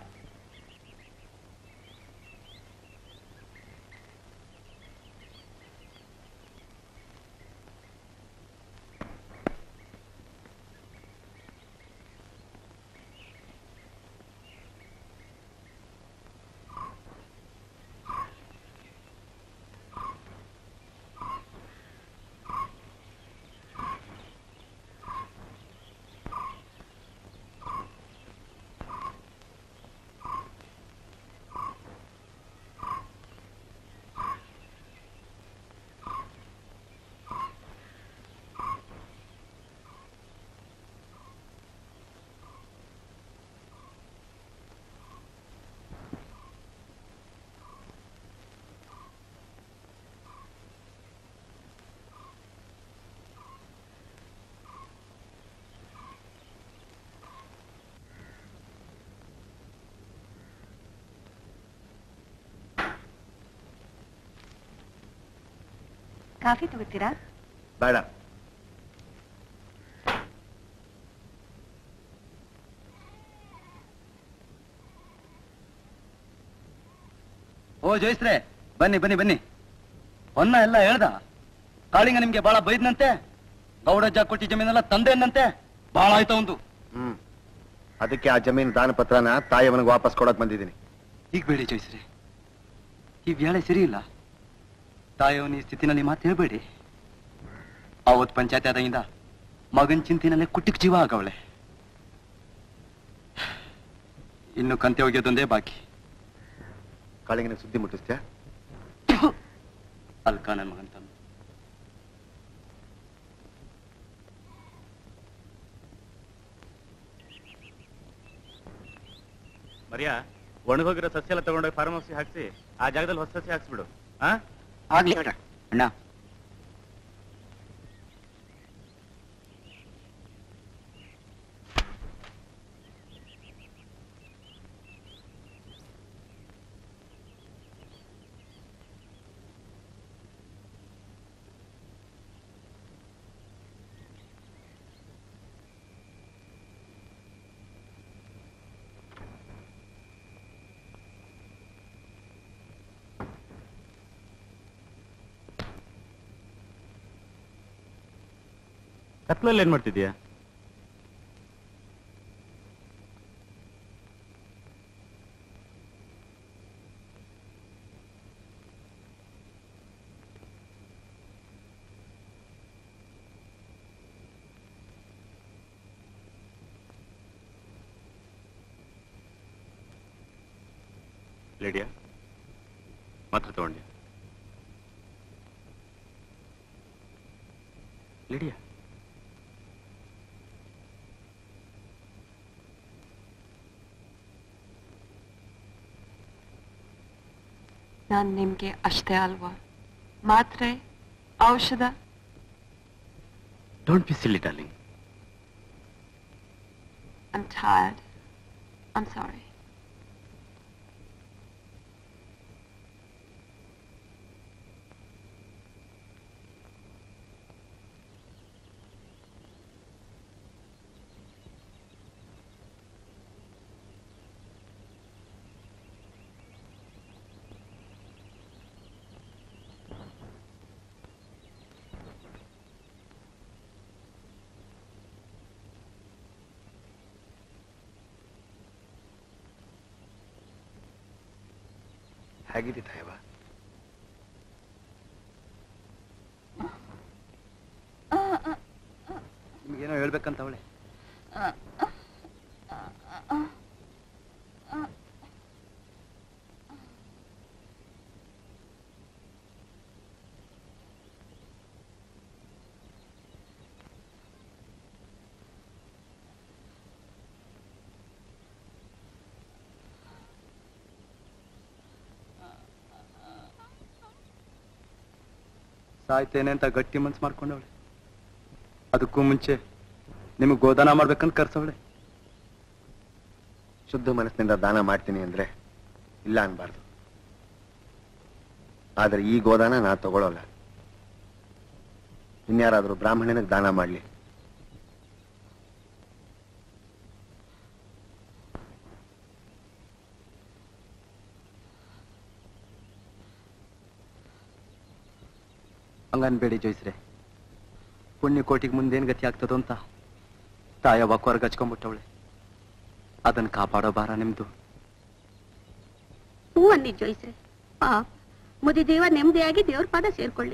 S2: Coffee ತಗೋತೀರಾ
S4: ಬೇಡ
S3: ಓ ಜಯಶ್ರೇ ಬನ್ನಿ ಬನ್ನಿ ಬನ್ನಿ ಹೊನ್ನ ಎಲ್ಲ ಹೇಳ್ದ ಕಾಳಿಂಗ ನಿಮ್ಗೆ ಬಹಳ ಬೈದ್ನಂತೆ ಗೌಡಜ್ಜ ಕೊಟ್ಟಿ ಜಮೀನೆಲ್ಲ ತಂದೆನ್ನಂತೆ ಬಹಳ ಆಯ್ತು ಒಂದು
S4: ಹ್ಮ್ ಅದಕ್ಕೆ ಆ ಜಮೀನು ದಾನ ಪತ್ರನ ತಾಯಿಯವನಿಗೆ ವಾಪಸ್ ಕೊಡಕ್ ಬಂದಿದ್ದೀನಿ
S3: ಈಗ ಬೇಡಿ ಜಯಶ್ರೀ ಈ ವೇಳೆ ಸರಿ ಇಲ್ಲ ತಾಯಿಯವನ ಈ ಸ್ಥಿತಿನಲ್ಲಿ ಮಾತು ಹೇಳ್ಬೇಡಿ ಅವತ್ ಪಂಚಾಯತ್ ಆದಾಗಿಂದ ಮಗನ್ ಚಿಂತಿನಲ್ಲೇ ಕುಟ್ಟಿಕ್ ಜೀವ ಆಗವಳೆ ಇನ್ನು ಕಂತೆ ಒಗೆಯೋದೊಂದೇ ಬಾಕಿ
S4: ಕಾಳಿಂಗನ ಸುದ್ದಿ ಮುಟ್ಟಿಸ್ತ್ಯಾ
S3: ಅಲ್ಕ ನನ್ ಮಗನ್ ತಮ್ಮ
S8: ಮರಿಯಾ ಒಣಗೋಗಿರೋ ಸಸ್ಯ ಎಲ್ಲ ತಗೊಂಡೋಗಿ ಫಾರ್ಮ್ ಹೌಸ್ ಹಾಕ್ಸಿ ಆ ಜಾಗದಲ್ಲಿ ಹೊಸ ಸಸ್ಯ ಹಾಕ್ಸ್ಬಿಡು ಹಾ
S3: ಆಗ್ಲಿ ಅಣ್ಣ
S8: ಕತ್ಲಲ್ಲಿ ಏನ್ ಮಾಡ್ತಿದ್ಯಾ ಲೇಡಿಯಾ ಮಾತ್ರ ತಗೊಂಡಿ ಲಿಡಿಯಾ
S16: ನಾನ್ ನಿಮ್ಗೆ ಅಷ್ಟೇ ಅಲ್ವಾ ಮಾತ್ರೆ ಔಷಧ
S8: don't be silly darling
S16: I'm tired. I'm sorry.
S14: ಹೇಗಿದೆ ತಾಯವ
S3: ನಿಮ್ಗೇನೋ ಹೇಳ್ಬೇಕಂತ ಅವಳೆ ಸಾಯ್ತೇನೆ ಅಂತ ಗಟ್ಟಿ ಮನ್ಸು ಮಾಡ್ಕೊಂಡವಳೆ ಅದಕ್ಕೂ ಮುಂಚೆ ನಿಮಗೆ ಗೋದಾನ ಮಾಡ್ಬೇಕಂತ ಕರ್ಸವಳೆ
S14: ಶುದ್ಧ ಮನಸ್ಸಿನಿಂದ ದಾನ ಮಾಡ್ತೀನಿ ಅಂದ್ರೆ ಇಲ್ಲ ಅನ್ಬಾರ್ದು ಆದ್ರೆ ಈ ಗೋದಾನ ನಾ ತಗೊಳ್ಳೋಲ್ಲ ಇನ್ಯಾರಾದ್ರೂ ಬ್ರಾಹ್ಮಣನಿಗೆ ದಾನ ಮಾಡ್ಲಿ
S3: ಹಂಗನ್ಬೇಡಿ ಜೋಯಿಸ್ರೆ ಪುಣ್ಯ ಕೋಟಿಗೆ ಮುಂದೇನ್ ಗತಿ ಆಗ್ತದೋ ಅಂತ ತಾಯವ್ವ ಕೊರಗ ಹಚ್ಕೊಂಡ್ಬಿಟ್ಟವಳೆ ಅದನ್ನ ಕಾಪಾಡೋ ಭಾರ ನಿಮ್ದು
S9: ಹೂ ಅನ್ನಿ ಜೋಯಿಸ್ರೆ ಪಾಪ ಮುದಿ ದೇವ ನೆಮ್ಮದಿಯಾಗಿ ದೇವ್ರ ಪಾದ ಸೇರ್ಕೊಳ್ಳಿ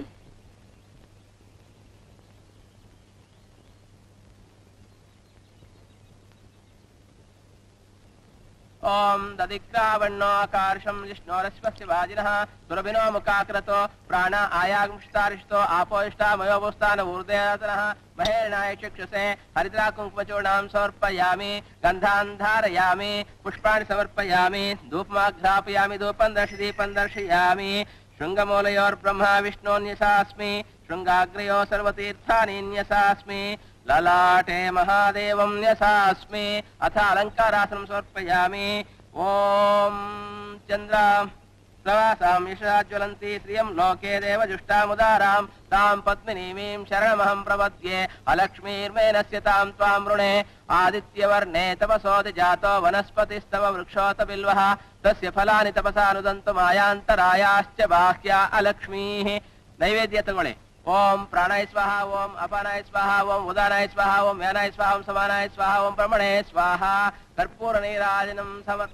S6: ಓಂ ದದಿಗ್ರಾವಣ್ಣಾಕಾರ್ಷಂ ವಿಷ್ಣೋರಸ್ವಸ್ಯ ವಾಜಿನಃ ಸುರಭಿನೋ ಮುಖಾಕೃತೋ ಪ್ರಾಣ ಆಯಾಗುಂಷ್ಟಾರಿಷ್ಟೋ ಆಪೋಷ್ಟಾಮಯೋಪಸ್ಥಾನ ಊರ್ದೇತನಃ ಮಹೇರಣಾಯ ಚಕ್ಷುಷೆ ಹರಿದ್ರಾ ಕುಂಕುಮಚೂರ್ಣಾಂ ಸಮರ್ಪಯಾಮಿ ಗಂಧಾನ್ ಧಾರಯಾಮಿ ಪುಷ್ಪಾಣಿ ಸಮರ್ಪಯಾಮಿ ಧೂಪಮಾಘ್ರಾಪಯಾಮಿ ಧೂಪಂ ದರ್ಶಿ ದೀಪಂ ದರ್ಶಯಾಮಿ ಶೃಂಗಮೂಲಯೋರ್ಬ್ರಹ್ಮ ವಿಷ್ಣೋನ್ಯಸಾಸ್ಮಿ ಶೃಂಗಾಗ್ರಯೋ ಸರ್ವತೀರ್ಥಾನಿ ನ್ಯಸಾಸ್ಮಿ ललाटे महादेवं न्यसास्मि अथ अलङ्कारासनं समर्पयामि ॐ चन्द्रा प्रवासां यशाज्वलन्ति श्रियं लोके देवजुष्टामुदारां तां पद्मिनीमीं शरणमहं प्रपद्ये अलक्ष्मीर्मेनस्य तां त्वां वृणे आदित्यवर्णे तपसोऽधि जातो वनस्पतिस्तव वृक्षोत बिल्वः तस्य फलानि तपसानुदन्तु मायान्तरायाश्च बाह्या अलक्ष्मीः नैवेद्य तಗೊಳ್ಳಿ ಓಂ ಪ್ರಾಣಾಯ ಸ್ವಾಹ ಓಂ ಅಪಾನಾಯ ಸ್ವಾಹ ಓಂ ಉದಾನಾಯ ಸ್ವಾಹ ಓಂ ವ್ಯಾನಾಯ ಸ್ವಾಹ ಓಂ ಸಮಾನಾಯ ಸ್ವಾಹ ಓಂ ಬ್ರಹ್ಮಣೇ ಸ್ವಾಹ ಕರ್ಪೂರ ನೀರಾಜನಂ ಸಮರ್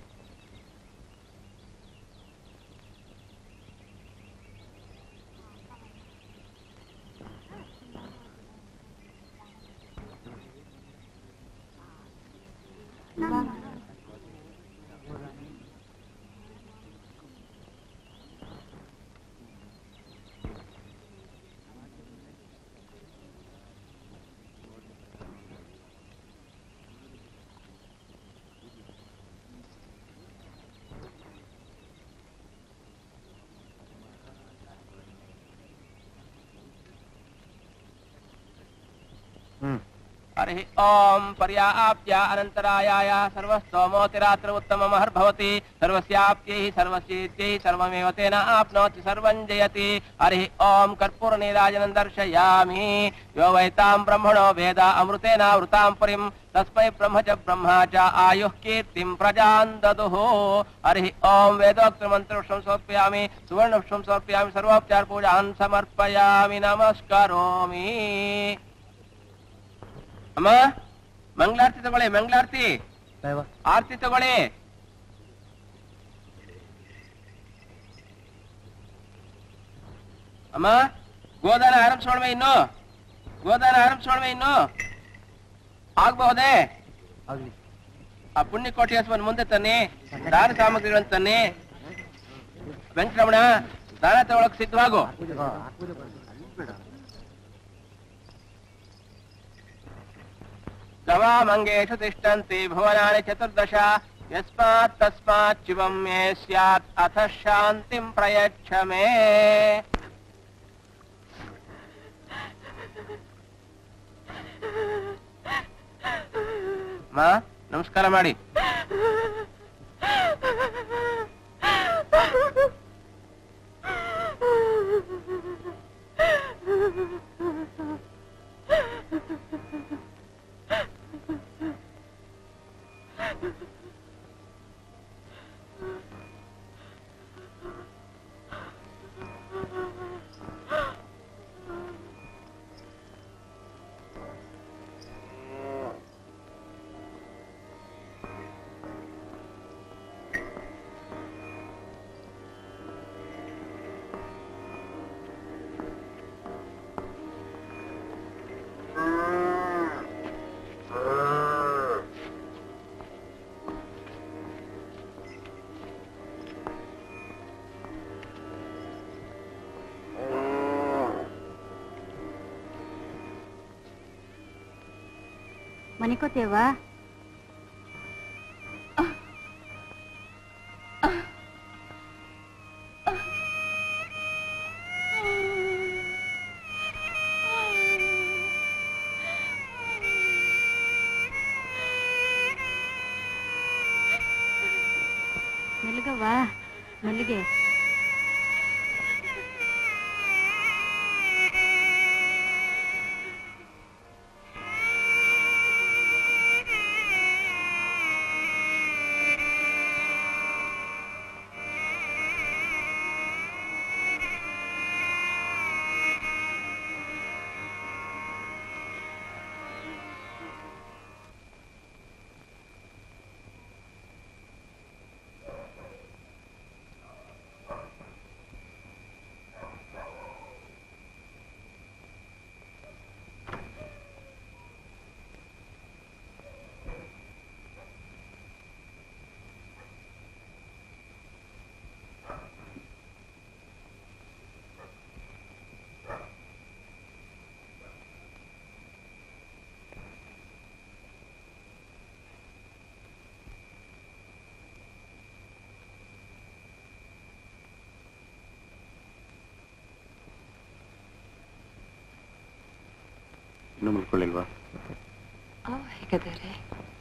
S6: हरिः ॐ पर्याप्त्या अनन्तरायाय सर्वस्तोमोतिरात्र उत्तममहर्भवति सर्वस्याप्त्यै सर्वस्येत्यै सर्वमेव तेन आप्नोति सर्वं जयति हरिः ॐ कर्पूरनीराजनं दर्शयामि यो वैतां ब्रह्मणो वेद अमृतेनावृतां पुरीं तस्मै ब्रह्म च ब्रह्मा च आयुः कीर्तिं प्रजां ददुः हरिः ॐ वेदोक्तमन्त्रपुष्पं समर्पयामि सुवर्णपुष्पं समर्पयामि सर्वोपचारपूजान् समर्पयामि नमस्करोमि ಅಮ್ಮ ಮಂಗಳಾರತಿ ತಗೊಳ್ಳಿ ಮಂಗಳಾರತಿ ಆರತಿ ತಗೊಳ್ಳಿ ಅಮ್ಮ ಗೋದಾನ ಆರಂಭಿಸೋಣ ಇನ್ನು ಗೋದಾನ ಆರಂಭಿಸೋಣ ಇನ್ನು ಆಗ್ಬಹುದೇ ಆ ಪುಣ್ಯಕೋಟಿ ಹಸುವನ್ನು ಮುಂದೆ ತನ್ನಿ ದಾನ ಸಾಮಗ್ರಿಗಳನ್ನು ತನ್ನಿ ವೆಂಕಟರಮಣ ದಾನ ತಗೊಳಕ್ ಸಿದ್ಧವಾಗು गवामङ्गेषु तिष्ठन्ति भुवनानि चतुर्दश यस्मात् तस्मात् शिवं मे स्यात् अथ शान्तिं प्रयच्छ मे ಮಾ ನಮಸ್ಕಾರ ಮಾಡಿ
S9: ಮನಿಕೋತೇವಾ ಮೆಲ್ಗವ್ವ ಮೆಲ್ಗೆ
S8: ಇನ್ನೂ ಮಲ್ಕೊಳ್ಳಿಲ್ವಾ
S16: ಓ ಹೇಗಿದ್ದಾರೆ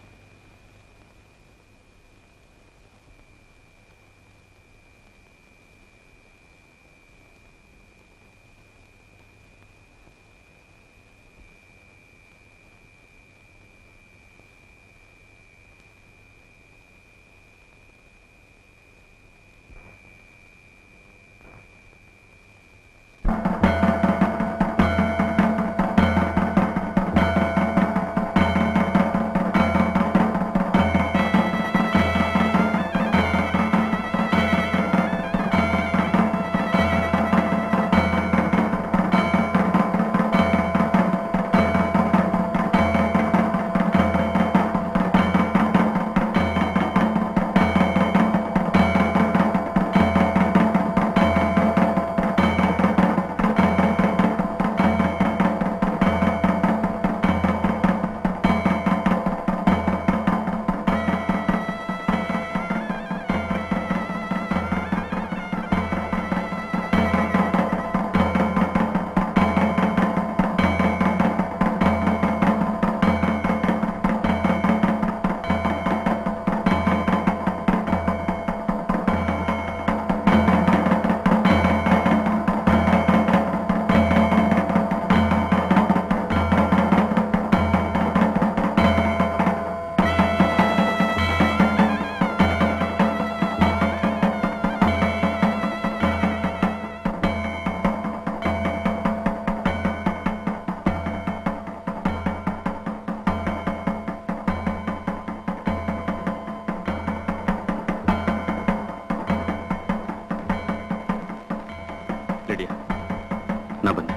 S8: ರೆಡಿಯಾ ನಾ ಬಂದೆ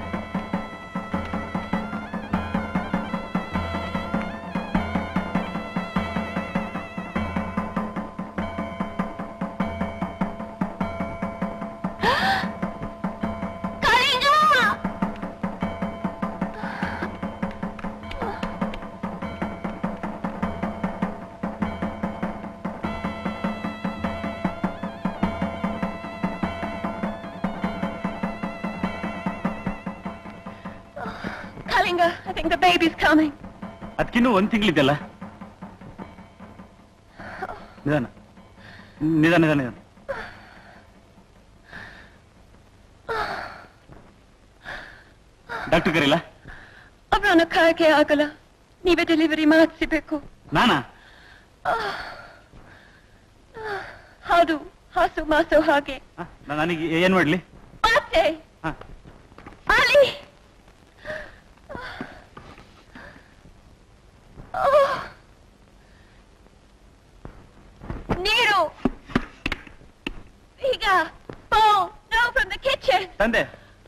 S2: Kalinga, I think the baby's coming.
S8: ಅದಕ್ಕಿನ್ನೂ ಒಂದ್ ತಿಂಗಳಿದೆಯಲ್ಲ ನಿಧಾನ ನಿಧಾನ ನಿಧಾನ ನಿಧಾನ ಡಾಕ್ಟರ್ ಕರೀಲ
S2: ಅವರನ್ನ ಕಾಯಕ್ಕೆ ಆಗಲ್ಲ ನೀವೇ ಡೆಲಿವರಿ ಮಾಡಿಸಬೇಕು
S8: ನಾನಾ
S2: ಹೌದು ಹಾಸು ಮಾಸು ಹಾಗೆ
S8: ನಾ- ನನಗೆ ಏನ್ ಮಾಡ್ಲಿ
S2: ಆಸೆ
S8: ಹಾ.
S2: ಆಲಿ ನೀರು ಈಗ Oh, no, from the kitchen.
S8: ತಂದೆ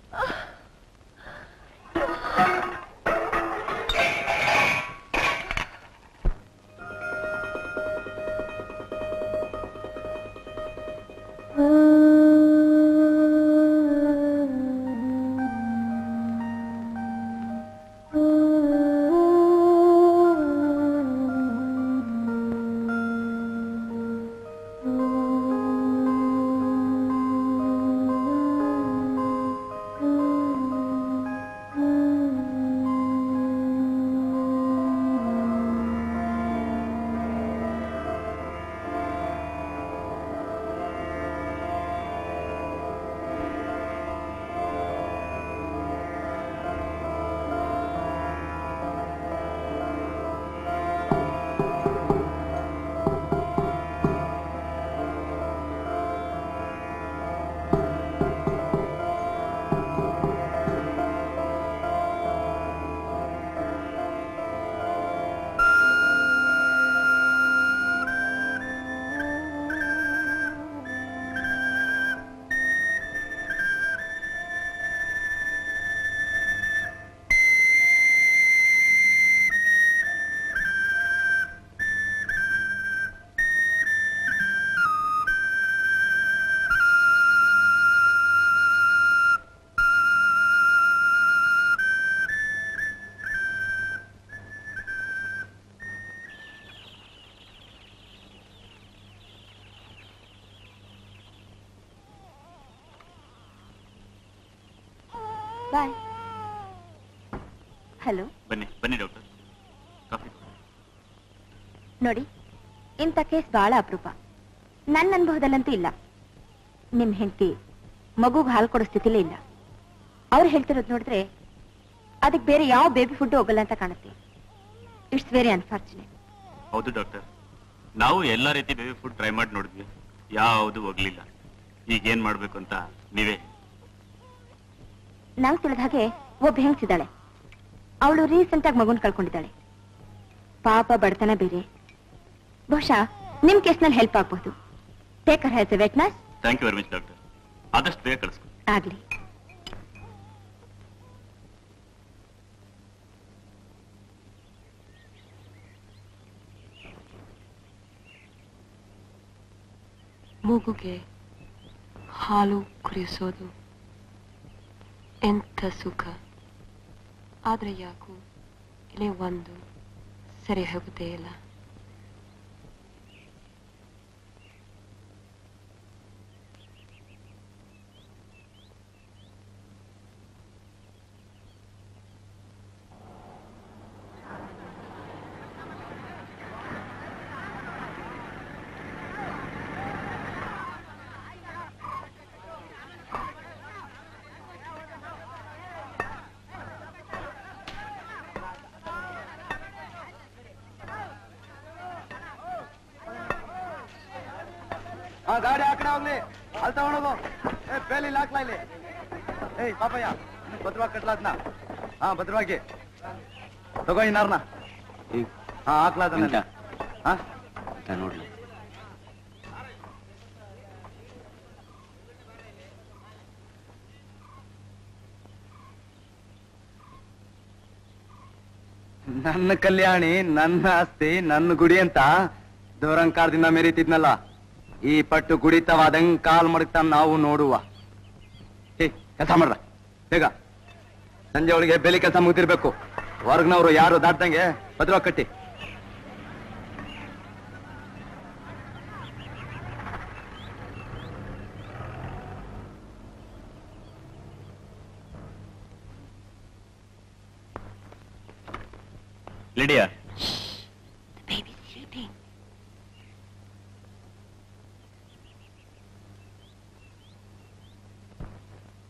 S2: ಬಾಯ್ ಹಲೋ
S8: ಬನ್ನಿ ಬನ್ನಿ ಡಾಕ್ಟರ್ ಕಾಫಿ
S17: ನೋಡಿ ಇಂಥ ಕೇಸ್ ಬಹಳ ಅಪರೂಪ ನನ್ನ ಅನುಭವದಲ್ಲಂತೂ ಇಲ್ಲ ನಿಮ್ ಹೆಂಡತಿ ಮಗುಗೆ ಹಾಲು ಕೊಡೋ ಸ್ಥಿತಿಲೇ ಇಲ್ಲ ಅವ್ರು ಹೇಳ್ತಿರೋದು ನೋಡಿದ್ರೆ ಅದಕ್ಕೆ ಬೇರೆ ಯಾವ ಬೇಬಿ ಫುಡ್ ಹೋಗಲ್ಲ ಅಂತ ಕಾಣುತ್ತೆ ಇಟ್ಸ್ ವೆರಿ ಅನ್ಫಾರ್ಚುನೇಟ್
S8: ಹೌದು ಡಾಕ್ಟರ್ ನಾವು ಎಲ್ಲಾ ರೀತಿ ಬೇಬಿ ಫುಡ್ ಟ್ರೈ ಮಾಡಿ ನೋಡಿದ್ವಿ ಯಾವುದು ಹೋಗ್ಲಿಲ್ಲ ಈಗ ಏನ್ ಮಾಡ್ಬೇಕು ಅಂತ ನೀವೇ
S17: ನಂಗೆ ತಿಳಿದ ಹಾಗೆ ಒಬ್ಬ ಹೆಂಗ್ಸಿದ್ದಾಳೆ ಅವಳು ರೀಸೆಂಟ್ ಆಗಿ ಮಗುನ್ ಕಳ್ಕೊಂಡಿದ್ದಾಳೆ ಪಾಪ ಬಡತನ ಬೇರೆ ಬಹುಶಃ ನಿಮ್ ಕೇಸ್ನಲ್ಲಿ ಹೆಲ್ಪ್ ಆಗ್ಬಹುದು taker has a witness
S8: thank you very much doctor ಆದಷ್ಟು ಬೇಗ ಕಳಿಸ್ಕೊ
S17: ಆಗ್ಲಿ
S16: ಮೂಗುಗೆ ಹಾಲು ಕುಡಿಸೋದು ಎಂಥ ಸುಖ ಆದ್ರೆ ಯಾಕೋ ಇಲ್ಲಿ ಒಂದು ಸರಿ ಹೋಗುತ್ತೇ ಇಲ್ಲ
S11: ಹಾ ಗಾಡಿ ಆ ಕಡೆ ಹೋಗ್ಲಿ ಅಲ್ಲಿ ತಗೊಂಡೋಗು ಏ ಬೇಲಿ ಹಾಕ್ಲಾ ಇಲ್ಲಿ ಏಯ್ ಪಾಪಯ್ಯ ಭದ್ರವಾಗಿ ಕಟ್ಲಾದ್ನ ಹಾ ಭದ್ರವಾಗಿ ತಗೋ ಇನ್ನಾರ್ನ ಹಾ ಹಾಕ್ಲಾದ ಹಾ
S7: ನೋಡ್ಲಿ
S11: ನನ್ನ ಕಲ್ಯಾಣಿ ನನ್ನ ಆಸ್ತಿ ನನ್ನ ಗುಡಿ ಅಂತ ದೂರಂಕಾರದಿಂದ ಮೆರೀತಿದ್ನಲ್ಲ ಈ ಪಟ್ಟು ಗುಡಿತವಾದಂಗ್ ಕಾಲ್ ಮಡಗ್ತಾ ನಾವು ನೋಡುವ ಏ ಕೆಲಸ ಮಾಡ್ರ ಬೇಗ ಸಂಜೆ ಒಳಗೆ ಬೆಲಿ ಕೆಲಸ ಮುಗ್ದಿರ್ಬೇಕು ಹೊರಗ್ನವ್ರು ಯಾರು ದಾಟ್ದಂಗೆ ಭದ್ರವಾಗಿ ಕಟ್ಟಿ
S8: ಲಿಡಿಯಾ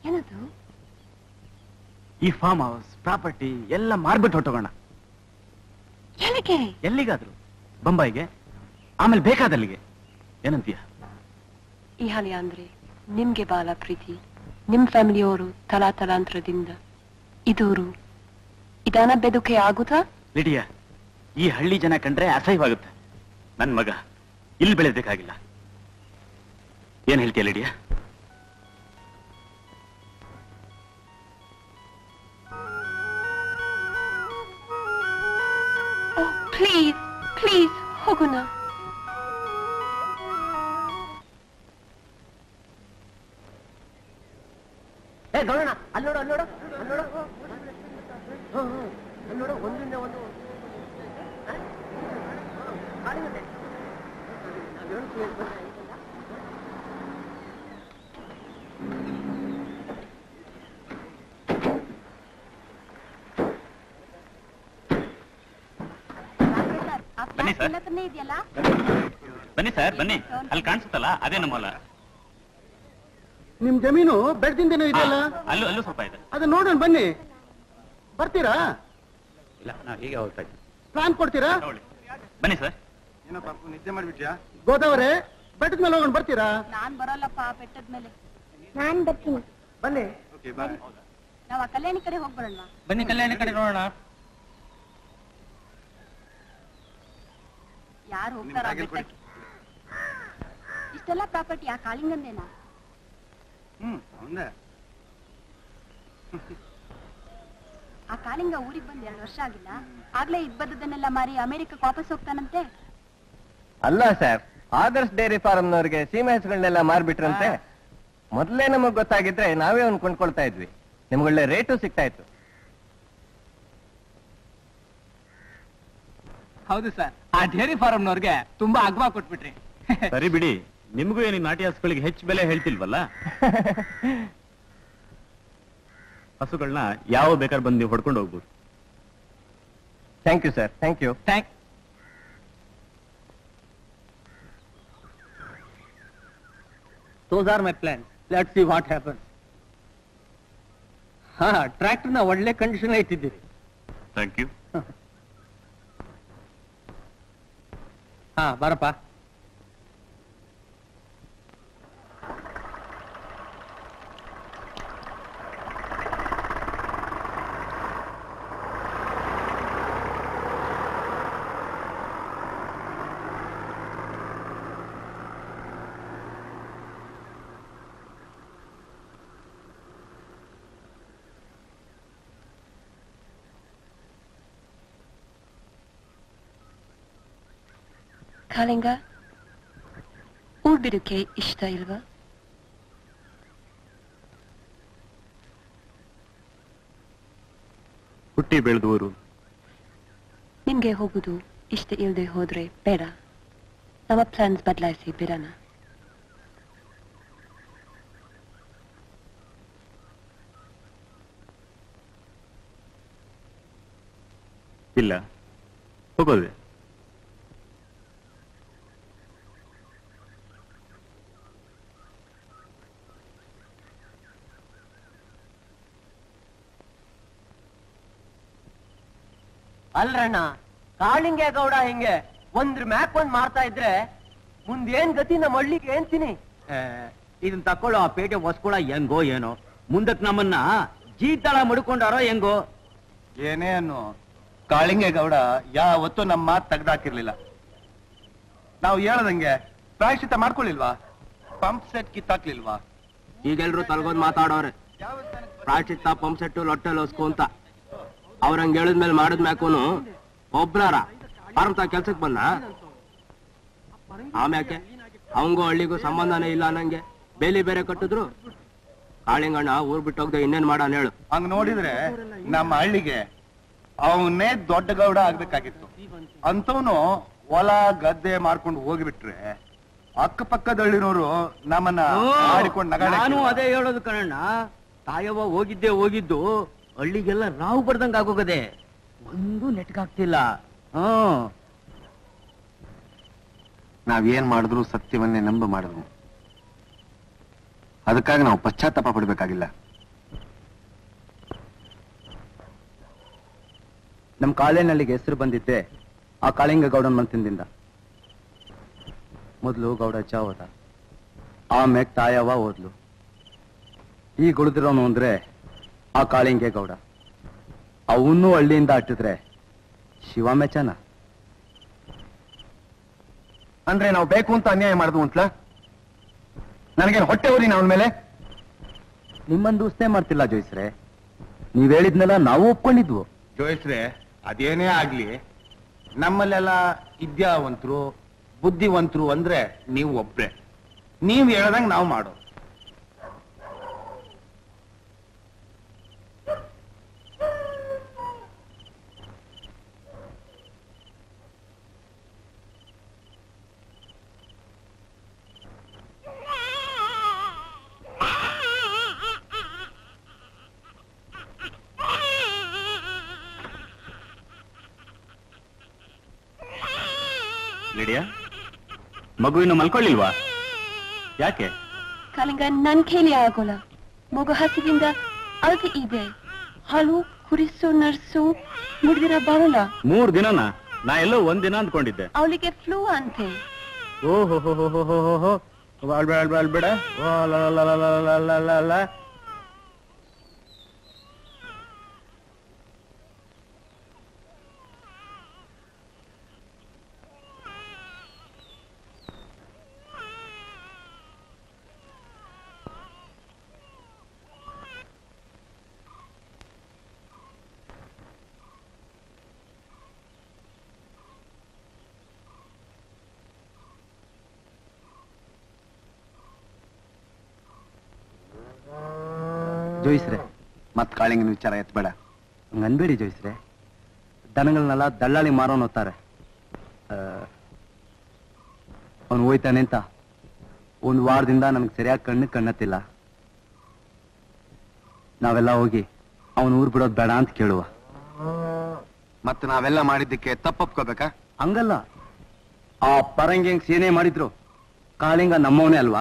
S2: ಏನದು
S8: ಈ ಫಾರ್ಮ್ ಹೌಸ್ ಪ್ರಾಪರ್ಟಿ ಎಲ್ಲ ಮಾರ್ಬಿಟ್ಟು ಹೊಟ್ಟೋಗೋಣ
S2: ಎಲ್ಲಿಗೆ
S8: ಎಲ್ಲಿಗಾದ್ರು ಬೊಂಬಾಯಿಗೆ ಆಮೇಲೆ ಬೇಕಾದಲ್ಲಿಗೆ ಏನಂತೀಯ
S16: ಈ ಹಳಿ ಅಂದ್ರೆ ನಿಮ್ಗೆ ಬಾಳ ಪ್ರೀತಿ ನಿಮ್ ಫ್ಯಾಮಿಲಿಯವರು ತಲಾ ತಲಾಂತರದಿಂದ ಇದೂರು ಇದಾನ ಬೆದುಕೆ ಆಗುತ್ತಾ
S8: ಲಿಡಿಯಾ ಈ ಹಳ್ಳಿ ಜನ ಕಂಡ್ರೆ ಅಸಹ್ಯವಾಗುತ್ತೆ ನನ್ ಮಗ ಇಲ್ಲಿ ಬೆಳೆದ್ಬೇಕಾಗಿಲ್ಲ ಏನ್ ಹೇಳ್ತೀಯ ಲಿಡಿಯಾ
S16: ಪ್ಲೀಸ್ ಪ್ಲೀಸ್ ಹೋಗೋಣ
S12: ಏ ಗೌರಣ್ಣ ಅಲ್ಲಿ ನೋಡು ಅಲ್ಲಿ ನೋಡು ಅಲ್ಲಿ ನೋಡು ಹ್ಮ್, ಹ್ಮ್. ಅಲ್ಲಿ ನೋಡು ಒಂದಿಂದ ಒಂದು ಹ? ಕಾಳಿಂಗಂತೆ. ನಾವ್ ಹೇಳ್ತೀವಿ, ಬಂದ್ರೆ ಆಯ್ತಲ್ಲ?
S8: ಬನ್ನಿ ಸರ್
S2: ಇದೆಯಲ್ಲ
S8: ಬನ್ನಿ ಸರ್ ಬನ್ನಿ ಅಲ್ಲಿ ಕಾಣಿಸುತ್ತಲ್ಲ ಅದೇ ನಮ್ಮ ಹೊಲ
S4: ನಿಮ್ ಜಮೀನು ಬೆಡ್ದಿಂದೇನೋ ಇದೆಯಲ್ಲ
S8: ಅಲ್ಲೂ ಅಲ್ಲೂ ಸ್ವಲ್ಪ ಇದೆ
S4: ಅದನ್ನ ನೋಡೋಣ ಬನ್ನಿ ಬರ್ತೀರಾ
S8: ಇಲ್ಲ ನಾವು ಹೀಗೆ ಹೋಗ್ತಾ ಇದ್ದೀವಿ
S4: ಪ್ಲಾನ್ ಕೊಡ್ತೀರಾ
S8: ಬನ್ನಿ ಸರ್
S4: ಏನೋ ಪಾಪ ನಿದ್ದೆ ಮಾಡ್ಬಿಟ್ಯಾ ಗೋದಾವರಿ ಬೆಟ್ಟದ ಮೇಲೆ ಹೋಗೋಣ ಬರ್ತೀರಾ
S2: ನಾನ್ ಬರೋಲ್ಲಪ್ಪ ಬೆಟ್ಟದ ಮೇಲೆ
S9: ನಾನ್ ಬರ್ತೀನಿ
S4: ಬನ್ನಿ ಓಕೆ ಬಾಯ್
S2: ನಾವ್ ಆ ಕಲ್ಯಾಣಿ ಕಡೆ ಹೋಗ್ ಬರೋಣ
S6: ಬನ್ನಿ ಕಲ್ಯಾಣಿ ಕಡೆ ನೋಡೋಣ
S2: ಯಾರು ಹೋಗ್ತಾರ ಬೆಟ್ಟಕ್ಕೆ ಇಷ್ಟೆಲ್ಲ ಪ್ರಾಪರ್ಟಿ ಆ ಕಾಳಿಂಗಂದೇನಾ
S4: ಹ್ಮ್ ಒಂದೇ
S2: ಆ ಕಾಳಿಂಗ ಊರಿಗೆ ಬಂದ್ ಎರಡು ವರ್ಷ ಆಗಿಲ್ಲ ಆಗ್ಲೇ ಇದ್ ಬದ್ದದನ್ನೆಲ್ಲ ಮಾರಿ ಅಮೆರಿಕಕ್ಕೆ ವಾಪಸ್ ಹೋಗ್ತಾನಂತೆ
S11: ಅಲ್ಲ ಸರ್ ಆದರ್ಶ್ ಡೈರಿ ಫಾರ್ಮ್ನವ್ರಿಗೆ ಸೀಮೆ ಹಸುಗಳನ್ನೆಲ್ಲ ಮಾರ್ಬಿಟ್ರಂತೆ ಮೊದಲೇ ನಮಗ್ ಗೊತ್ತಾಗಿದ್ರೆ ನಾವೇ ಅವ್ನು ಕೊಂಡ್ಕೊಳ್ತಾ ಇದ್ವಿ ನಿಮ್ಗೊಳ್ಳೆ ರೇಟು ಸಿಗ್ತಾ ಇತ್ತು
S6: ಹೌದು ಸರ್ ಆ ಡೇರಿ ಫಾರಂನವ್ರಿಗೆ ತುಂಬಾ ಅಗ್ವಾ ಕೊಟ್ಬಿಟ್ರಿ
S8: ಸರಿ ಬಿಡಿ ನಿಮಗೂ ಏನು ನಾಟಿ ಹಸುಗಳಿಗೆ ಹೆಚ್ಚು ಬೆಲೆ ಹೇಳ್ತಿಲ್ವಲ್ಲ ಹಸುಗಳನ್ನ ಯಾವ ಬೇಕಾದ್ರೆ ಬಂದು ನೀವು ಹೊಡ್ಕೊಂಡು ಹೋಗ್ಬೋದು
S11: thank you sir thank you
S6: thank Those are my plans. Let's see what happens. ಹಾ ಟ್ರ್ಯಾಕ್ಟರ್ನ ಒಳ್ಳೆ ಕಂಡೀಷನ್ ಇಟ್ಟಿದ್ದೀರಿ
S8: ಥ್ಯಾಂಕ್ ಯು
S6: ಹಾ ಬರಪ್ಪ
S16: ಕಾಳಿಂಗ ಊರ್ ಬಿಡೋಕೆ ಇಷ್ಟ ಇಲ್ವಾ
S8: ಹುಟ್ಟಿ ಬೆಳೆದ ಊರು
S16: ನಿಮ್ಗೆ ಹೋಗುದು ಇಷ್ಟ ಇಲ್ಲದೆ ಹೋದ್ರೆ ಬೇಡ ನಮ್ಮ ಪ್ಲಾನ್ಸ್ ಬದಲಾಯಿಸಿ ಬಿಡೋಣ
S8: ಇಲ್ಲ ಹೋಗೋದೆ
S12: ಅಲ್ರಣ್ಣ ಕಾಳಿಂಗೆ ಗೌಡ ಹಿಂಗೆ ಒಂದ್ರ ಮ್ಯಾಕ್ ಒಂದ್ ಮಾಡ್ತಾ ಇದ್ರೆ ಮುಂದೇನ್ ಗತಿ ನಮ್ಮ ಹಳ್ಳಿಗೆ ಏನ್ತೀನಿ
S7: ಇದನ್ನ ತಕೊಳ್ಳೋ ಆ ಪೇಟೆ ಹೊಸ್ಕೊಳ ಹೆಂಗೋ ಏನೋ ಮುಂದಕ್ ನಮ್ಮನ್ನ ಜೀತಳ ಮಡ್ಕೊಂಡಾರೋ ಹೆಂಗೋ
S4: ಏನೇ ಅನ್ನು ಕಾಳಿಂಗೇಗೌಡ ಯಾವತ್ತೂ ನಮ್ಮ ಮಾತು ತೆಗ್ದಾಕಿರ್ಲಿಲ್ಲ ನಾವು ಹೇಳದಂಗೆ ಪ್ರಾಯಶ್ಚಿತ್ತ ಮಾಡ್ಕೊಳ್ಳಿಲ್ವಾ ಪಂಪ್ ಸೆಟ್ ಕಿತ್ತಾಕ್ಲಿಲ್ವಾ
S7: ಈಗೆಲ್ರು ತಲ್ಗೊಂಡ್ ಮಾತಾಡೋರೆ ಪ್ರಾಚಿತ್ತ ಪಂಪ್ ಸೆಟ್ಟು ಲೊಟ್ಟೆ ಲೋಸ್ಕೊ ಅಂತ ಅವ್ರ ಹಂಗ ಹೇಳಿದ್ಮೇಲೆ ಮಾಡಿದ್ಮ್ಯಾಕೋನು ಒಬ್ರಾರ ಪಾರಂತ ಕೆಲ್ಸಕ್ ಬಂದ ಆಮ್ಯಾಕೆ ಅವಂಗೂ ಹಳ್ಳಿಗೂ ಸಂಬಂಧನೇ ಇಲ್ಲ ಅನ್ನಂಗೆ ಬೇಲಿ ಬೇರೆ ಕಟ್ಟಿದ್ರು ಕಾಳಿಂಗಣ್ಣ ಊರ್ ಬಿಟ್ಟು ಹೋಗ್ದೆ ಇನ್ನೇನ್ ಮಾಡಾನ ಹೇಳು
S4: ಹಂಗ್ ನೋಡಿದ್ರೆ ನಮ್ಮ ಹಳ್ಳಿಗೆ ಅವನ್ನೇ ದೊಡ್ಡ ಗೌಡ ಆಗ್ಬೇಕಾಗಿತ್ತು ಅಂತವನು ಹೊಲ ಗದ್ದೆ ಮಾಡ್ಕೊಂಡು ಹೋಗಿಬಿಟ್ರೆ ಅಕ್ಕಪಕ್ಕದ ಹಳ್ಳಿನವರು ನಮ್ಮನ್ನ ಆಡಿಕೊಂಡು ನಗಾಡ
S7: ನಾನು ಅದೇ ಹೇಳೋದು ಕಣಣ್ಣ ತಾಯವ್ವ ಹೋಗಿದ್ದೆ ಹೋಗಿದ್ದು ಹಳ್ಳಿಗೆಲ್ಲ ರಾವು ಬರ್ದಂಗ ಆಗೋಗದೆ ಒಂದು ನೆಟ್ಗಾಗ್ತಿಲ್ಲ ಹ್ಮ್
S4: ನಾವೇನ್ ಮಾಡಿದ್ರು ಸತ್ಯವನ್ನೇ ನಂಬ ಮಾಡಿದ್ರು ಅದಕ್ಕಾಗಿ ನಾವು ಪಶ್ಚಾತ್ತಾಪ ಪಡ್ಬೇಕಾಗಿಲ್ಲ
S3: ನಮ್ ಕಾಳೆನಲ್ಲಿಗೆ ಹೆಸರು ಬಂದಿದ್ದೆ ಆ ಕಾಳಿಂಗ ಗೌಡನ್ ಮಂತಿಂದಿಂದ ಮೊದಲು ಗೌಡಜ್ಜ ಹೋದ ಆಮ್ಯಾಗ ತಾಯವ್ವ ಹೋದ್ಲು ಈಗ ಉಳಿದಿರೋನು ಅಂದ್ರೆ ಆ ಕಾಳಿಂಗೆ ಗೌಡ ಅವನ್ನೂ ಹಳ್ಳಿಯಿಂದ ಅಟ್ಟಿದ್ರೆ ಶಿವ ಮೆಚನ
S14: ಅಂದ್ರೆ ನಾವು ಬೇಕು ಅಂತ ಅನ್ಯಾಯ ಮಾಡುದು ಅಂತಲ ನನಗೇನು ಹೊಟ್ಟೆ ಊರಿನ ಅವನ ಮೇಲೆ
S3: ನಿಮ್ಮನ್ ದೂಸ್ನೇ ಮಾಡ್ತಿಲ್ಲ ಜೋಯಿಸ್ರೆ ನೀವ್ ಹೇಳಿದ್ನೆಲ್ಲ ನಾವು ಒಪ್ಕೊಂಡಿದ್ವು
S4: ಜೋಯಿಸ್ರೆ ಅದೇನೇ ಆಗ್ಲಿ ನಮ್ಮಲ್ಲೆಲ್ಲ ವಿದ್ಯಾವಂತರು ಬುದ್ಧಿವಂತರು ಅಂದ್ರೆ ನೀವು ಒಬ್ರೆ ನೀವ್ ಹೇಳ್ದಂಗ್ ನಾವು ಮಾಡೋ
S8: ಲಿಡಿಯಾ ಮಗು ಇನ್ನು ಮಲ್ಕೊಳ್ಳಿಲ್ವಾ ಯಾಕೆ
S16: ಕಾಲಿಂಗ ನನ್ ಕೈಲಿ ಆಗೋಲ್ಲ ಮಗು ಹಸಿದಿಂದ ಅದು ಇದೆ ಹಾಲು ಕುರಿಸು ನರ್ಸು ಮುಡ್ದಿರ ಬರಲ್ಲ
S8: ಮೂರ್ ದಿನನಾ ನಾ ಎಲ್ಲೋ ಒಂದ್ ದಿನ ಅಂದ್ಕೊಂಡಿದ್ದೆ
S16: ಅವಳಿಗೆ ಫ್ಲೂ ಅಂತೆ
S8: ಓಹೋ ಹೋ ಹೋ ಹೋ ಹೋ ಹೋ ಹೋ ಅಳ್ಬೇಡ ಅಳ್ಬೇಡ ಅಳ್ಬೇಡ ಓ ಲ ಲ ಲ ಲ ಲ ಲ ಲ ಲ.
S3: ಜೋಯಿಸ್ರೆ
S4: ಮತ್ ಕಾಳಿಂಗನ ವಿಚಾರ ಎತ್ಬೇಡ
S3: ಹಂಗ್ ಅನ್ಬೇಡಿ ಜೋಯಿಸ್ರೆ ದನಗಳನ್ನೆಲ್ಲ ದಳ್ಳಾಳಿ ಮಾರೋನ್ ಹೋಗ್ತಾರೆ ಅವನು ಹೋಯ್ತಾನೆ ಅಂತ ಒಂದ್ ವಾರದಿಂದ ನನಗೆ ಸರಿಯಾಗಿ ಕಣ್ಣು ಕಣ್ಣತ್ತಿಲ್ಲ ನಾವೆಲ್ಲ ಹೋಗಿ ಅವನು ಊರ್ ಬಿಡೋದ್ ಬೇಡ ಅಂತ ಕೇಳುವ
S4: ಮತ್ತೆ ನಾವೆಲ್ಲ ಮಾಡಿದ್ದಕ್ಕೆ ತಪ್ಪೊಪ್ಕೋಬೇಕಾ
S3: ಹಂಗಲ್ಲ ಆ ಪರಂಗಿ ಹೆಂಗ್ ಸೇನೆ ಮಾಡಿದ್ರು ಕಾಳಿಂಗ ನಮ್ಮವನೇ ಅಲ್ವಾ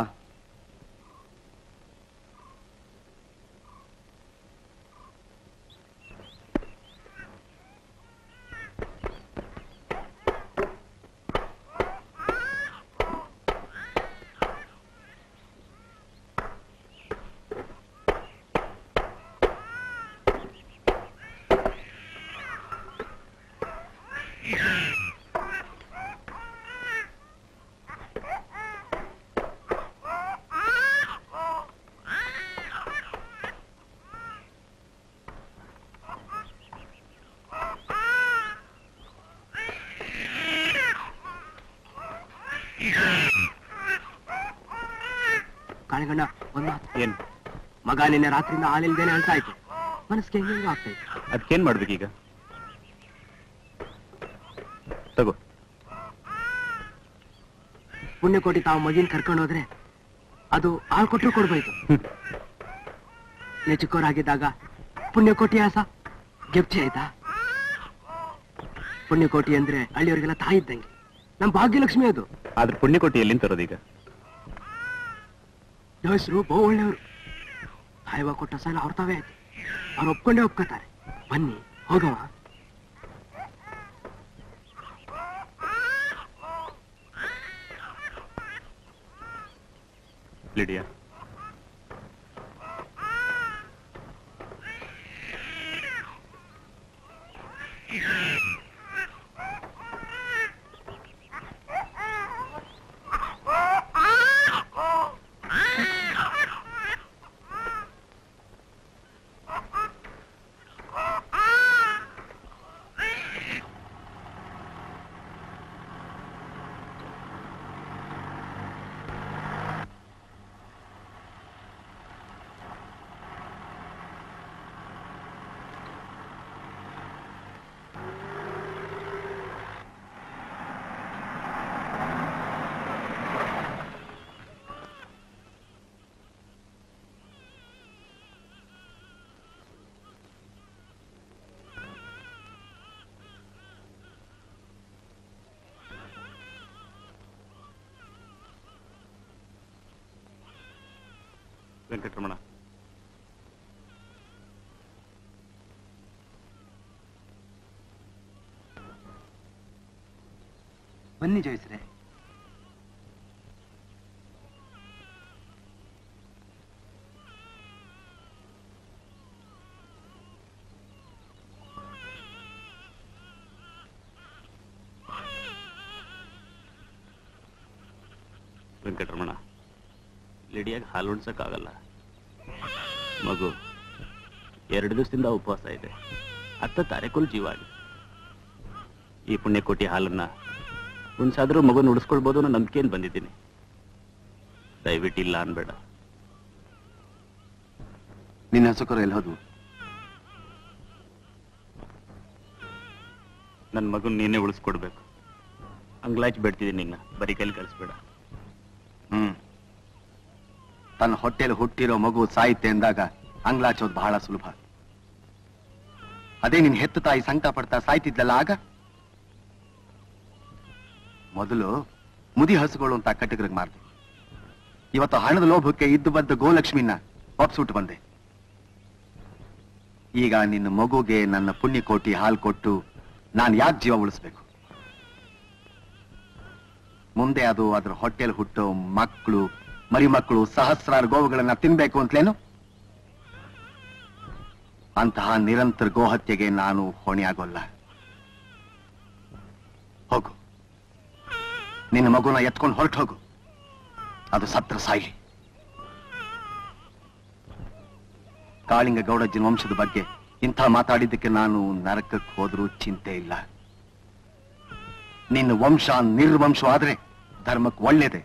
S7: ಕಾಳಿಗಣ್ಣ ಒಂದ್ ಮಾತು
S8: ಏನ್
S7: ಮಗ ನಿನ್ನೆ ರಾತ್ರಿಯಿಂದ ಹಾಲಿಲ್ದೇನೆ ಅಳ್ತಾ ಇತ್ತು ಮನಸ್ಸಿಗೆ ಹೆಂಗೆ ಆಗ್ತಾ ಇತ್ತು
S8: ಅದಕ್ಕೇನ್ ಮಾಡ್ಬೇಕೀಗ ತಗೋ
S7: ಪುಣ್ಯಕೋಟಿ ತಾವು ಮಗಿನ ಕರ್ಕೊಂಡು ಹೋದ್ರೆ ಅದು ಹಾಲು ಕೊಟ್ಟರು ಕೊಡ್ಬೇಕು ನೀವು ಚಿಕ್ಕವರಾಗಿದ್ದಾಗ ಪುಣ್ಯಕೋಟಿ ಆಸ ಗೆಪ್ಚೆ ಆಯ್ತಾ ಪುಣ್ಯಕೋಟಿ ಅಂದ್ರೆ ಹಳ್ಳಿಯವರಿಗೆಲ್ಲ ತಾಯಿ ಇದ್ದಂಗೆ ನಮ್ ಭಾಗ್ಯಲಕ್ಷ್ಮಿ ಅದು
S8: ಆದ್ರೆ ಪುಣ್ಯಕೋಟಿ ಎಲ್ಲಿಂದ ತರೋದೀಗ
S7: ಹೆಸರು ಬಹು ಒಳ್ಳೆಯವರು ಸಾಯವ ಕೊಟ್ಟ ಸಾಲ ಹೊರ್ತಾವೆ ಆಯ್ತು ಅವ್ರು ಒಪ್ಕೊಂಡೇ ಒಪ್ಕೋತಾರೆ ಬನ್ನಿ ಹೋಗವ
S8: ಲಿಡಿಯಾ ವೆಂಕಟರಮಣ
S3: ಬನ್ನಿ ಜೋಯಿಸ್ರೆ
S8: ವೆಂಕಟರಮಣ ಲೇಡಿಯಾಗಿ ಹಾಲು ಉಣ್ಸಕ್ಕಾಗಲ್ಲ ಮಗು ಎರಡು ದಿವಸದಿಂದ ಉಪವಾಸ ಇದೆ ಹತ್ತ ತಾರೀಕುಲ್ ಜೀವ ಆಗಿದೆ ಈ ಪುಣ್ಯಕೋಟಿ ಹಾಲನ್ನ ಉಣ್ಸಾದ್ರೂ ಮಗುನ ಉಳಿಸ್ಕೊಳ್ಬೋದು ಅನ್ನೋ ನಂಬಿಕೆಯಿಂದ ಬಂದಿದ್ದೀನಿ ದಯವಿಟ್ಟು ಇಲ್ಲ ಅನ್ಬೇಡ
S4: ನಿನ್ನ ಹಸುಕರ ಎಲ್ಲಿ ಹೋದ್ವು
S8: ನನ್ನ ಮಗನ್ ನೀನೇ ಉಳಿಸ್ಕೊಡ್ಬೇಕು ಅಂಗ್ಲಾಚ್ ಬಿಡ್ತಿದ್ದೀನಿ ನಿನ್ನ ಬರೀ ಕೈಲಿ ಕಳಿಸ್ಬೇಡ
S4: ಹ್ಮ್ ತನ್ನ ಹೊಟ್ಟೆಲಿ ಹುಟ್ಟಿರೋ ಮಗು ಸಾಯುತ್ತೆ ಎಂದಾಗ ಅಂಗ್ಲಾಚೋದು ಬಹಳ ಸುಲಭ ಅದೇ ನಿನ್ ಹೆತ್ತು ತಾಯಿ ಸಂಕಟ ಪಡ್ತಾ ಸಾಯ್ತಿದ್ಲಲ್ಲ ಆಗ ಮೊದಲು ಮುದಿ ಹಸುಗಳು ಅಂತ ಕಟ್ಟಿಗ್ರಿಗೆ ಮಾರ್ದೆ ಇವತ್ತು ಹಣದ ಲೋಭಕ್ಕೆ ಇದ್ದು ಬದ್ದ ಗೋಲಕ್ಷ್ಮಿನ ಒಪ್ಸುಟ್ಟು ಬಂದೆ ಈಗ ನಿನ್ನ ಮಗುಗೆ ನನ್ನ ಪುಣ್ಯಕೋಟಿ ಹಾಲು ಕೊಟ್ಟು ನಾನು ಯಾಕೆ ಜೀವ ಉಳಿಸ್ಬೇಕು ಮುಂದೆ ಅದು ಅದರ ಹೊಟ್ಟೆಲಿ ಹುಟ್ಟೋ ಮಕ್ಕಳು ಮರಿ ಮಕ್ಕಳು ಸಹಸ್ರಾರು ಗೋವುಗಳನ್ನ ತಿನ್ಬೇಕು ಅಂತಲೇನು ಅಂತಹ ನಿರಂತರ ಗೋಹತ್ಯೆಗೆ ನಾನು ಹೊಣೆಯಾಗೋಲ್ಲ ಹೋಗು ನಿನ್ನ ಮಗುನ ಎತ್ಕೊಂಡು ಹೊರಟು ಹೋಗು ಅದು ಸತ್ರ ಸಾಯಿ ಕಾಳಿಂಗ ಗೌಡಜ್ಜನ ವಂಶದ ಬಗ್ಗೆ ಇಂಥ ಮಾತಾಡಿದ್ದಕ್ಕೆ ನಾನು ನರಕಕ್ಕೆ ಹೋದ್ರೂ ಚಿಂತೆ ಇಲ್ಲ ನಿನ್ನ ವಂಶ ನಿರ್ವಂಶವಾದ್ರೆ ಧರ್ಮಕ್ಕೆ ಒಳ್ಳೇದೆ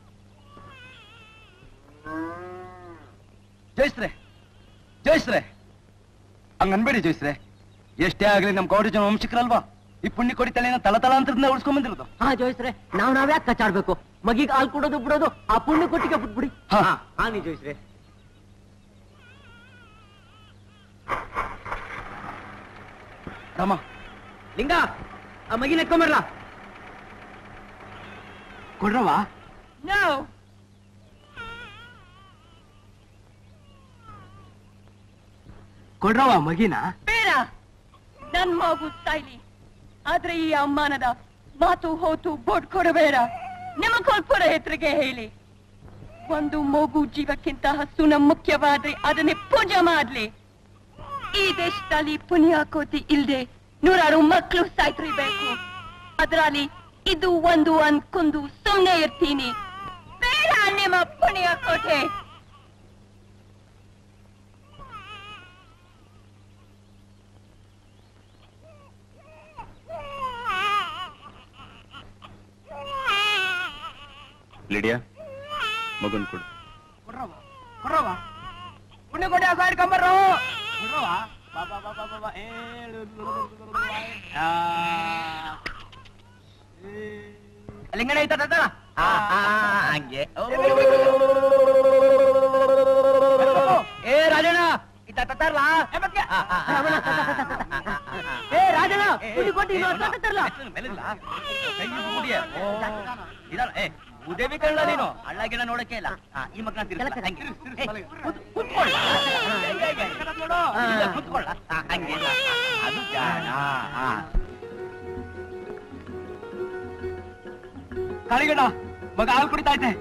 S3: ಜೋಯಿಸ್ರೆ ಜೋಯಿಸ್ರೆ ಹಂಗ ಅನ್ಬೇಡಿ ಜೋಯಿಸ್ರೆ ಎಷ್ಟೇ ಆಗ್ಲಿ ನಮ್ ಗೌಡ ಜನ ವಂಶಿಕರಲ್ವಾ ಈ ಪುಣ್ಯ ಕೊಡಿ ತಲೆನ ತಲತಲಾಂತರದಿಂದ ಉಳ್ಸ್ಕೊಂಡ್ ಬಂದಿರೋದು
S12: ಹಾ ಜೋಯಿಸ್ರೆ ನಾವ್ ನಾವ್ಯಾಕೆ ಕಚ್ಚಾಡ್ಬೇಕು ಮಗಿಗೆ ಹಾಲು ಕೊಡೋದು ಬಿಡೋದು ಆ ಪುಣ್ಯ ಕೊಟ್ಟಿಗೆ ಬಿಟ್ಬಿಡಿ ಹಾ ಹಾ ನೀ ಜೋಯಿಸ್ರೆ
S3: ರಾಮ
S12: ಲಿಂಗ ಆ ಮಗಿನ ಎತ್ಕೊಂಬರ್ಲ ಕೊಡ್ರವಾ
S16: No!
S12: ಕೊಡ್ರವ ಮಗಿನ
S16: ಬೇಡ ನನ್ ಮಗು ಸಾಯ್ಲಿ ಆದ್ರೆ ಈ ಅಮ್ಮನದ ಮಾತು ಹೋತು ಬೋಟ್ ಕೊಡಬೇಡ ನಿಮ್ಮ ಕೊಲ್ಪುರ ಹೆಸರಿಗೆ ಹೇಳಿ ಒಂದು ಮಗು ಜೀವಕ್ಕಿಂತ ಹಸುನ ಮುಖ್ಯವಾದ್ರೆ ಅದನ್ನೇ ಪೂಜೆ ಮಾಡ್ಲಿ ಈ ದೇಶದಲ್ಲಿ ಪುಣ್ಯಾಕೋತಿ ಇಲ್ದೆ ನೂರಾರು ಮಕ್ಕಳು ಸಾಯ್ತಿರ್ಬೇಕು ಅದರಲ್ಲಿ ಇದು ಒಂದು ಅನ್ಕೊಂಡು ಸುಮ್ನೆ ಇರ್ತೀನಿ ಬೇಡ ನಿಮ್ಮ ಪುಣ್ಯಕೋಟೆ
S8: ಲಿಡಿಯಾ ಮಗನ್ ಕೊಡು
S6: ಕೊಡ್ರವ ಕೊಡ್ರವ ಪುಣ್ಯ ಕೊಡಿ ಆ ಸೈಡ್ ಕಂಬರ್ರು ಕೊಡ್ರವ ಬಾ ಬಾ ಬಾ ಬಾ ಬಾ ಬಾ ಏಳು ಆ.
S12: ಲಿಂಗಣ ಐತ ಹಂಗೆ ಏ ರಾಜಣ್ಣ ಇತ್ತ ತತ್ತಾರಲ್ಲ ಏ ರಾಜಣ್ಣ ಪುಣ್ಯ ಕೊಟ್ಟಿ ತತ್ತಾರಲ್ಲ
S3: ಉದೇವಿ ಕಳ್ಳ ನೀನು ಹಳ್ಳ ಗಿಡ ನೋಡಕ್ಕೆ ಇಲ್ಲ ಆ, ಈ ಮಕ್ಕಳ ತಿರ್ಗಲ್ಲ ಹಂಗೆ ಏ, ಕೂತ್- ಕೂತ್ಕೊಳ್ಳ. ಇಲ್ಲ, ಕೂತ್ಕೊಳ್ಳ. ಆ, ಹಂಗೆ ಅದು ಜಾಣ ಆ.
S6: ಕಾಳಿಗಡ ಮಗ ಹಾಲು ಕುಡಿತಾ ಐತೆ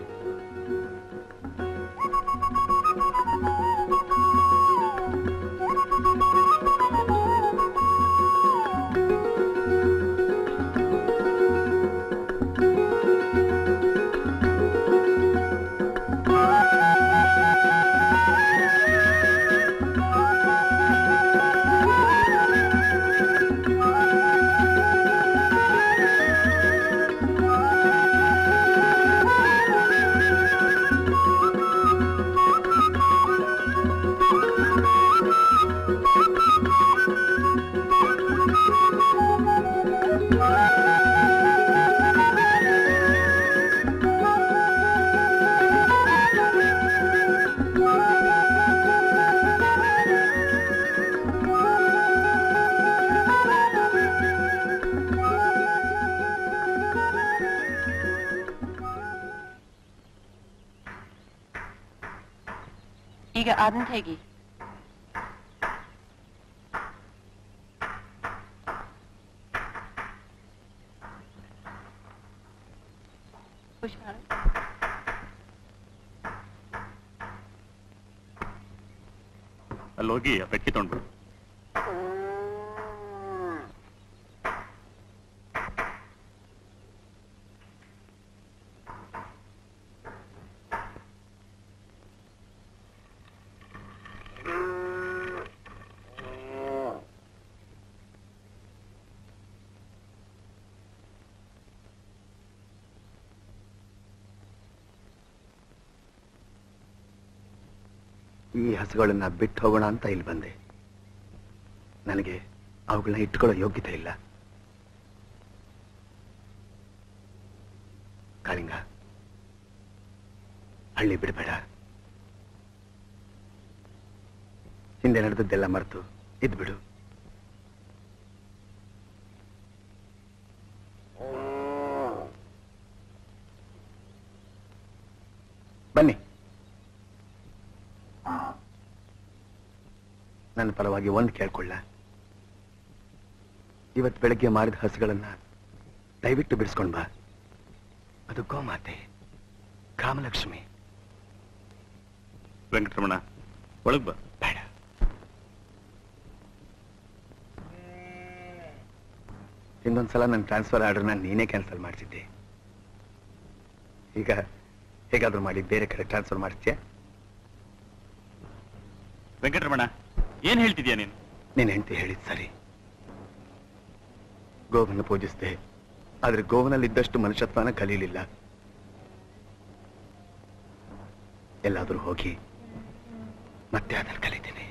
S16: ಈಗ ಆದಂತ ಹೇಗೆ
S8: ಅಲ್ಲಿ ಹೋಗಿ ಆ ಪೆಟ್ಟಿ ತೊಗೊಂಡ್ಬಿಡು
S4: ಈ ಹಸುಗಳನ್ನ ಬಿಟ್ಟು ಹೋಗೋಣ ಅಂತ ಇಲ್ಲಿ ಬಂದೆ ನನಗೆ ಅವುಗಳನ್ನ ಇಟ್ಕೊಳ್ಳೋ ಯೋಗ್ಯತೆ ಇಲ್ಲ ಕಾಳಿಂಗ ಹಳ್ಳಿ ಬಿಡಬೇಡ ಹಿಂದೆ ನಡೆದದ್ದೆಲ್ಲ ಮರೆತು ಇದ್ಬಿಡು ಬನ್ನಿ ನನ್ನ ಪರವಾಗಿ ಒಂದು ಕೇಳ್ಕೊಳ್ಳ ಇವತ್ತು ಬೆಳಗ್ಗೆ ಮಾರಿದ ಹಸುಗಳನ್ನ ದಯವಿಟ್ಟು ಬಿಡಿಸ್ಕೊಂಡ್ ಬಾ ಅದು ಗೋಮಾತೆ ಕಾಮಲಕ್ಷ್ಮಿ
S8: ವೆಂಕಟರಮಣ ಒಳಗ್ ಬಾ
S4: ಬೇಡ ಇನ್ನೊಂದ್ಸಲ ನನ್ನ ಟ್ರಾನ್ಸ್ಫರ್ ಆರ್ಡರ್ನ ನೀನೇ ಕ್ಯಾನ್ಸಲ್ ಮಾಡಿಸಿದ್ದೆ ಈಗ ಹೇಗಾದ್ರೂ ಮಾಡಿ ಬೇರೆ ಕಡೆ ಟ್ರಾನ್ಸ್ಫರ್ ಮಾಡ್ತೀಯಾ
S8: ವೆಂಕಟರಮಣ ಏನ್ ಹೇಳ್ತಿದ್ಯಾ ನೀನು
S4: ನೀನ್ ಹೆಂಡತಿ ಹೇಳಿದ್ ಸರಿ ಗೋವನ್ನು ಪೂಜಿಸಿದೆ ಆದ್ರೆ ಗೋವನಲ್ಲಿದ್ದಷ್ಟು ಮನುಷ್ಯತ್ವನ ಕಲೀಲಿಲ್ಲ ಎಲ್ಲಾದ್ರೂ ಹೋಗಿ ಮತ್ತೆ ಅದನ್ನು ಕಲಿತೀನಿ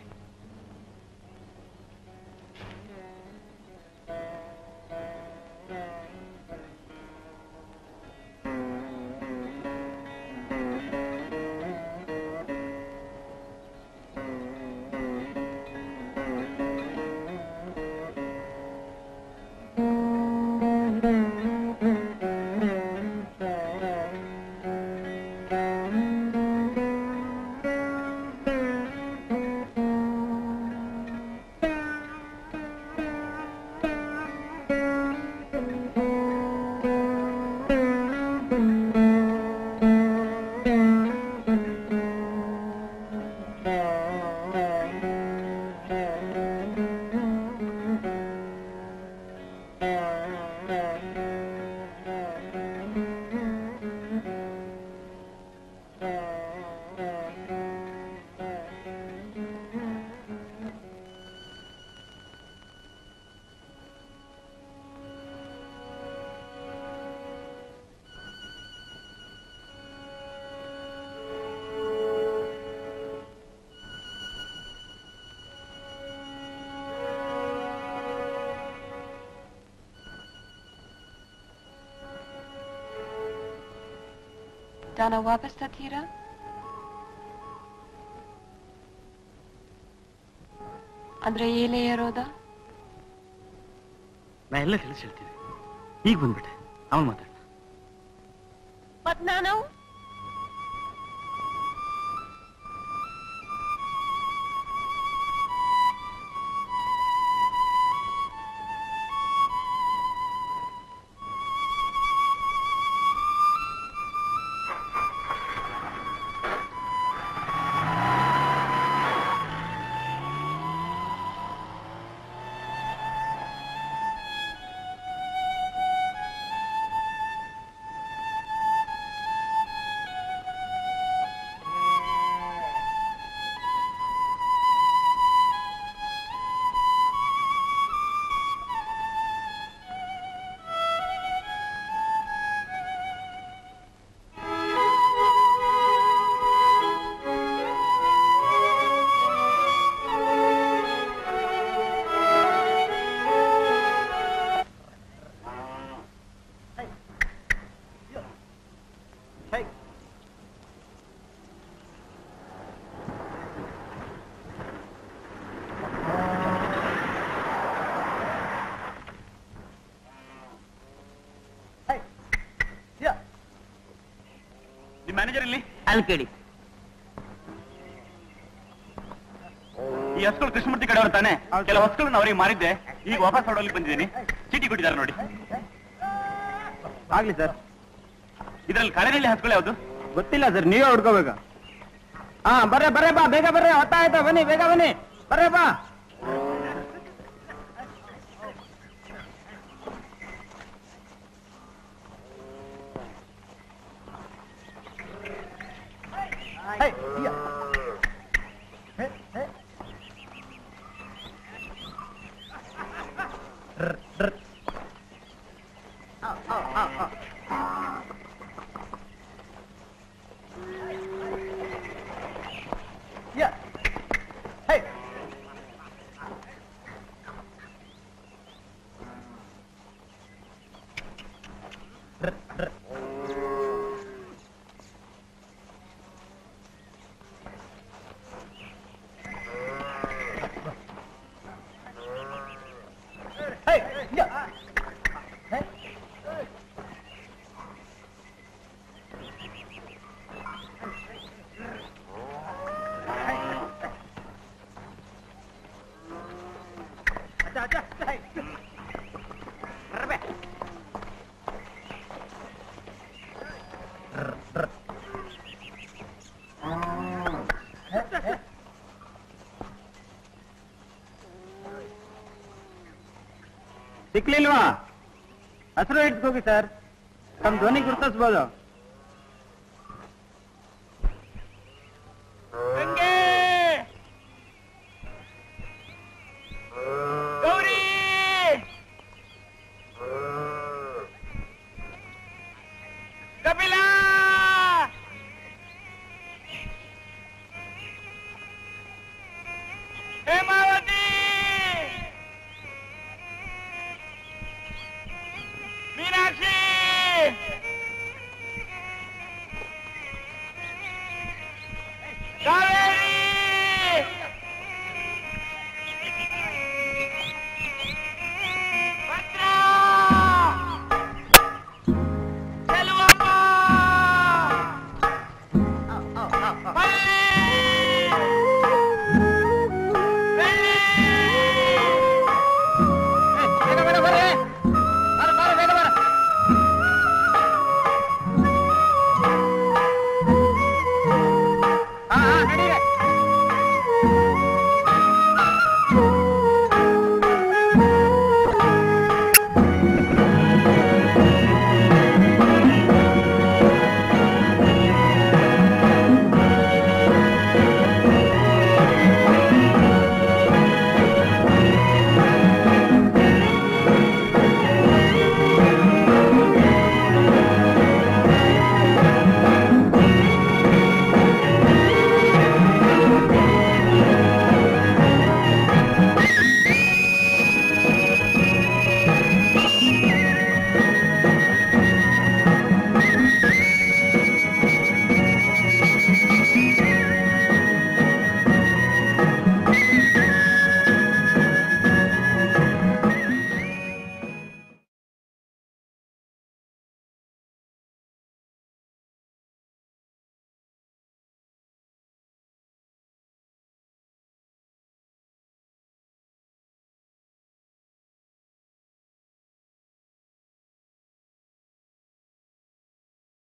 S2: दाना वापस था थीरा ಅಂದ್ರೆ ಏಲೇ ಇರೋದ
S3: ನಾ ಎಲ್ಲ ತಿಳಿಸಿ ಹೇಳ್ತೀನಿ ಈಗ ಬಂದ್ಬಿಟ್ಟೆ ಅವನ್ ಮಾತಾಡ
S16: ಮತ್ ನಾನು
S8: ನಿಮ್ ಮ್ಯಾನೇಜರ್ ಇಲ್ಲಿ
S15: ಅಲ್ಲಿ ಕೇಳಿ
S8: ಈ ಹಸುಗಳು ಕೃಷ್ಣಮೂರ್ತಿ ಕಡೆ ತಾನೆ ಕೆಲವು ಹಸುಗಳನ್ನ ಅವರಿಗೆ ಮಾರಿದ್ದೆ ಈಗ ವಾಪಸ್ ಹೊರಡಲಿಕ್ಕೆ ಬಂದಿದ್ದೀನಿ ಚೀಟಿ ಕೊಟ್ಟಿದ್ದಾರೆ ನೋಡಿ
S15: ಆಗ್ಲಿ ಸರ್
S8: ಇದ್ರಲ್ಲಿ ಕಳೆನಲ್ಲಿ ಹಸುಗಳು ಯಾವುದು
S15: ಗೊತ್ತಿಲ್ಲ ಸರ್ ನೀವೇ ಹುಡ್ಕೋಬೇಕು ಹಾ ಬರ್ರೆ ಬರ್ರೆ ಬಾ ಬೇಗ ಬರ್ರೆ ಹೊತ್ತಾಯ್ತಾ ಬನ್ನಿ ಬೇಗ ಬನ್ನಿ
S6: ಬರ್ರಪ್ಪ ಸಿಕ್ಲಿಲ್ವಾ ಹಸಿರು ಇಟ್ಕೋಗಿ ಸರ್ ತಮ್ಮ ಧ್ವನಿ ಗುರುತಿಸ್ಬೋದು ಗೌರಿ ಕಪಿಲ ಹೇಮಾ